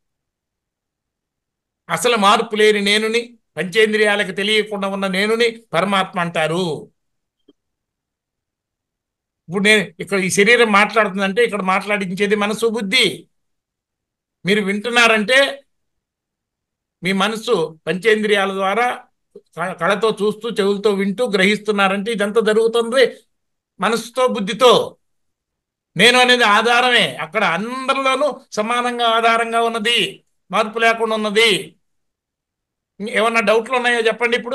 అసలు మార్పు లేని నేనుని పంచేంద్రియాలకు తెలియకుండా ఉన్న నేనుని పరమాత్మ అంటారు ఇప్పుడు నేను ఇక్కడ ఈ శరీరం మాట్లాడుతుందంటే ఇక్కడ మాట్లాడించేది మనసు బుద్ధి మీరు వింటున్నారంటే మీ మనసు పంచేంద్రియాల ద్వారా క- కళతో చూస్తూ చెవులతో వింటూ గ్రహిస్తున్నారంటే ఇదంతా జరుగుతుంది మనసుతో బుద్ధితో నేను అనేది ఆధారమే అక్కడ అందరిలోనూ సమానంగా ఆధారంగా ఉన్నది మార్పు లేకుండా ఉన్నది ఏమన్నా డౌట్లు ఉన్నాయో చెప్పండి ఇప్పుడు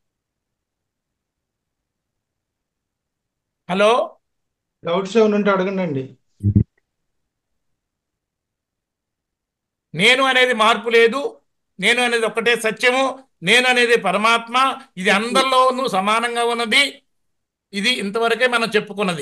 హలో డౌట్స్ ఏమైనా ఉంటే అడగండి అండి నేను అనేది మార్పు లేదు నేను అనేది ఒక్కటే సత్యము నేను అనేది పరమాత్మ ఇది అందరిలోనూ సమానంగా ఉన్నది ఇది ఇంతవరకే మనం చెప్పుకున్నది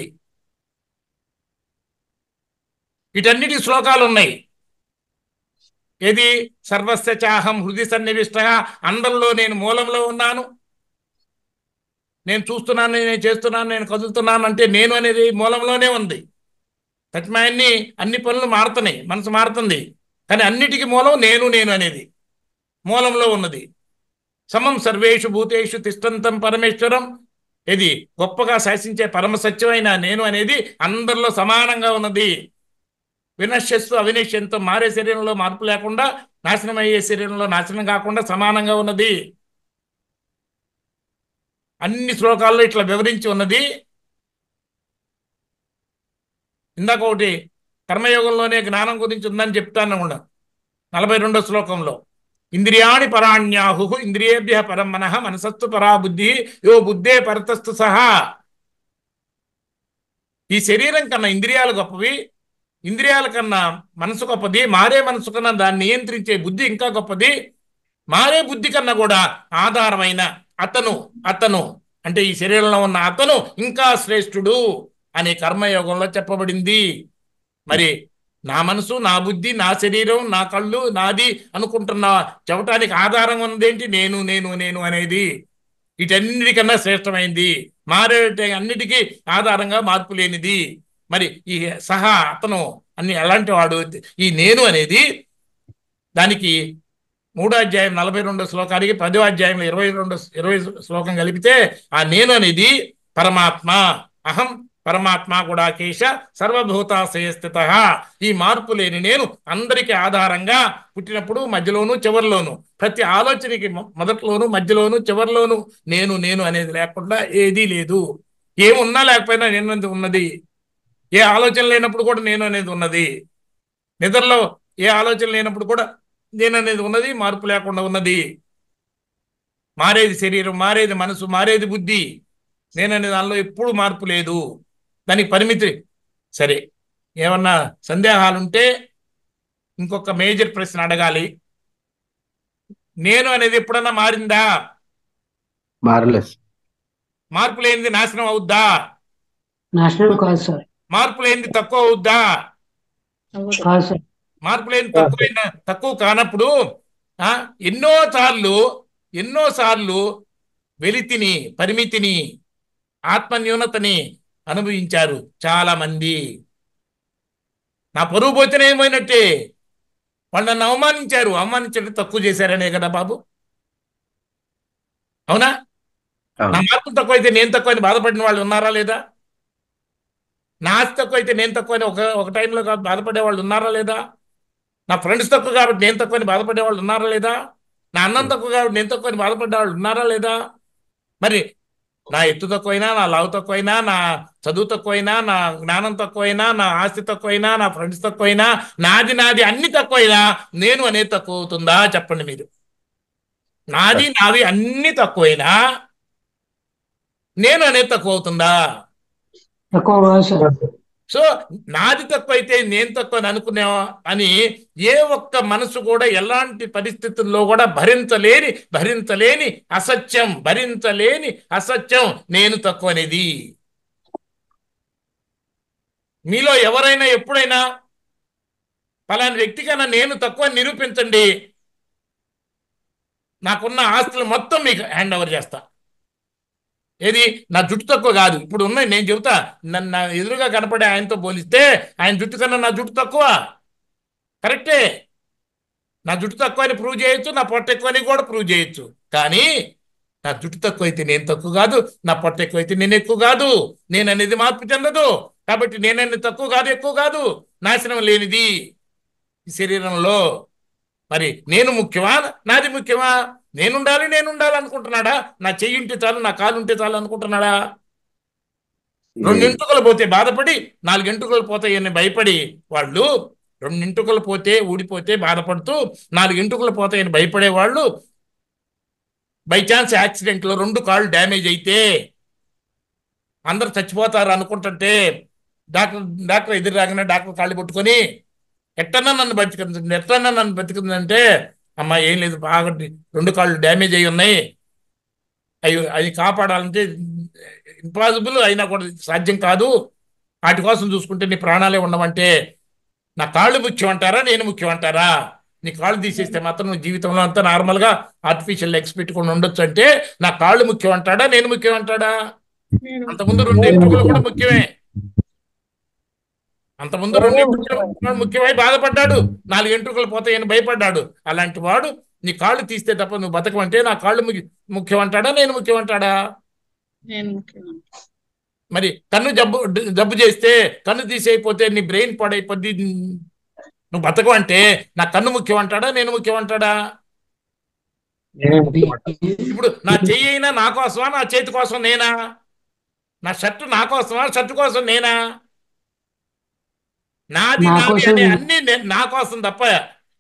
వీటన్నిటి శ్లోకాలు ఉన్నాయి ఏది సర్వస్య చాహం హృది సన్నివిష్టగా అందరిలో నేను మూలంలో ఉన్నాను నేను చూస్తున్నాను నేను చేస్తున్నాను నేను కదులుతున్నాను అంటే నేను అనేది మూలంలోనే ఉంది తత్మాయన్ని అన్ని పనులు మారుతున్నాయి మనసు మారుతుంది కానీ అన్నిటికీ మూలం నేను నేను అనేది మూలంలో ఉన్నది సమం సర్వేషు భూతేషు తిష్టంతం పరమేశ్వరం ఇది గొప్పగా శాసించే పరమ సత్యమైన నేను అనేది అందరిలో సమానంగా ఉన్నది వినశ్యస్తు అవినశ్యంతో మారే శరీరంలో మార్పు లేకుండా నాశనం అయ్యే శరీరంలో నాశనం కాకుండా సమానంగా ఉన్నది అన్ని శ్లోకాల్లో ఇట్లా వివరించి ఉన్నది ఇందాక ఒకటి కర్మయోగంలోనే జ్ఞానం గురించి ఉందని చెప్తాను కూడా నలభై రెండో శ్లోకంలో ఇంద్రియాణి పరాణ్యాహు ఇంద్రియేభ్య పరం మనః మనసత్తు పరా బుద్ధి యో బుద్ధే పరతస్తు సహా ఈ శరీరం కన్నా ఇంద్రియాలు గొప్పవి ఇంద్రియాల కన్నా మనసు గొప్పది మారే మనసు కన్నా దాన్ని నియంత్రించే బుద్ధి ఇంకా గొప్పది మారే బుద్ధి కన్నా కూడా ఆధారమైన అతను అతను అంటే ఈ శరీరంలో ఉన్న అతను ఇంకా శ్రేష్ఠుడు అనే కర్మయోగంలో చెప్పబడింది మరి నా మనసు నా బుద్ధి నా శరీరం నా కళ్ళు నాది అనుకుంటున్న చెప్పటానికి ఆధారం ఉన్నదేంటి నేను నేను నేను అనేది వీటన్నిటికన్నా శ్రేష్టమైంది మారే అన్నిటికీ ఆధారంగా మార్పు లేనిది మరి ఈ సహా అతను అన్ని ఎలాంటి వాడు ఈ నేను అనేది దానికి మూడో అధ్యాయం నలభై రెండో శ్లోకానికి పదో అధ్యాయంలో ఇరవై రెండు ఇరవై శ్లోకం కలిపితే ఆ నేను అనేది పరమాత్మ అహం పరమాత్మ కూడా కేశ సర్వభూతాశయ స్థిత ఈ మార్పు లేని నేను అందరికీ ఆధారంగా పుట్టినప్పుడు మధ్యలోను చివరిలోను ప్రతి ఆలోచనకి మొ- మొదట్లోను మధ్యలోను చివరిలోను నేను నేను అనేది లేకుండా ఏదీ లేదు ఏమున్నా లేకపోయినా నేను అనేది ఉన్నది ఏ ఆలోచన లేనప్పుడు కూడా నేను అనేది ఉన్నది నిద్రలో ఏ ఆలోచన లేనప్పుడు కూడా నేను అనేది ఉన్నది మార్పు లేకుండా ఉన్నది మారేది శరీరం మారేది మనసు మారేది బుద్ధి నేననే దానిలో ఎప్పుడు మార్పు లేదు దానికి పరిమితి సరే ఏమన్నా సందేహాలుంటే ఇంకొక మేజర్ ప్రశ్న అడగాలి నేను అనేది ఎప్పుడన్నా మారిందా మారలేదు మార్పు లేనిది నాశనం అవుద్దా నాశనం కాదు సార్ మార్పు లేనిది తక్కువ అవుద్దా అవును. కాదు సార్ మార్పు లేని తక్కువైన తక్కువ కానప్పుడు ఆ ఎన్నో సార్లు ఎన్నో సార్లు వెలితిని పరిమితిని ఆత్మన్యూనతని అనుభవించారు చాలా మంది నా పరువు పోతేనే ఏమైనట్టే వాళ్ళు నన్ను అవమానించారు అవమానించడం తక్కువ చేశారనే కదా బాబు అవునా అవును. నా మార్పు తక్కువైతే నేను తక్కువ అని బాధపడిన వాళ్ళు ఉన్నారా లేదా నా ఆస్తి తక్కువ అయితే నేను తక్కువ అని ఒక ఒక టైంలో కాదు బాధపడే వాళ్ళు ఉన్నారా లేదా నా ఫ్రెండ్స్ తక్కువ కాబట్టి నేను తక్కువ అని బాధపడే వాళ్ళు ఉన్నారా లేదా నా అన్నం తక్కువ కాబట్టి నేను తక్కువ అని బాధపడే వాళ్ళు ఉన్నారా లేదా మరి నా ఎత్తు తక్కువైనా నా లావు తక్కువైనా నా చదువు తక్కువైనా నా జ్ఞానం తక్కువైనా నా ఆస్తి తక్కువైనా నా ఫ్రెండ్స్ తక్కువైనా నాది నాది అన్ని తక్కువైనా నేను అనేది తక్కువ అవుతుందా చెప్పండి మీరు నాది నావి అన్ని తక్కువైనా నేను అనేది తక్కువ అవుతుందా తక్కువ కాదు సార్ సో నాది తక్కువ అయితే నేను తక్కువ అని అనుకునే అని ఏ ఒక్క మనసు కూడా ఎలాంటి పరిస్థితుల్లో కూడా భరించలేని భరించలేని అసత్యం భరించలేని అసత్యం నేను తక్కువ అనేది మీలో ఎవరైనా ఎప్పుడైనా ఫలాని వ్యక్తి కన్నా నేను తక్కువ అని నిరూపించండి నాకున్న ఆస్తులు మొత్తం మీకు హ్యాండ్ ఓవర్ చేస్తా ఏది నా జుట్టు తక్కువ కాదు ఇప్పుడు ఉన్నాయి నేను చెబుతా నన్ను నా ఎదురుగా కనపడే ఆయనతో పోలిస్తే ఆయన జుట్టు కన్నా నా జుట్టు తక్కువ కరెక్టే నా జుట్టు తక్కువ అని ప్రూవ్ చేయొచ్చు నా పొట్ట ఎక్కువ అని కూడా ప్రూవ్ చేయొచ్చు కానీ నా జుట్టు తక్కువ అయితే నేను తక్కువ కాదు నా పొట్ట ఎక్కువ అయితే నేను ఎక్కువ కాదు నేను అనేది మార్పు చెందదు కాబట్టి నేననేది తక్కువ కాదు ఎక్కువ కాదు నాశనం లేనిది ఈ శరీరంలో మరి నేను ముఖ్యమా నాది ముఖ్యమా నేనుండాలి నేను ఉండాలి అనుకుంటున్నాడా నా చెయ్యి ఉంటే చాలు నా కాలు ఉంటే చాలు అనుకుంటున్నాడా రెండు ఎంటుకలు పోతే బాధపడి నాలుగు ఎంటుకలు పోతాయని భయపడి వాళ్ళు రెండు ఎంటుకలు పోతే ఊడిపోతే బాధపడుతూ నాలుగు ఎంటుకలు పోతాయని భయపడే వాళ్ళు బై ఛాన్స్ యాక్సిడెంట్లో రెండు కాళ్ళు డ్యామేజ్ అయితే అందరు చచ్చిపోతారు అనుకుంటుంటే డాక్టర్ డాక్టర్ ఎదురు రాగానే డాక్టర్ కాళ్ళు పట్టుకొని ఎట్టన్నా నన్ను బతికింది ఎట్టన్నా నన్ను బతికిందంటే అమ్మా ఏం లేదు బాగా రెండు కాళ్ళు డ్యామేజ్ అయి ఉన్నాయి అవి అవి కాపాడాలంటే ఇంపాసిబుల్ అయినా కూడా సాధ్యం కాదు వాటి కోసం చూసుకుంటే నీ ప్రాణాలే ఉండమంటే నా కాళ్ళు ముఖ్యం అంటారా నేను ముఖ్యం అంటారా నీ కాళ్ళు తీసేస్తే మాత్రం నువ్వు జీవితంలో అంతా నార్మల్గా ఆర్టిఫిషియల్ లెగ్స్ పెట్టుకొని ఉండొచ్చు అంటే నా కాళ్ళు ముఖ్యం అంటాడా నేను ముఖ్యం అంటాడా అంతకుముందు రెండు ఎంట్రుకలు కూడా ముఖ్యమే అంతకుముందు రెండు ఎంట్రుకలు ముఖ్యమై బాధపడ్డాడు నాలుగు ఎంట్రుకలు పోతాయని భయపడ్డాడు అలాంటి వాడు నీ కాళ్ళు తీస్తే తప్ప నువ్వు బతకమంటే నా కాళ్ళు ముఖ్య- ముఖ్యం అంటాడా నేను ముఖ్యం అంటాడా నేను ముఖ్యం మరి కన్ను జబ్బు జబ్బు చేస్తే కన్ను తీసేయపోతే నీ బ్రెయిన్ పాడైపోద్ది నువ్వు బతకవు అంటే నా కన్ను ముఖ్యం అంటాడా నేను ముఖ్యం అంటాడా ఇప్పుడు నా చెయ్యి అయినా నా కోసమా నా చేతి కోసం నేనా నా షర్టు నా కోసమా షర్టు కోసం నేనా నాది నా నాది కోసం అనే నేను. అన్ని నే- నా కోసం తప్ప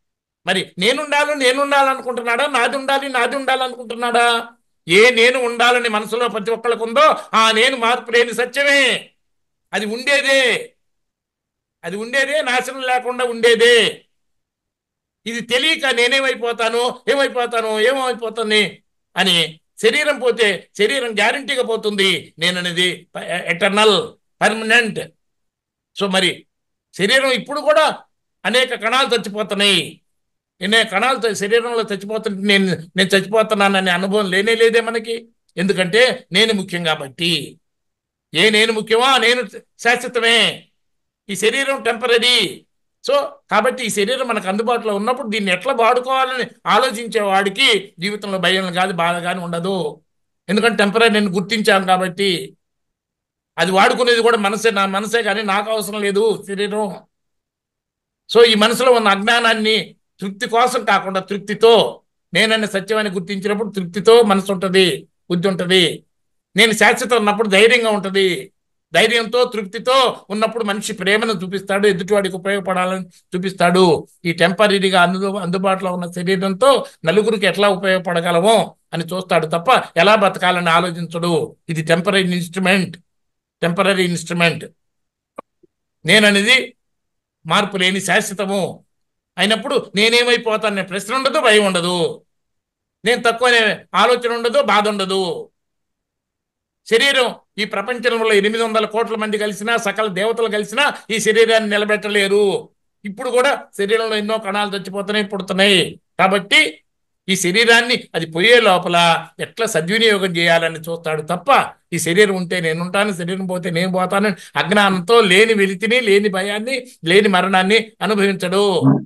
మరి నేనుండాలి నేనుండాలనుకుంటున్నాడా నాది ఉండాలి నాది ఉండాలనుకుంటున్నాడా ఏ నేను ఉండాలని మనసులో ప్రతి ఒక్కరికి ఉందో ఆ నేను మార్పు లేని సత్యమే అది ఉండేదే అది ఉండేదే నాశనం లేకుండా ఉండేదే ఇది తెలియక నేనేమైపోతాను ఏమైపోతాను ఏమైపోతాను అని శరీరం పోతే శరీరం గ్యారంటీగా పోతుంది నేననేది ఎటర్నల్ పర్మనెంట్ సో మరి శరీరం ఇప్పుడు కూడా అనేక కణాలు చచ్చిపోతున్నాయి ఎన్నే కణాలు చ- శరీరంలో చచ్చిపోతుంటే నేను నేను చచ్చిపోతున్నాననే అనుభవం లేనే లేదే మనకి ఎందుకంటే నేను ముఖ్యం కాబట్టి ఏ నేను ముఖ్యమా నేను శాశ్వతమే ఈ శరీరం టెంపరీ సో కాబట్టి ఈ శరీరం మనకు అందుబాటులో ఉన్నప్పుడు దీన్ని ఎట్లా వాడుకోవాలని ఆలోచించే వాడికి జీవితంలో భయం కాదు బాధ కానీ ఉండదు ఎందుకంటే టెంపరీ నేను గుర్తించాను కాబట్టి అది వాడుకునేది కూడా మనసే నా మనసే కానీ నాకు అవసరం లేదు శరీరం సో ఈ మనసులో ఉన్న అజ్ఞానాన్ని తృప్తి కోసం కాకుండా తృప్తితో నేనన్న సత్యమని గుర్తించినప్పుడు తృప్తితో మనసు ఉంటుంది బుద్ధి ఉంటుంది నేను శాశ్వతం ఉన్నప్పుడు ధైర్యంగా ఉంటుంది ధైర్యంతో తృప్తితో ఉన్నప్పుడు మనిషి ప్రేమను చూపిస్తాడు ఎదుటివాడికి ఉపయోగపడాలని చూపిస్తాడు ఈ టెంపరీగా అందు అందుబాటులో ఉన్న శరీరంతో నలుగురికి ఎట్లా ఉపయోగపడగలమో అని చూస్తాడు తప్ప ఎలా బతకాలని ఆలోచించడు ఇది టెంపరీ ఇన్స్ట్రుమెంట్ టెంపరీ ఇన్స్ట్రుమెంట్ నేననేది మార్పు లేని శాశ్వతము అయినప్పుడు నేనేమైపోతాననే ప్రశ్న ఉండదు భయం ఉండదు నేను తక్కువ అనే ఆలోచన ఉండదు బాధ ఉండదు శరీరం ఈ ప్రపంచంలో ఎనిమిది వందల కోట్ల మంది కలిసినా సకల దేవతలు కలిసినా ఈ శరీరాన్ని నిలబెట్టలేరు ఇప్పుడు కూడా శరీరంలో ఎన్నో కణాలు చచ్చిపోతున్నాయి పుడుతున్నాయి కాబట్టి ఈ శరీరాన్ని అది పోయే లోపల ఎట్లా సద్వినియోగం చేయాలని చూస్తాడు తప్ప ఈ శరీరం ఉంటే నేను ఉంటాను శరీరం పోతే నేను పోతాను అజ్ఞానంతో లేని వెలితిని లేని భయాన్ని లేని మరణాన్ని అనుభవించడు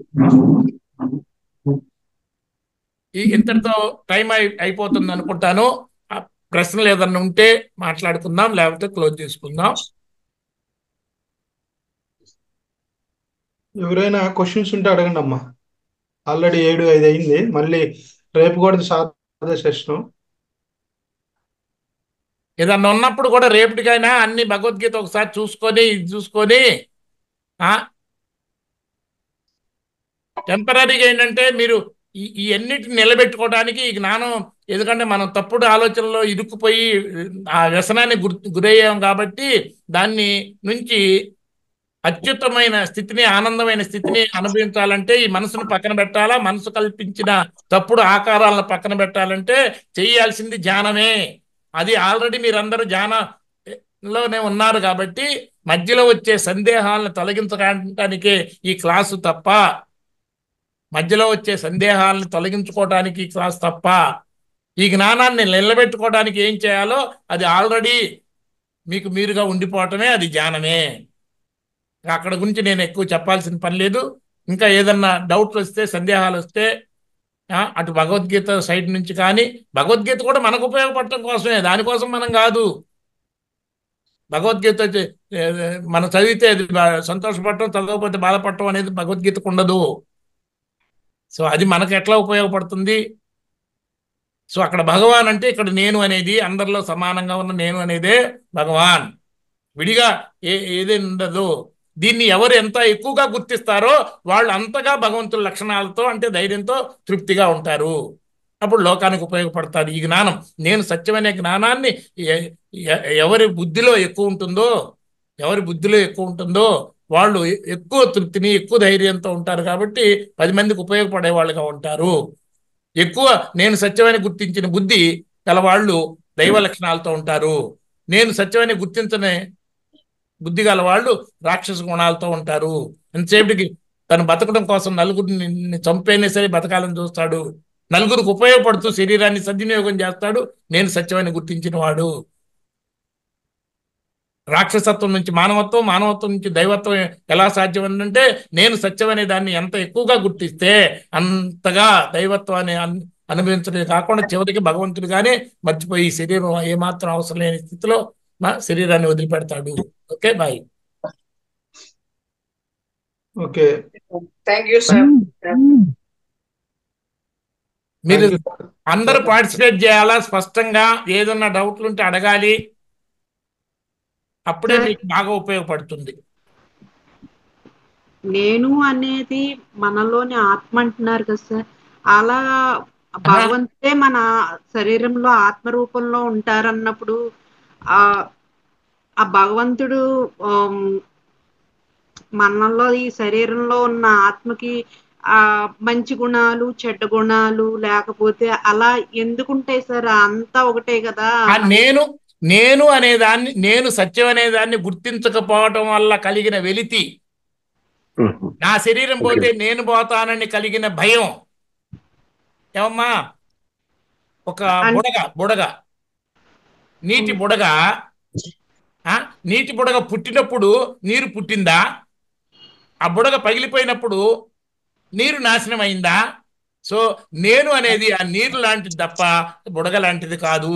ఈ ఇంతటితో టైం అయి అయిపోతుంది అనుకుంటాను ఆ ప్రశ్నలు ఏదన్నా ఉంటే మాట్లాడుకుందాం లేకపోతే క్లోజ్ చేసుకుందాం ఎవరైనా క్వశ్చన్స్ ఉంటే అడగండి అమ్మా ఆల్రెడీ ఏడు ఐదు అయింది మళ్ళీ రేపు కూడా సాదా సెషన్ ఏదన్నా ఉన్నప్పుడు కూడా రేపటికైనా అన్ని భగవద్గీత ఒకసారి చూసుకొని ఇది చూసుకొని ఆ టెంపరీగా ఏంటంటే మీరు ఈ ఈ అన్నిటిని నిలబెట్టుకోవడానికి ఈ జ్ఞానం ఎందుకంటే మనం తప్పుడు ఆలోచనలో ఇరుక్కుపోయి ఆ వ్యసనాన్ని గుర్ గురయ్యాం కాబట్టి దాన్ని నుంచి అత్యుత్తమైన స్థితిని ఆనందమైన స్థితిని అనుభవించాలంటే ఈ మనసును పక్కన పెట్టాలా మనసు కల్పించిన తప్పుడు ఆకారాలను పక్కన పెట్టాలంటే చేయాల్సింది ధ్యానమే అది ఆల్రెడీ మీరందరూ ధ్యానంలోనే ఉన్నారు కాబట్టి మధ్యలో వచ్చే సందేహాలను తొలగించడానికే ఈ క్లాసు తప్ప మధ్యలో వచ్చే సందేహాలను తొలగించుకోవడానికి ఈ క్లాస్ తప్ప ఈ జ్ఞానాన్ని నిలబెట్టుకోవడానికి ఏం చేయాలో అది ఆల్రెడీ మీకు మీరుగా ఉండిపోవటమే అది ధ్యానమే అక్కడ గురించి నేను ఎక్కువ చెప్పాల్సిన పని లేదు ఇంకా ఏదన్నా డౌట్లు వస్తే సందేహాలు వస్తే ఆ, అటు భగవద్గీత సైడ్ నుంచి కానీ భగవద్గీత కూడా మనకు ఉపయోగపడటం కోసమే దానికోసం మనం కాదు భగవద్గీత చే- ఏ, మనం చదివితే అది బా- సంతోషపడటం చదవకపోతే బాధపడటం అనేది భగవద్గీతకు ఉండదు సో అది మనకు ఎట్లా ఉపయోగపడుతుంది సో అక్కడ భగవాన్ అంటే ఇక్కడ నేను అనేది అందరిలో సమానంగా ఉన్న నేను అనేదే భగవాన్ విడిగా ఏ ఏదైనా ఉండదు దీన్ని ఎవరు ఎంత ఎక్కువగా గుర్తిస్తారో వాళ్ళు అంతగా భగవంతుల లక్షణాలతో అంటే ధైర్యంతో తృప్తిగా ఉంటారు అప్పుడు లోకానికి ఉపయోగపడతారు ఈ జ్ఞానం నేను సత్యమనే జ్ఞానాన్ని ఎ- ఎ- ఎవరి బుద్ధిలో ఎక్కువ ఉంటుందో ఎవరి బుద్ధిలో ఎక్కువ ఉంటుందో వాళ్ళు ఎ- ఎక్కువ తృప్తిని ఎక్కువ ధైర్యంతో ఉంటారు కాబట్టి పది మందికి ఉపయోగపడే వాళ్ళుగా ఉంటారు ఎక్కువ నేను సత్యమని గుర్తించిన బుద్ధి గలవాళ్ళు దైవ లక్షణాలతో ఉంటారు నేను సత్యమని గుర్తించని బుద్ధి గల వాళ్ళు రాక్షస గుణాలతో ఉంటారు ఎంతసేపటికి తను బతకడం కోసం నలుగురిని చంపైనా సరే బతకాలని చూస్తాడు నలుగురికి ఉపయోగపడుతూ శరీరాన్ని సద్వినియోగం చేస్తాడు నేను సత్యమని గుర్తించిన వాడు రాక్షసత్వం నుంచి మానవత్వం మానవత్వం నుంచి దైవత్వం ఎలా సాధ్యం అంటే నేను సత్యమనే దాన్ని ఎంత ఎక్కువగా గుర్తిస్తే అంతగా దైవత్వాన్ని అన్- అనుభవించడమే కాకుండా చివరికి భగవంతుడిగానే మర్చిపోయి ఈ శరీరం ఏమాత్రం అవసరం లేని స్థితిలో మా శరీరాన్ని వదిలిపెడతాడు okay bye okay thank you sir మీరు థ్యాంక్ యూ అందరూ పార్టిసిపేట్ చేయాలా స్పష్టంగా ఏదన్నా డౌట్లు ఉంటే అడగాలి అప్పుడే మీకు బాగా ఉపయోగపడుతుంది నేను అనేది మనలోని ఆత్మ అంటున్నారు కదా సార్ అలా భగవంతుడే మన శరీరంలో ఆత్మ రూపంలో ఉంటారన్నప్పుడు ఆ ఆ భగవంతుడు ఆమ్, మనలో ఈ శరీరంలో ఉన్న ఆత్మకి ఆ మంచి గుణాలు చెడ్డ గుణాలు లేకపోతే అలా ఎందుకుంటాయి సార్ అంతా ఒకటే కదా ఆ నేను నేను అనే దాన్ని నేను సత్యం అనే దాన్ని గుర్తించకపోవటం వల్ల కలిగిన వెలితి నా శరీరం పోతే నేను పోతానని కలిగిన భయం ఏమమ్మా ఒక బుడగ బుడగ నీటి బుడగ ఆ, నీటి బుడగ పుట్టినప్పుడు నీరు పుట్టిందా ఆ బుడగ పగిలిపోయినప్పుడు నీరు నాశనం అయిందా సో నేను అనేది ఆ నీరు లాంటిది తప్ప బుడగ లాంటిది కాదు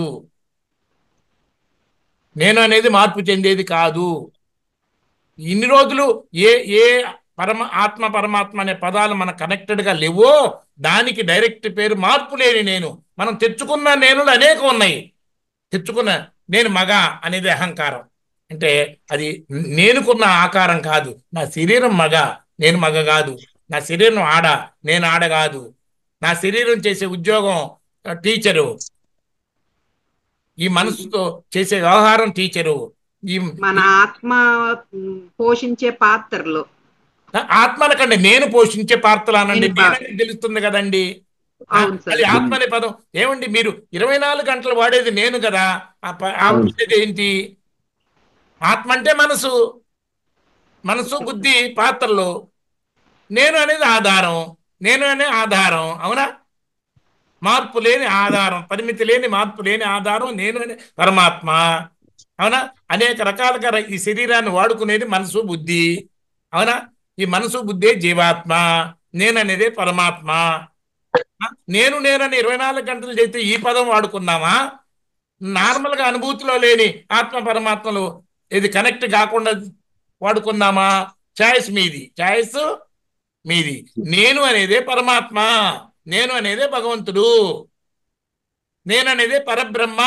నేను అనేది మార్పు చెందేది కాదు ఇన్ని రోజులు ఏ ఏ పరమ ఆత్మ పరమాత్మ అనే పదాలు మన కనెక్టెడ్గా లేవో దానికి డైరెక్ట్ పేరు మార్పు లేని నేను మనం తెచ్చుకున్న నేనులు అనేకం ఉన్నాయి తెచ్చుకున్న నేను మగ అనేది అహంకారం అంటే అది నేనుకున్న ఆకారం కాదు నా శరీరం మగ నేను మగ కాదు నా శరీరం ఆడ నేను ఆడ కాదు నా శరీరం చేసే ఉద్యోగం ఆ, టీచరు ఈ మనసుతో చేసే వ్యవహారం టీచరు ఈ మన ఆత్మ ఉమ్, పోషించే పాత్రలు ఆత్మలకండి నేను పోషించే పాత్రలు అనండి నేను పా- నేనని తెలుస్తుంది కదండి ఆ, అవును సార్ అది ఆత్మ అనే పదం ఏమండి మీరు ఇరవై నాలుగు గంటలు వాడేది నేను కదా ఆ ప- ఆ ఉండేది ఏంటి ఆత్మ అంటే మనసు మనసు బుద్ధి పాత్రలు నేను అనేది ఆధారం నేను అనే ఆధారం అవునా మార్పు లేని ఆధారం పరిమితి లేని మార్పు లేని ఆధారం నేను అనే పరమాత్మ అవునా అనేక రకాలుగా ర- ఈ శరీరాన్ని వాడుకునేది మనసు బుద్ధి అవునా ఈ మనసు బుద్ధే జీవాత్మ నేననేదే పరమాత్మ ఆ, నేను నేనని ఇరవై నాలుగు గంటలు చేస్తే ఈ పదం వాడుకున్నామా నార్మల్గా అనుభూతిలో లేని ఆత్మ పరమాత్మలు ఇది కనెక్ట్ కాకుండా వాడుకున్నామా ఛాయిస్ మీది ఛాయిస్ మీది నేను అనేదే పరమాత్మ నేను అనేదే భగవంతుడు నేను అనేదే పరబ్రహ్మ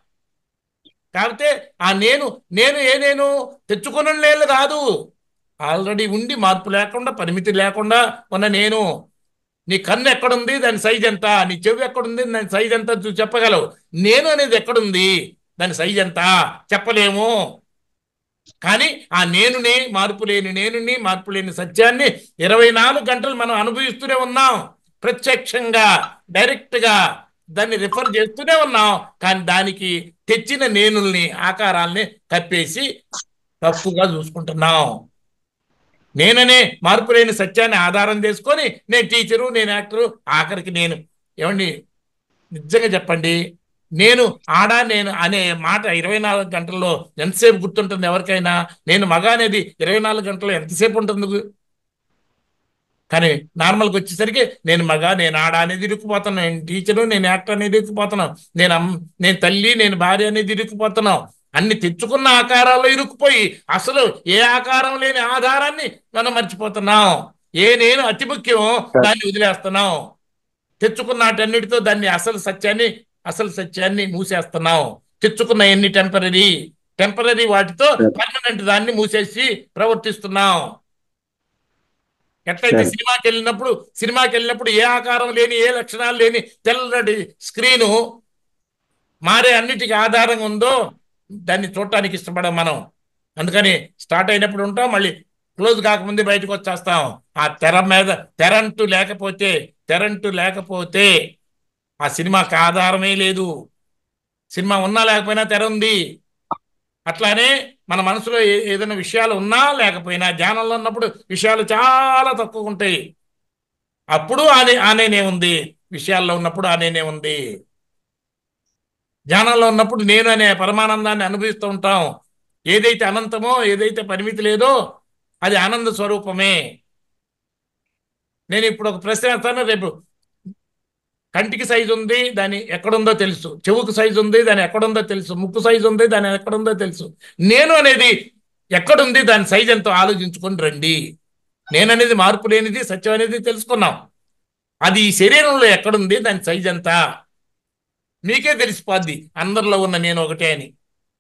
కాకపోతే ఆ నేను నేను ఏ నేను తెచ్చుకున్న లేదు కాదు ఆల్రెడీ ఉండి మార్పు లేకుండా పరిమితి లేకుండా ఉన్న నేను నీ కన్ను ఎక్కడుంది దాని సైజ్ ఎంత నీ చెవి ఎక్కడుంది దాని సైజ్ ఎంత చూ చెప్పగలవు నేను అనేది ఎక్కడుంది దాని సైజ్ ఎంత చెప్పలేము కానీ ఆ నేనునే మార్పు లేని నేనుని మార్పు లేని సత్యాన్ని ఇరవై నాలుగు గంటలు మనం అనుభవిస్తూనే ఉన్నాం ప్రత్యక్షంగా డైరెక్ట్గా దాన్ని రిఫర్ చేస్తూనే ఉన్నాం కానీ దానికి తెచ్చిన నేనుల్ని ఆకారాల్ని కప్పేసి తప్పుగా చూసుకుంటున్నాం నేననే మార్పు లేని సత్యాన్ని ఆధారం చేసుకొని నేను టీచరు నేను యాక్టరు ఆఖరికి నేను ఏమండి నిజంగా చెప్పండి నేను ఆడ నేను అనే మాట ఇరవై నాలుగు గంటల్లో ఎంతసేపు గుర్తుంటుంది ఎవరికైనా నేను మగ అనేది ఇరవై నాలుగు గంటల్లో ఎంతసేపు ఉంటుంది కానీ నార్మల్గా వచ్చేసరికి నేను మగ నేను ఆడ అనేది ఇరుక్కుపోతున్నాను నేను టీచరు నేను యాక్టర్ అనేది ఇరుక్కుపోతున్నాను నేను అమ్ నేను తల్లి నేను భార్య అనేది ఇరుక్కుపోతున్నాం అన్ని తెచ్చుకున్న ఆకారాల్లో ఇరుక్కుపోయి అసలు ఏ ఆకారం లేని ఆధారాన్ని మనం మర్చిపోతున్నాం ఏ నేను అతి ముఖ్యం దాన్ని వదిలేస్తున్నాం తెచ్చుకున్న వాటన్నిటితో దాన్ని అసలు సత్యాన్ని అసలు సత్యాన్ని మూసేస్తున్నాం తెచ్చుకున్న ఎన్ని టెంపరీ టెంపరీ వాటితో పర్మనెంట్ దాన్ని మూసేసి ప్రవర్తిస్తున్నాం ఎట్లయితే Sure. సినిమాకి వెళ్ళినప్పుడు సినిమాకి వెళ్ళినప్పుడు ఏ ఆకారం లేని ఏ లక్షణాలు లేని తెల్లటి స్క్రీను మారే అన్నిటికీ ఆధారంగా ఉందో దాన్ని చూడటానికి ఇష్టపడం మనం అందుకని స్టార్ట్ అయినప్పుడు ఉంటాం మళ్ళీ క్లోజ్ కాకముందే బయటకు వచ్చేస్తాం ఆ తెర మీద తెరంటూ లేకపోతే తెరంటూ లేకపోతే ఆ సినిమాకి ఆధారమే లేదు సినిమా ఉన్నా లేకపోయినా తెర ఉంది అట్లానే మన మనసులో ఏ- ఏదైనా విషయాలు ఉన్నా లేకపోయినా ధ్యానంలో ఉన్నప్పుడు విషయాలు చాలా తక్కువ ఉంటాయి అప్పుడు ఆనే ఆనేనే ఉంది విషయాల్లో ఉన్నప్పుడు ఆనేనే ఉంది ధ్యానంలో ఉన్నప్పుడు నేను అనే పరమానందాన్ని అనుభవిస్తూ ఉంటాం ఏదైతే అనంతమో ఏదైతే పరిమితి లేదో అది ఆనంద స్వరూపమే నేను ఇప్పుడు ఒక ప్రశ్న వేస్తాను రేపు కంటికి సైజు ఉంది దాని ఎక్కడుందో తెలుసు చెవుకు సైజు ఉంది దాని ఎక్కడుందో తెలుసు ముక్కు సైజు ఉంది దాని ఎక్కడుందో తెలుసు నేను అనేది ఎక్కడుంది దాని సైజు ఎంతో ఆలోచించుకొని రండి నేను అనేది మార్పు లేనిది సత్యం అనేది తెలుసుకున్నాం అది ఈ శరీరంలో ఎక్కడుంది దాని సైజు ఎంత మీకే తెలిసిపోద్ది అందరిలో ఉన్న నేను ఒకటే అని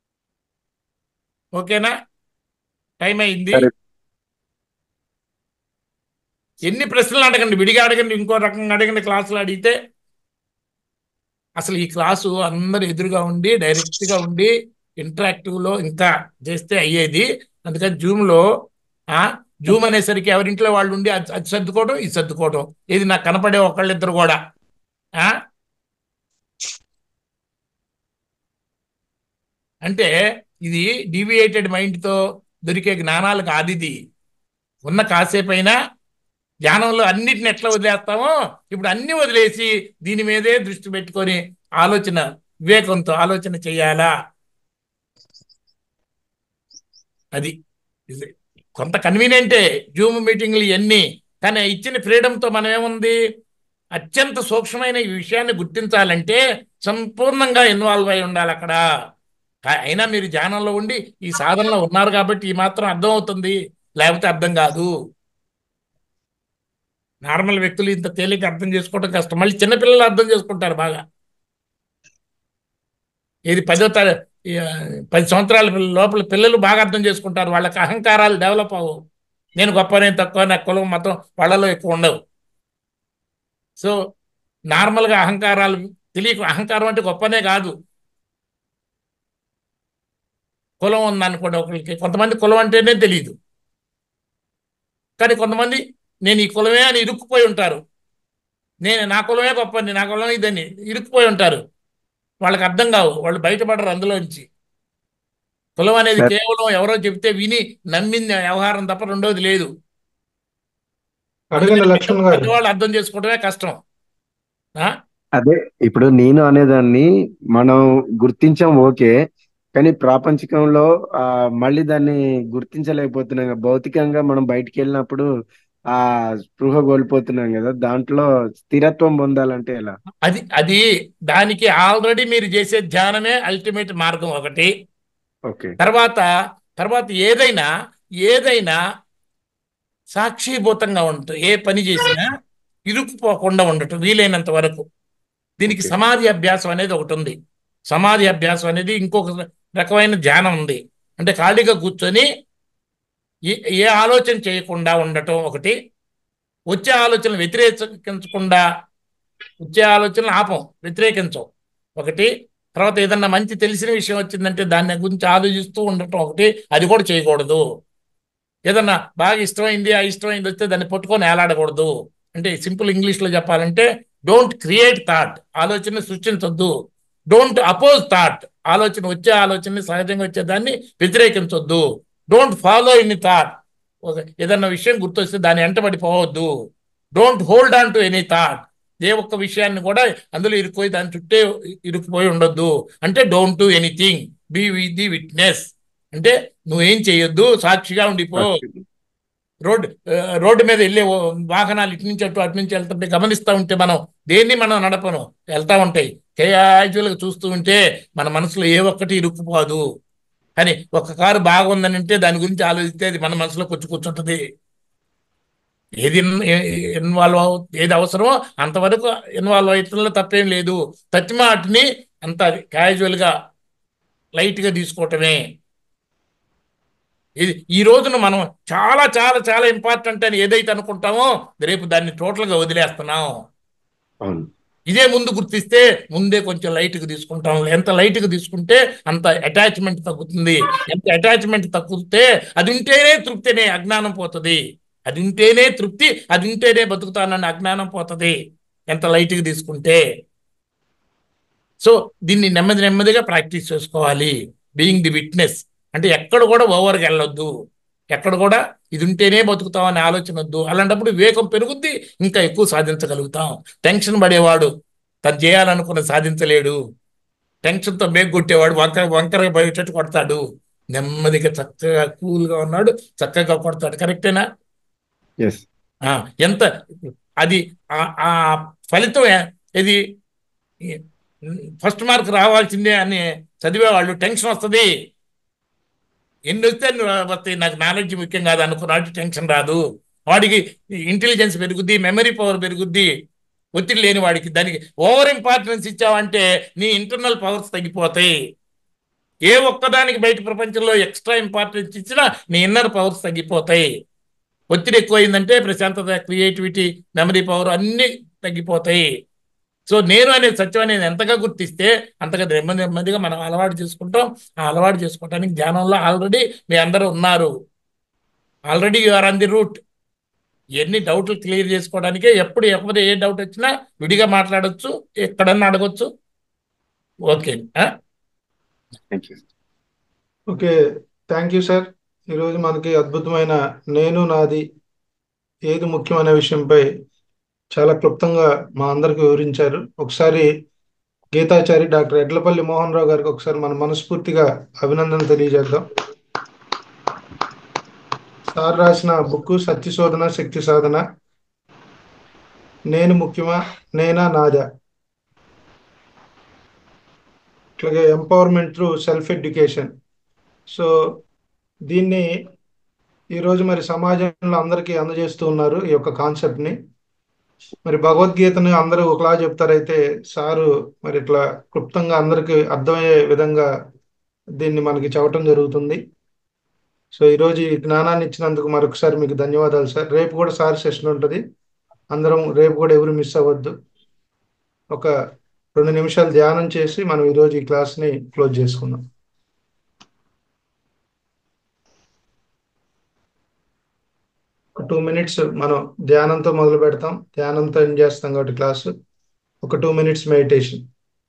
ఓకేనా టైం అయింది సరే. ఎన్ని ప్రశ్నలు అడగండి విడిగా అడగండి ఇంకో రకంగా అడగండి క్లాసులు అడిగితే అసలు ఈ క్లాసు అందరు ఎదురుగా ఉండి డైరెక్ట్గా ఉండి ఇంటరాక్టివ్లో ఇంకా చేస్తే అయ్యేది అందుకని జూమ్లో జూమ్ అనేసరికి ఎవరింట్లో వాళ్ళు ఉండి అది అది సర్దుకోవడం ఇది సర్దుకోవడం ఇది నాకు కనపడే ఒకళ్ళిద్దరు కూడా ఆ? అంటే ఇది డీవియేటెడ్ మైండ్తో దొరికే జ్ఞానాలు కాదు ఇది ఉన్న కాసేపైనా ధ్యానంలో అన్నిటిని ఎట్లా వదిలేస్తామో ఇప్పుడు అన్ని వదిలేసి దీని మీదే దృష్టి పెట్టుకొని ఆలోచన వివేకంతో ఆలోచన చేయాలా అది ఇది కొంత కన్వీనియంటే జూమ్ మీటింగ్లు ఇవన్నీ కానీ ఇచ్చిన ఫ్రీడంతో మనం ఏముంది అత్యంత సూక్ష్మమైన ఈ విషయాన్ని గుర్తించాలంటే సంపూర్ణంగా ఇన్వాల్వ్ అయి ఉండాలి అక్కడ కా- అయినా మీరు ధ్యానంలో ఉండి ఈ సాధనలో ఉన్నారు కాబట్టి ఈ మాత్రం అర్థం అవుతుంది లేకపోతే అర్థం కాదు నార్మల్ వ్యక్తులు ఇంత తేలిక అర్థం చేసుకోవడం కష్టం మళ్ళీ చిన్నపిల్లలు అర్థం చేసుకుంటారు బాగా ఇది పదో తర ఈ, ఆ, పది సంవత్సరాల పిల్ల- లోపల పిల్లలు బాగా అర్థం చేసుకుంటారు వాళ్ళకి అహంకారాలు డెవలప్ అవ్వవు నేను గొప్ప నేను తక్కువ నాకు కులం మతం వాళ్ళలో ఎక్కువ ఉండవు సో నార్మల్గా అహంకారాలు తెలియక అహంకారం అంటే గొప్పనే కాదు కులం ఉందనుకోండి ఒకరికి కొంతమంది కులం అంటేనే తెలియదు కానీ కొంతమంది నేను ఈ కులమే అని ఇరుక్కుపోయి ఉంటారు నేను నా కులమే గొప్పని నా కులం ఇదని ఇరుక్కుపోయి ఉంటారు వాళ్ళకి అర్థం కావు వాళ్ళు బయటపడరు అందులోంచి కులం అనేది Sir. కేవలం ఎవరో చెప్తే విని నమ్మింది వ్యవహారం తప్ప రెండోది లేదు అడగండి లక్ష్మణ్ గారు పెద్దవాళ్ళు అర్థం చేసుకోవడమే కష్టం ఆ? అదే ఇప్పుడు నేను అనేదాన్ని మనం గుర్తించాం ఓకే కానీ ప్రాపంచికంలో ఆ మళ్ళీ దాన్ని గుర్తించలేకపోతున్నాం కదా. భౌతికంగా మనం బయటికి వెళ్ళినప్పుడు ఆ స్పృహ కోల్పోతున్నాం కదా దాంట్లో స్థిరత్వం పొందాలంటే ఎలా అది అది దానికి ఆల్రెడీ మీరు చేసే ధ్యానమే అల్టిమేట్ మార్గం ఒకటి ఓకే తర్వాత తర్వాత ఏదైనా ఏదైనా సాక్షిభూతంగా ఉంటుంది ఏ పని చేసినా ఇరుక్కుపోకుండా ఉండటం వీలైనంత వరకు దీనికి Okay. సమాధి అభ్యాసం అనేది ఒకటి ఉంది సమాధి అభ్యాసం అనేది ఇంకొక రకమైన ధ్యానం ఉంది అంటే ఖాళీగా కూర్చొని ఏ ఏ ఆలోచన చేయకుండా ఉండటం ఒకటి వచ్చే ఆలోచనలు వ్యతిరేకించకుండా వచ్చే ఆలోచనలు ఆపం వ్యతిరేకించం ఒకటి తర్వాత ఏదన్నా మంచి తెలిసిన విషయం వచ్చిందంటే దాని గురించి ఆలోచిస్తూ ఉండటం ఒకటి అది కూడా చేయకూడదు ఏదన్నా బాగా ఇష్టమైంది ఆ ఇష్టమైంది వస్తే దాన్ని పట్టుకొని ఏలాడకూడదు అంటే సింపుల్ ఇంగ్లీష్లో చెప్పాలంటే డోంట్ క్రియేట్ థాట్ ఆలోచన సృష్టించొద్దు డోంట్ అపోజ్ థాట్ ఆలోచన వచ్చే ఆలోచనని సహజంగా వచ్చేదాన్ని వ్యతిరేకించొద్దు డోంట్ ఫాలో ఎనీ థాట్ ఒక ఏదన్నా విషయం గుర్తొస్తే దాన్ని వెంటబడి పోవద్దు don't hold on to any thought ఏ ఒక్క విషయాన్ని కూడా అందులో ఇరుక్కుపోయి దాని చుట్టే ఇరుక్కుపోయి ఉండొద్దు అంటే don't do anything be with the witness అంటే నువ్వేం చేయొద్దు సాక్షిగా ఉండిపో రోడ్ ఆ, రోడ్డు మీద వెళ్ళే ఓ వాహనాలు ఇటు నుంచి అటు అటు నుంచి వెళ్తుంటే గమనిస్తూ ఉంటే మనం దేన్ని మనం నడపను వెళ్తా ఉంటాయి క్యాజువల్గా చూస్తూ ఉంటే మన మనసులో ఏ ఒక్కటి ఇరుక్కుపోదు కానీ ఒక కారు బాగుందని అంటే దాని గురించి ఆలోచిస్తే అది మన మనసులో కూర్చు కూర్చుంటుంది ఏది ఇన్వాల్వ్ అవు ఏది అవసరమో అంతవరకు ఇన్వాల్వ్ అవుతుందో తప్పేం లేదు తచ్చిమాటిని అంత క్యాజువల్గా లైట్గా తీసుకోవటమే ఇది ఈ రోజున మనం చాలా చాలా చాలా ఇంపార్టెంట్ అని ఏదైతే అనుకుంటామో రేపు దాన్ని టోటల్గా వదిలేస్తున్నాం అవును ఇదే ముందు గుర్తిస్తే ముందే కొంచెం లైట్గా తీసుకుంటాం ఎంత లైట్గా తీసుకుంటే అంత అటాచ్మెంట్ తగ్గుతుంది ఎంత అటాచ్మెంట్ తగ్గితే అది ఉంటేనే తృప్తినే అజ్ఞానం పోతుంది అది ఉంటేనే తృప్తి అది ఉంటేనే బతుకుతానని అజ్ఞానం పోతుంది ఎంత లైట్గా తీసుకుంటే సో దీన్ని నెమ్మది నెమ్మదిగా ప్రాక్టీస్ చేసుకోవాలి బీయింగ్ ది విట్నెస్ అంటే ఎక్కడ కూడా ఓవర్గా వెళ్ళొద్దు ఎక్కడ కూడా ఇది ఉంటేనే బతుకుతాం అనే ఆలోచన వద్దు అలాంటప్పుడు వివేకం పెరుగుద్ది ఇంకా ఎక్కువ సాధించగలుగుతాం టెన్షన్ పడేవాడు తను చేయాలనుకున్న సాధించలేడు టెన్షన్తో బేగ్ కొట్టేవాడు వంకర వంకరగా పోయేటట్టు కొడతాడు నెమ్మదిగా చక్కగా కూల్గా ఉన్నాడు చక్కగా కొడతాడు కరెక్టేనా ఎస్ ఆ, ఎంత అది ఆ- ఆ ఫలితం ఏ- ఇది ఫస్ట్ మార్క్ రావాల్సిందే అని చదివేవాళ్ళు టెన్షన్ వస్తుంది ఎన్ని వస్తే అన్ని వస్తాయి నాకు నాలెడ్జ్ ముఖ్యం కాదు అనుకున్నాడు టెన్షన్ రాదు వాడికి ఇంటెలిజెన్స్ పెరుగుద్ది మెమరీ పవర్ పెరుగుద్ది ఒత్తిడి లేని వాడికి దానికి ఓవర్ ఇంపార్టెన్స్ ఇచ్చావంటే నీ ఇంటర్నల్ పవర్స్ తగ్గిపోతాయి ఏ ఒక్కదానికి బయట ప్రపంచంలో ఎక్స్ట్రా ఇంపార్టెన్స్ ఇచ్చినా నీ ఇన్నర్ పవర్స్ తగ్గిపోతాయి ఒత్తిడి ఎక్కువైందంటే ప్రశాంతత క్రియేటివిటీ మెమరీ పవర్ అన్నీ తగ్గిపోతాయి సో నేను అనే సత్యం అనేది ఎంతగా గుర్తిస్తే అంతగా నెమ్మది నెమ్మదిగా మనం అలవాటు చేసుకుంటాం ఆ అలవాటు చేసుకోవడానికి ధ్యానంలో ఆల్రెడీ మీ అందరూ ఉన్నారు already you are on the route ఎన్ని డౌట్లు క్లియర్ చేసుకోవడానికే ఎప్పుడు ఎప్పుడు ఏ డౌట్ వచ్చినా విడిగా మాట్లాడొచ్చు ఎక్కడన్నా అడగొచ్చు ఓకే ఆ? Thank you okay thank you sir ఈరోజు మనకి అద్భుతమైన నేను నాది ఏది ముఖ్యమైన విషయంపై చాలా క్లుప్తంగా మా అందరికి వివరించారు ఒకసారి గీతాచారి డాక్టర్ ఎడ్లపల్లి మోహన్ రావు గారికి ఒకసారి మన మనస్ఫూర్తిగా అభినందన తెలియజేద్దాం సార్ రాసిన బుక్ సత్య శోధన శక్తి సాధన నేను ముఖ్యమా నేనా నాదా అట్లాగే empowerment through self education so దీన్ని ఈరోజు మరి సమాజంలో అందరికీ అందజేస్తూ ఉన్నారు ఈ యొక్క కాన్సెప్ట్ని మరి భగవద్గీతను అందరూ ఒకలా చెప్తారైతే సారు మరి ఇట్లా క్లుప్తంగా అందరికి అర్థమయ్యే విధంగా దీన్ని మనకి చెప్పటం జరుగుతుంది సో ఈరోజు ఈ జ్ఞానాన్ని ఇచ్చినందుకు మరొకసారి మీకు ధన్యవాదాలు సార్ రేపు కూడా సార్ సెషన్ ఉంటుంది అందరం రేపు కూడా ఎవరు మిస్ అవ్వద్దు ఒక రెండు నిమిషాలు ధ్యానం చేసి మనం ఈరోజు ఈ క్లాస్ని క్లోజ్ చేసుకుందాం ఒక టూ మినిట్స్ మనం ధ్యానంతో మొదలు పెడతాం ధ్యానంతో ఎండ్ చేస్తాం కాబట్టి క్లాసు ఒక టూ మినిట్స్ మెడిటేషన్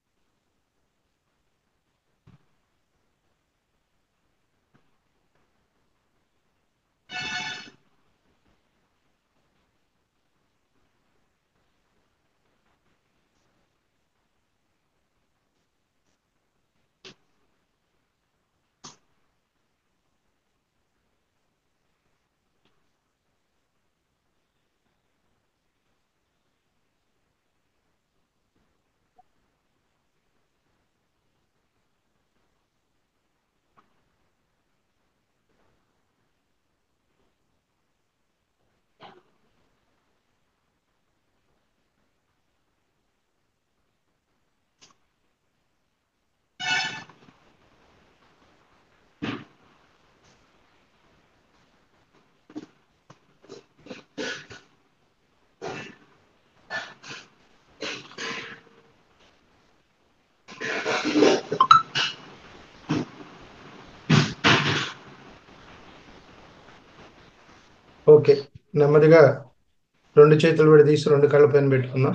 ఓకే నెమ్మదిగా రెండు చేతులు విడదీసి రెండు కళ్ళ పైన పెట్టుకుందాం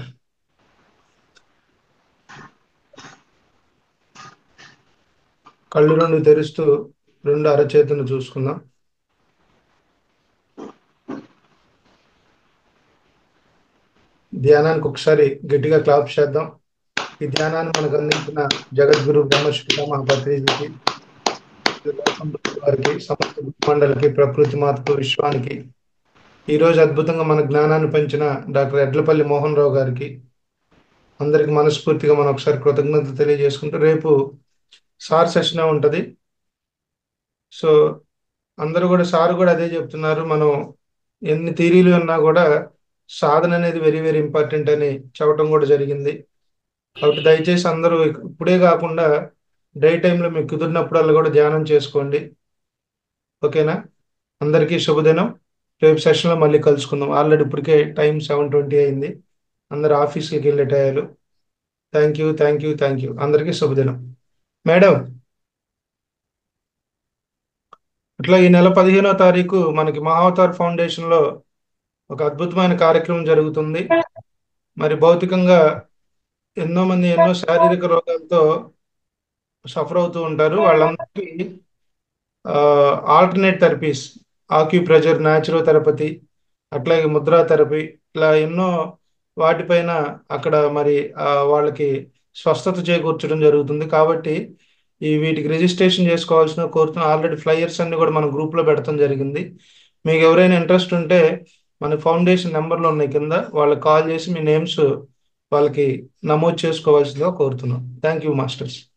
కళ్ళు రెండు తెరుస్తూ రెండు అరచేతులు చూసుకుందాం ధ్యానానికి ఒకసారి గట్టిగా క్లాప్ చేద్దాం ఈ ధ్యానాన్ని మనకు అందించిన జగద్గురు బ్రహ్మశ్రీ మహాపత్రికి వారికి సమస్త మండలికి ప్రకృతి మాతకు విశ్వానికి ఈ రోజు అద్భుతంగా మన జ్ఞానాన్ని పెంచిన డాక్టర్ ఎడ్లపల్లి మోహన్ రావు గారికి అందరికి మనస్ఫూర్తిగా మనం ఒకసారి కృతజ్ఞత తెలియజేసుకుంటూ రేపు సార్ సెషన్ ఉంటుంది సో అందరూ కూడా సార్ కూడా అదే చెప్తున్నారు మనం ఎన్ని థీరీలు ఉన్నా కూడా సాధన అనేది వెరీ వెరీ ఇంపార్టెంట్ అని చెప్పడం కూడా జరిగింది కాబట్టి దయచేసి అందరూ ఇప్పుడే కాకుండా డే టైంలో మీకు కుదిరినప్పుడల్లా కూడా ధ్యానం చేసుకోండి ఓకేనా అందరికీ శుభదినం రేపు సెషన్లో మళ్ళీ కలుసుకుందాం ఆల్రెడీ ఇప్పటికే టైం సెవెన్ ట్వంటీ అయింది అందరు ఆఫీస్కి వెళ్ళే టయాలు thank you thank you thank you అందరికీ శుభదినం మేడం అట్లా ఈ నెల పదిహేనో తారీఖు మనకి మహావతార్ ఫౌండేషన్లో ఒక అద్భుతమైన కార్యక్రమం జరుగుతుంది మరి భౌతికంగా ఎన్నో మంది ఎన్నో శారీరక రోగాలతో సఫర్ అవుతూ ఉంటారు వాళ్ళందరికీ ఆల్టర్నేట్ థెరపీస్ ఆక్యుప్రెజర్ న్యాచురోథెరపతి అట్లాగే ముద్రా థెరపీ ఇలా ఎన్నో వాటిపైన అక్కడ మరి ఆ, వాళ్ళకి స్వస్థత చేకూర్చడం జరుగుతుంది కాబట్టి ఈ వీటికి రిజిస్ట్రేషన్ చేసుకోవాల్సిన కోరుతున్న ఆల్రెడీ ఫ్లైయర్స్ అన్ని కూడా మన గ్రూప్లో పెడతాం జరిగింది మీకు ఎవరైనా ఇంట్రెస్ట్ ఉంటే మన ఫౌండేషన్ నెంబర్లు ఉన్నాయి కింద వాళ్ళకి కాల్ చేసి మీ నేమ్స్ వాళ్ళకి నమోదు చేసుకోవాల్సిందిగా కోరుతున్నాం థ్యాంక్ యూ మాస్టర్స్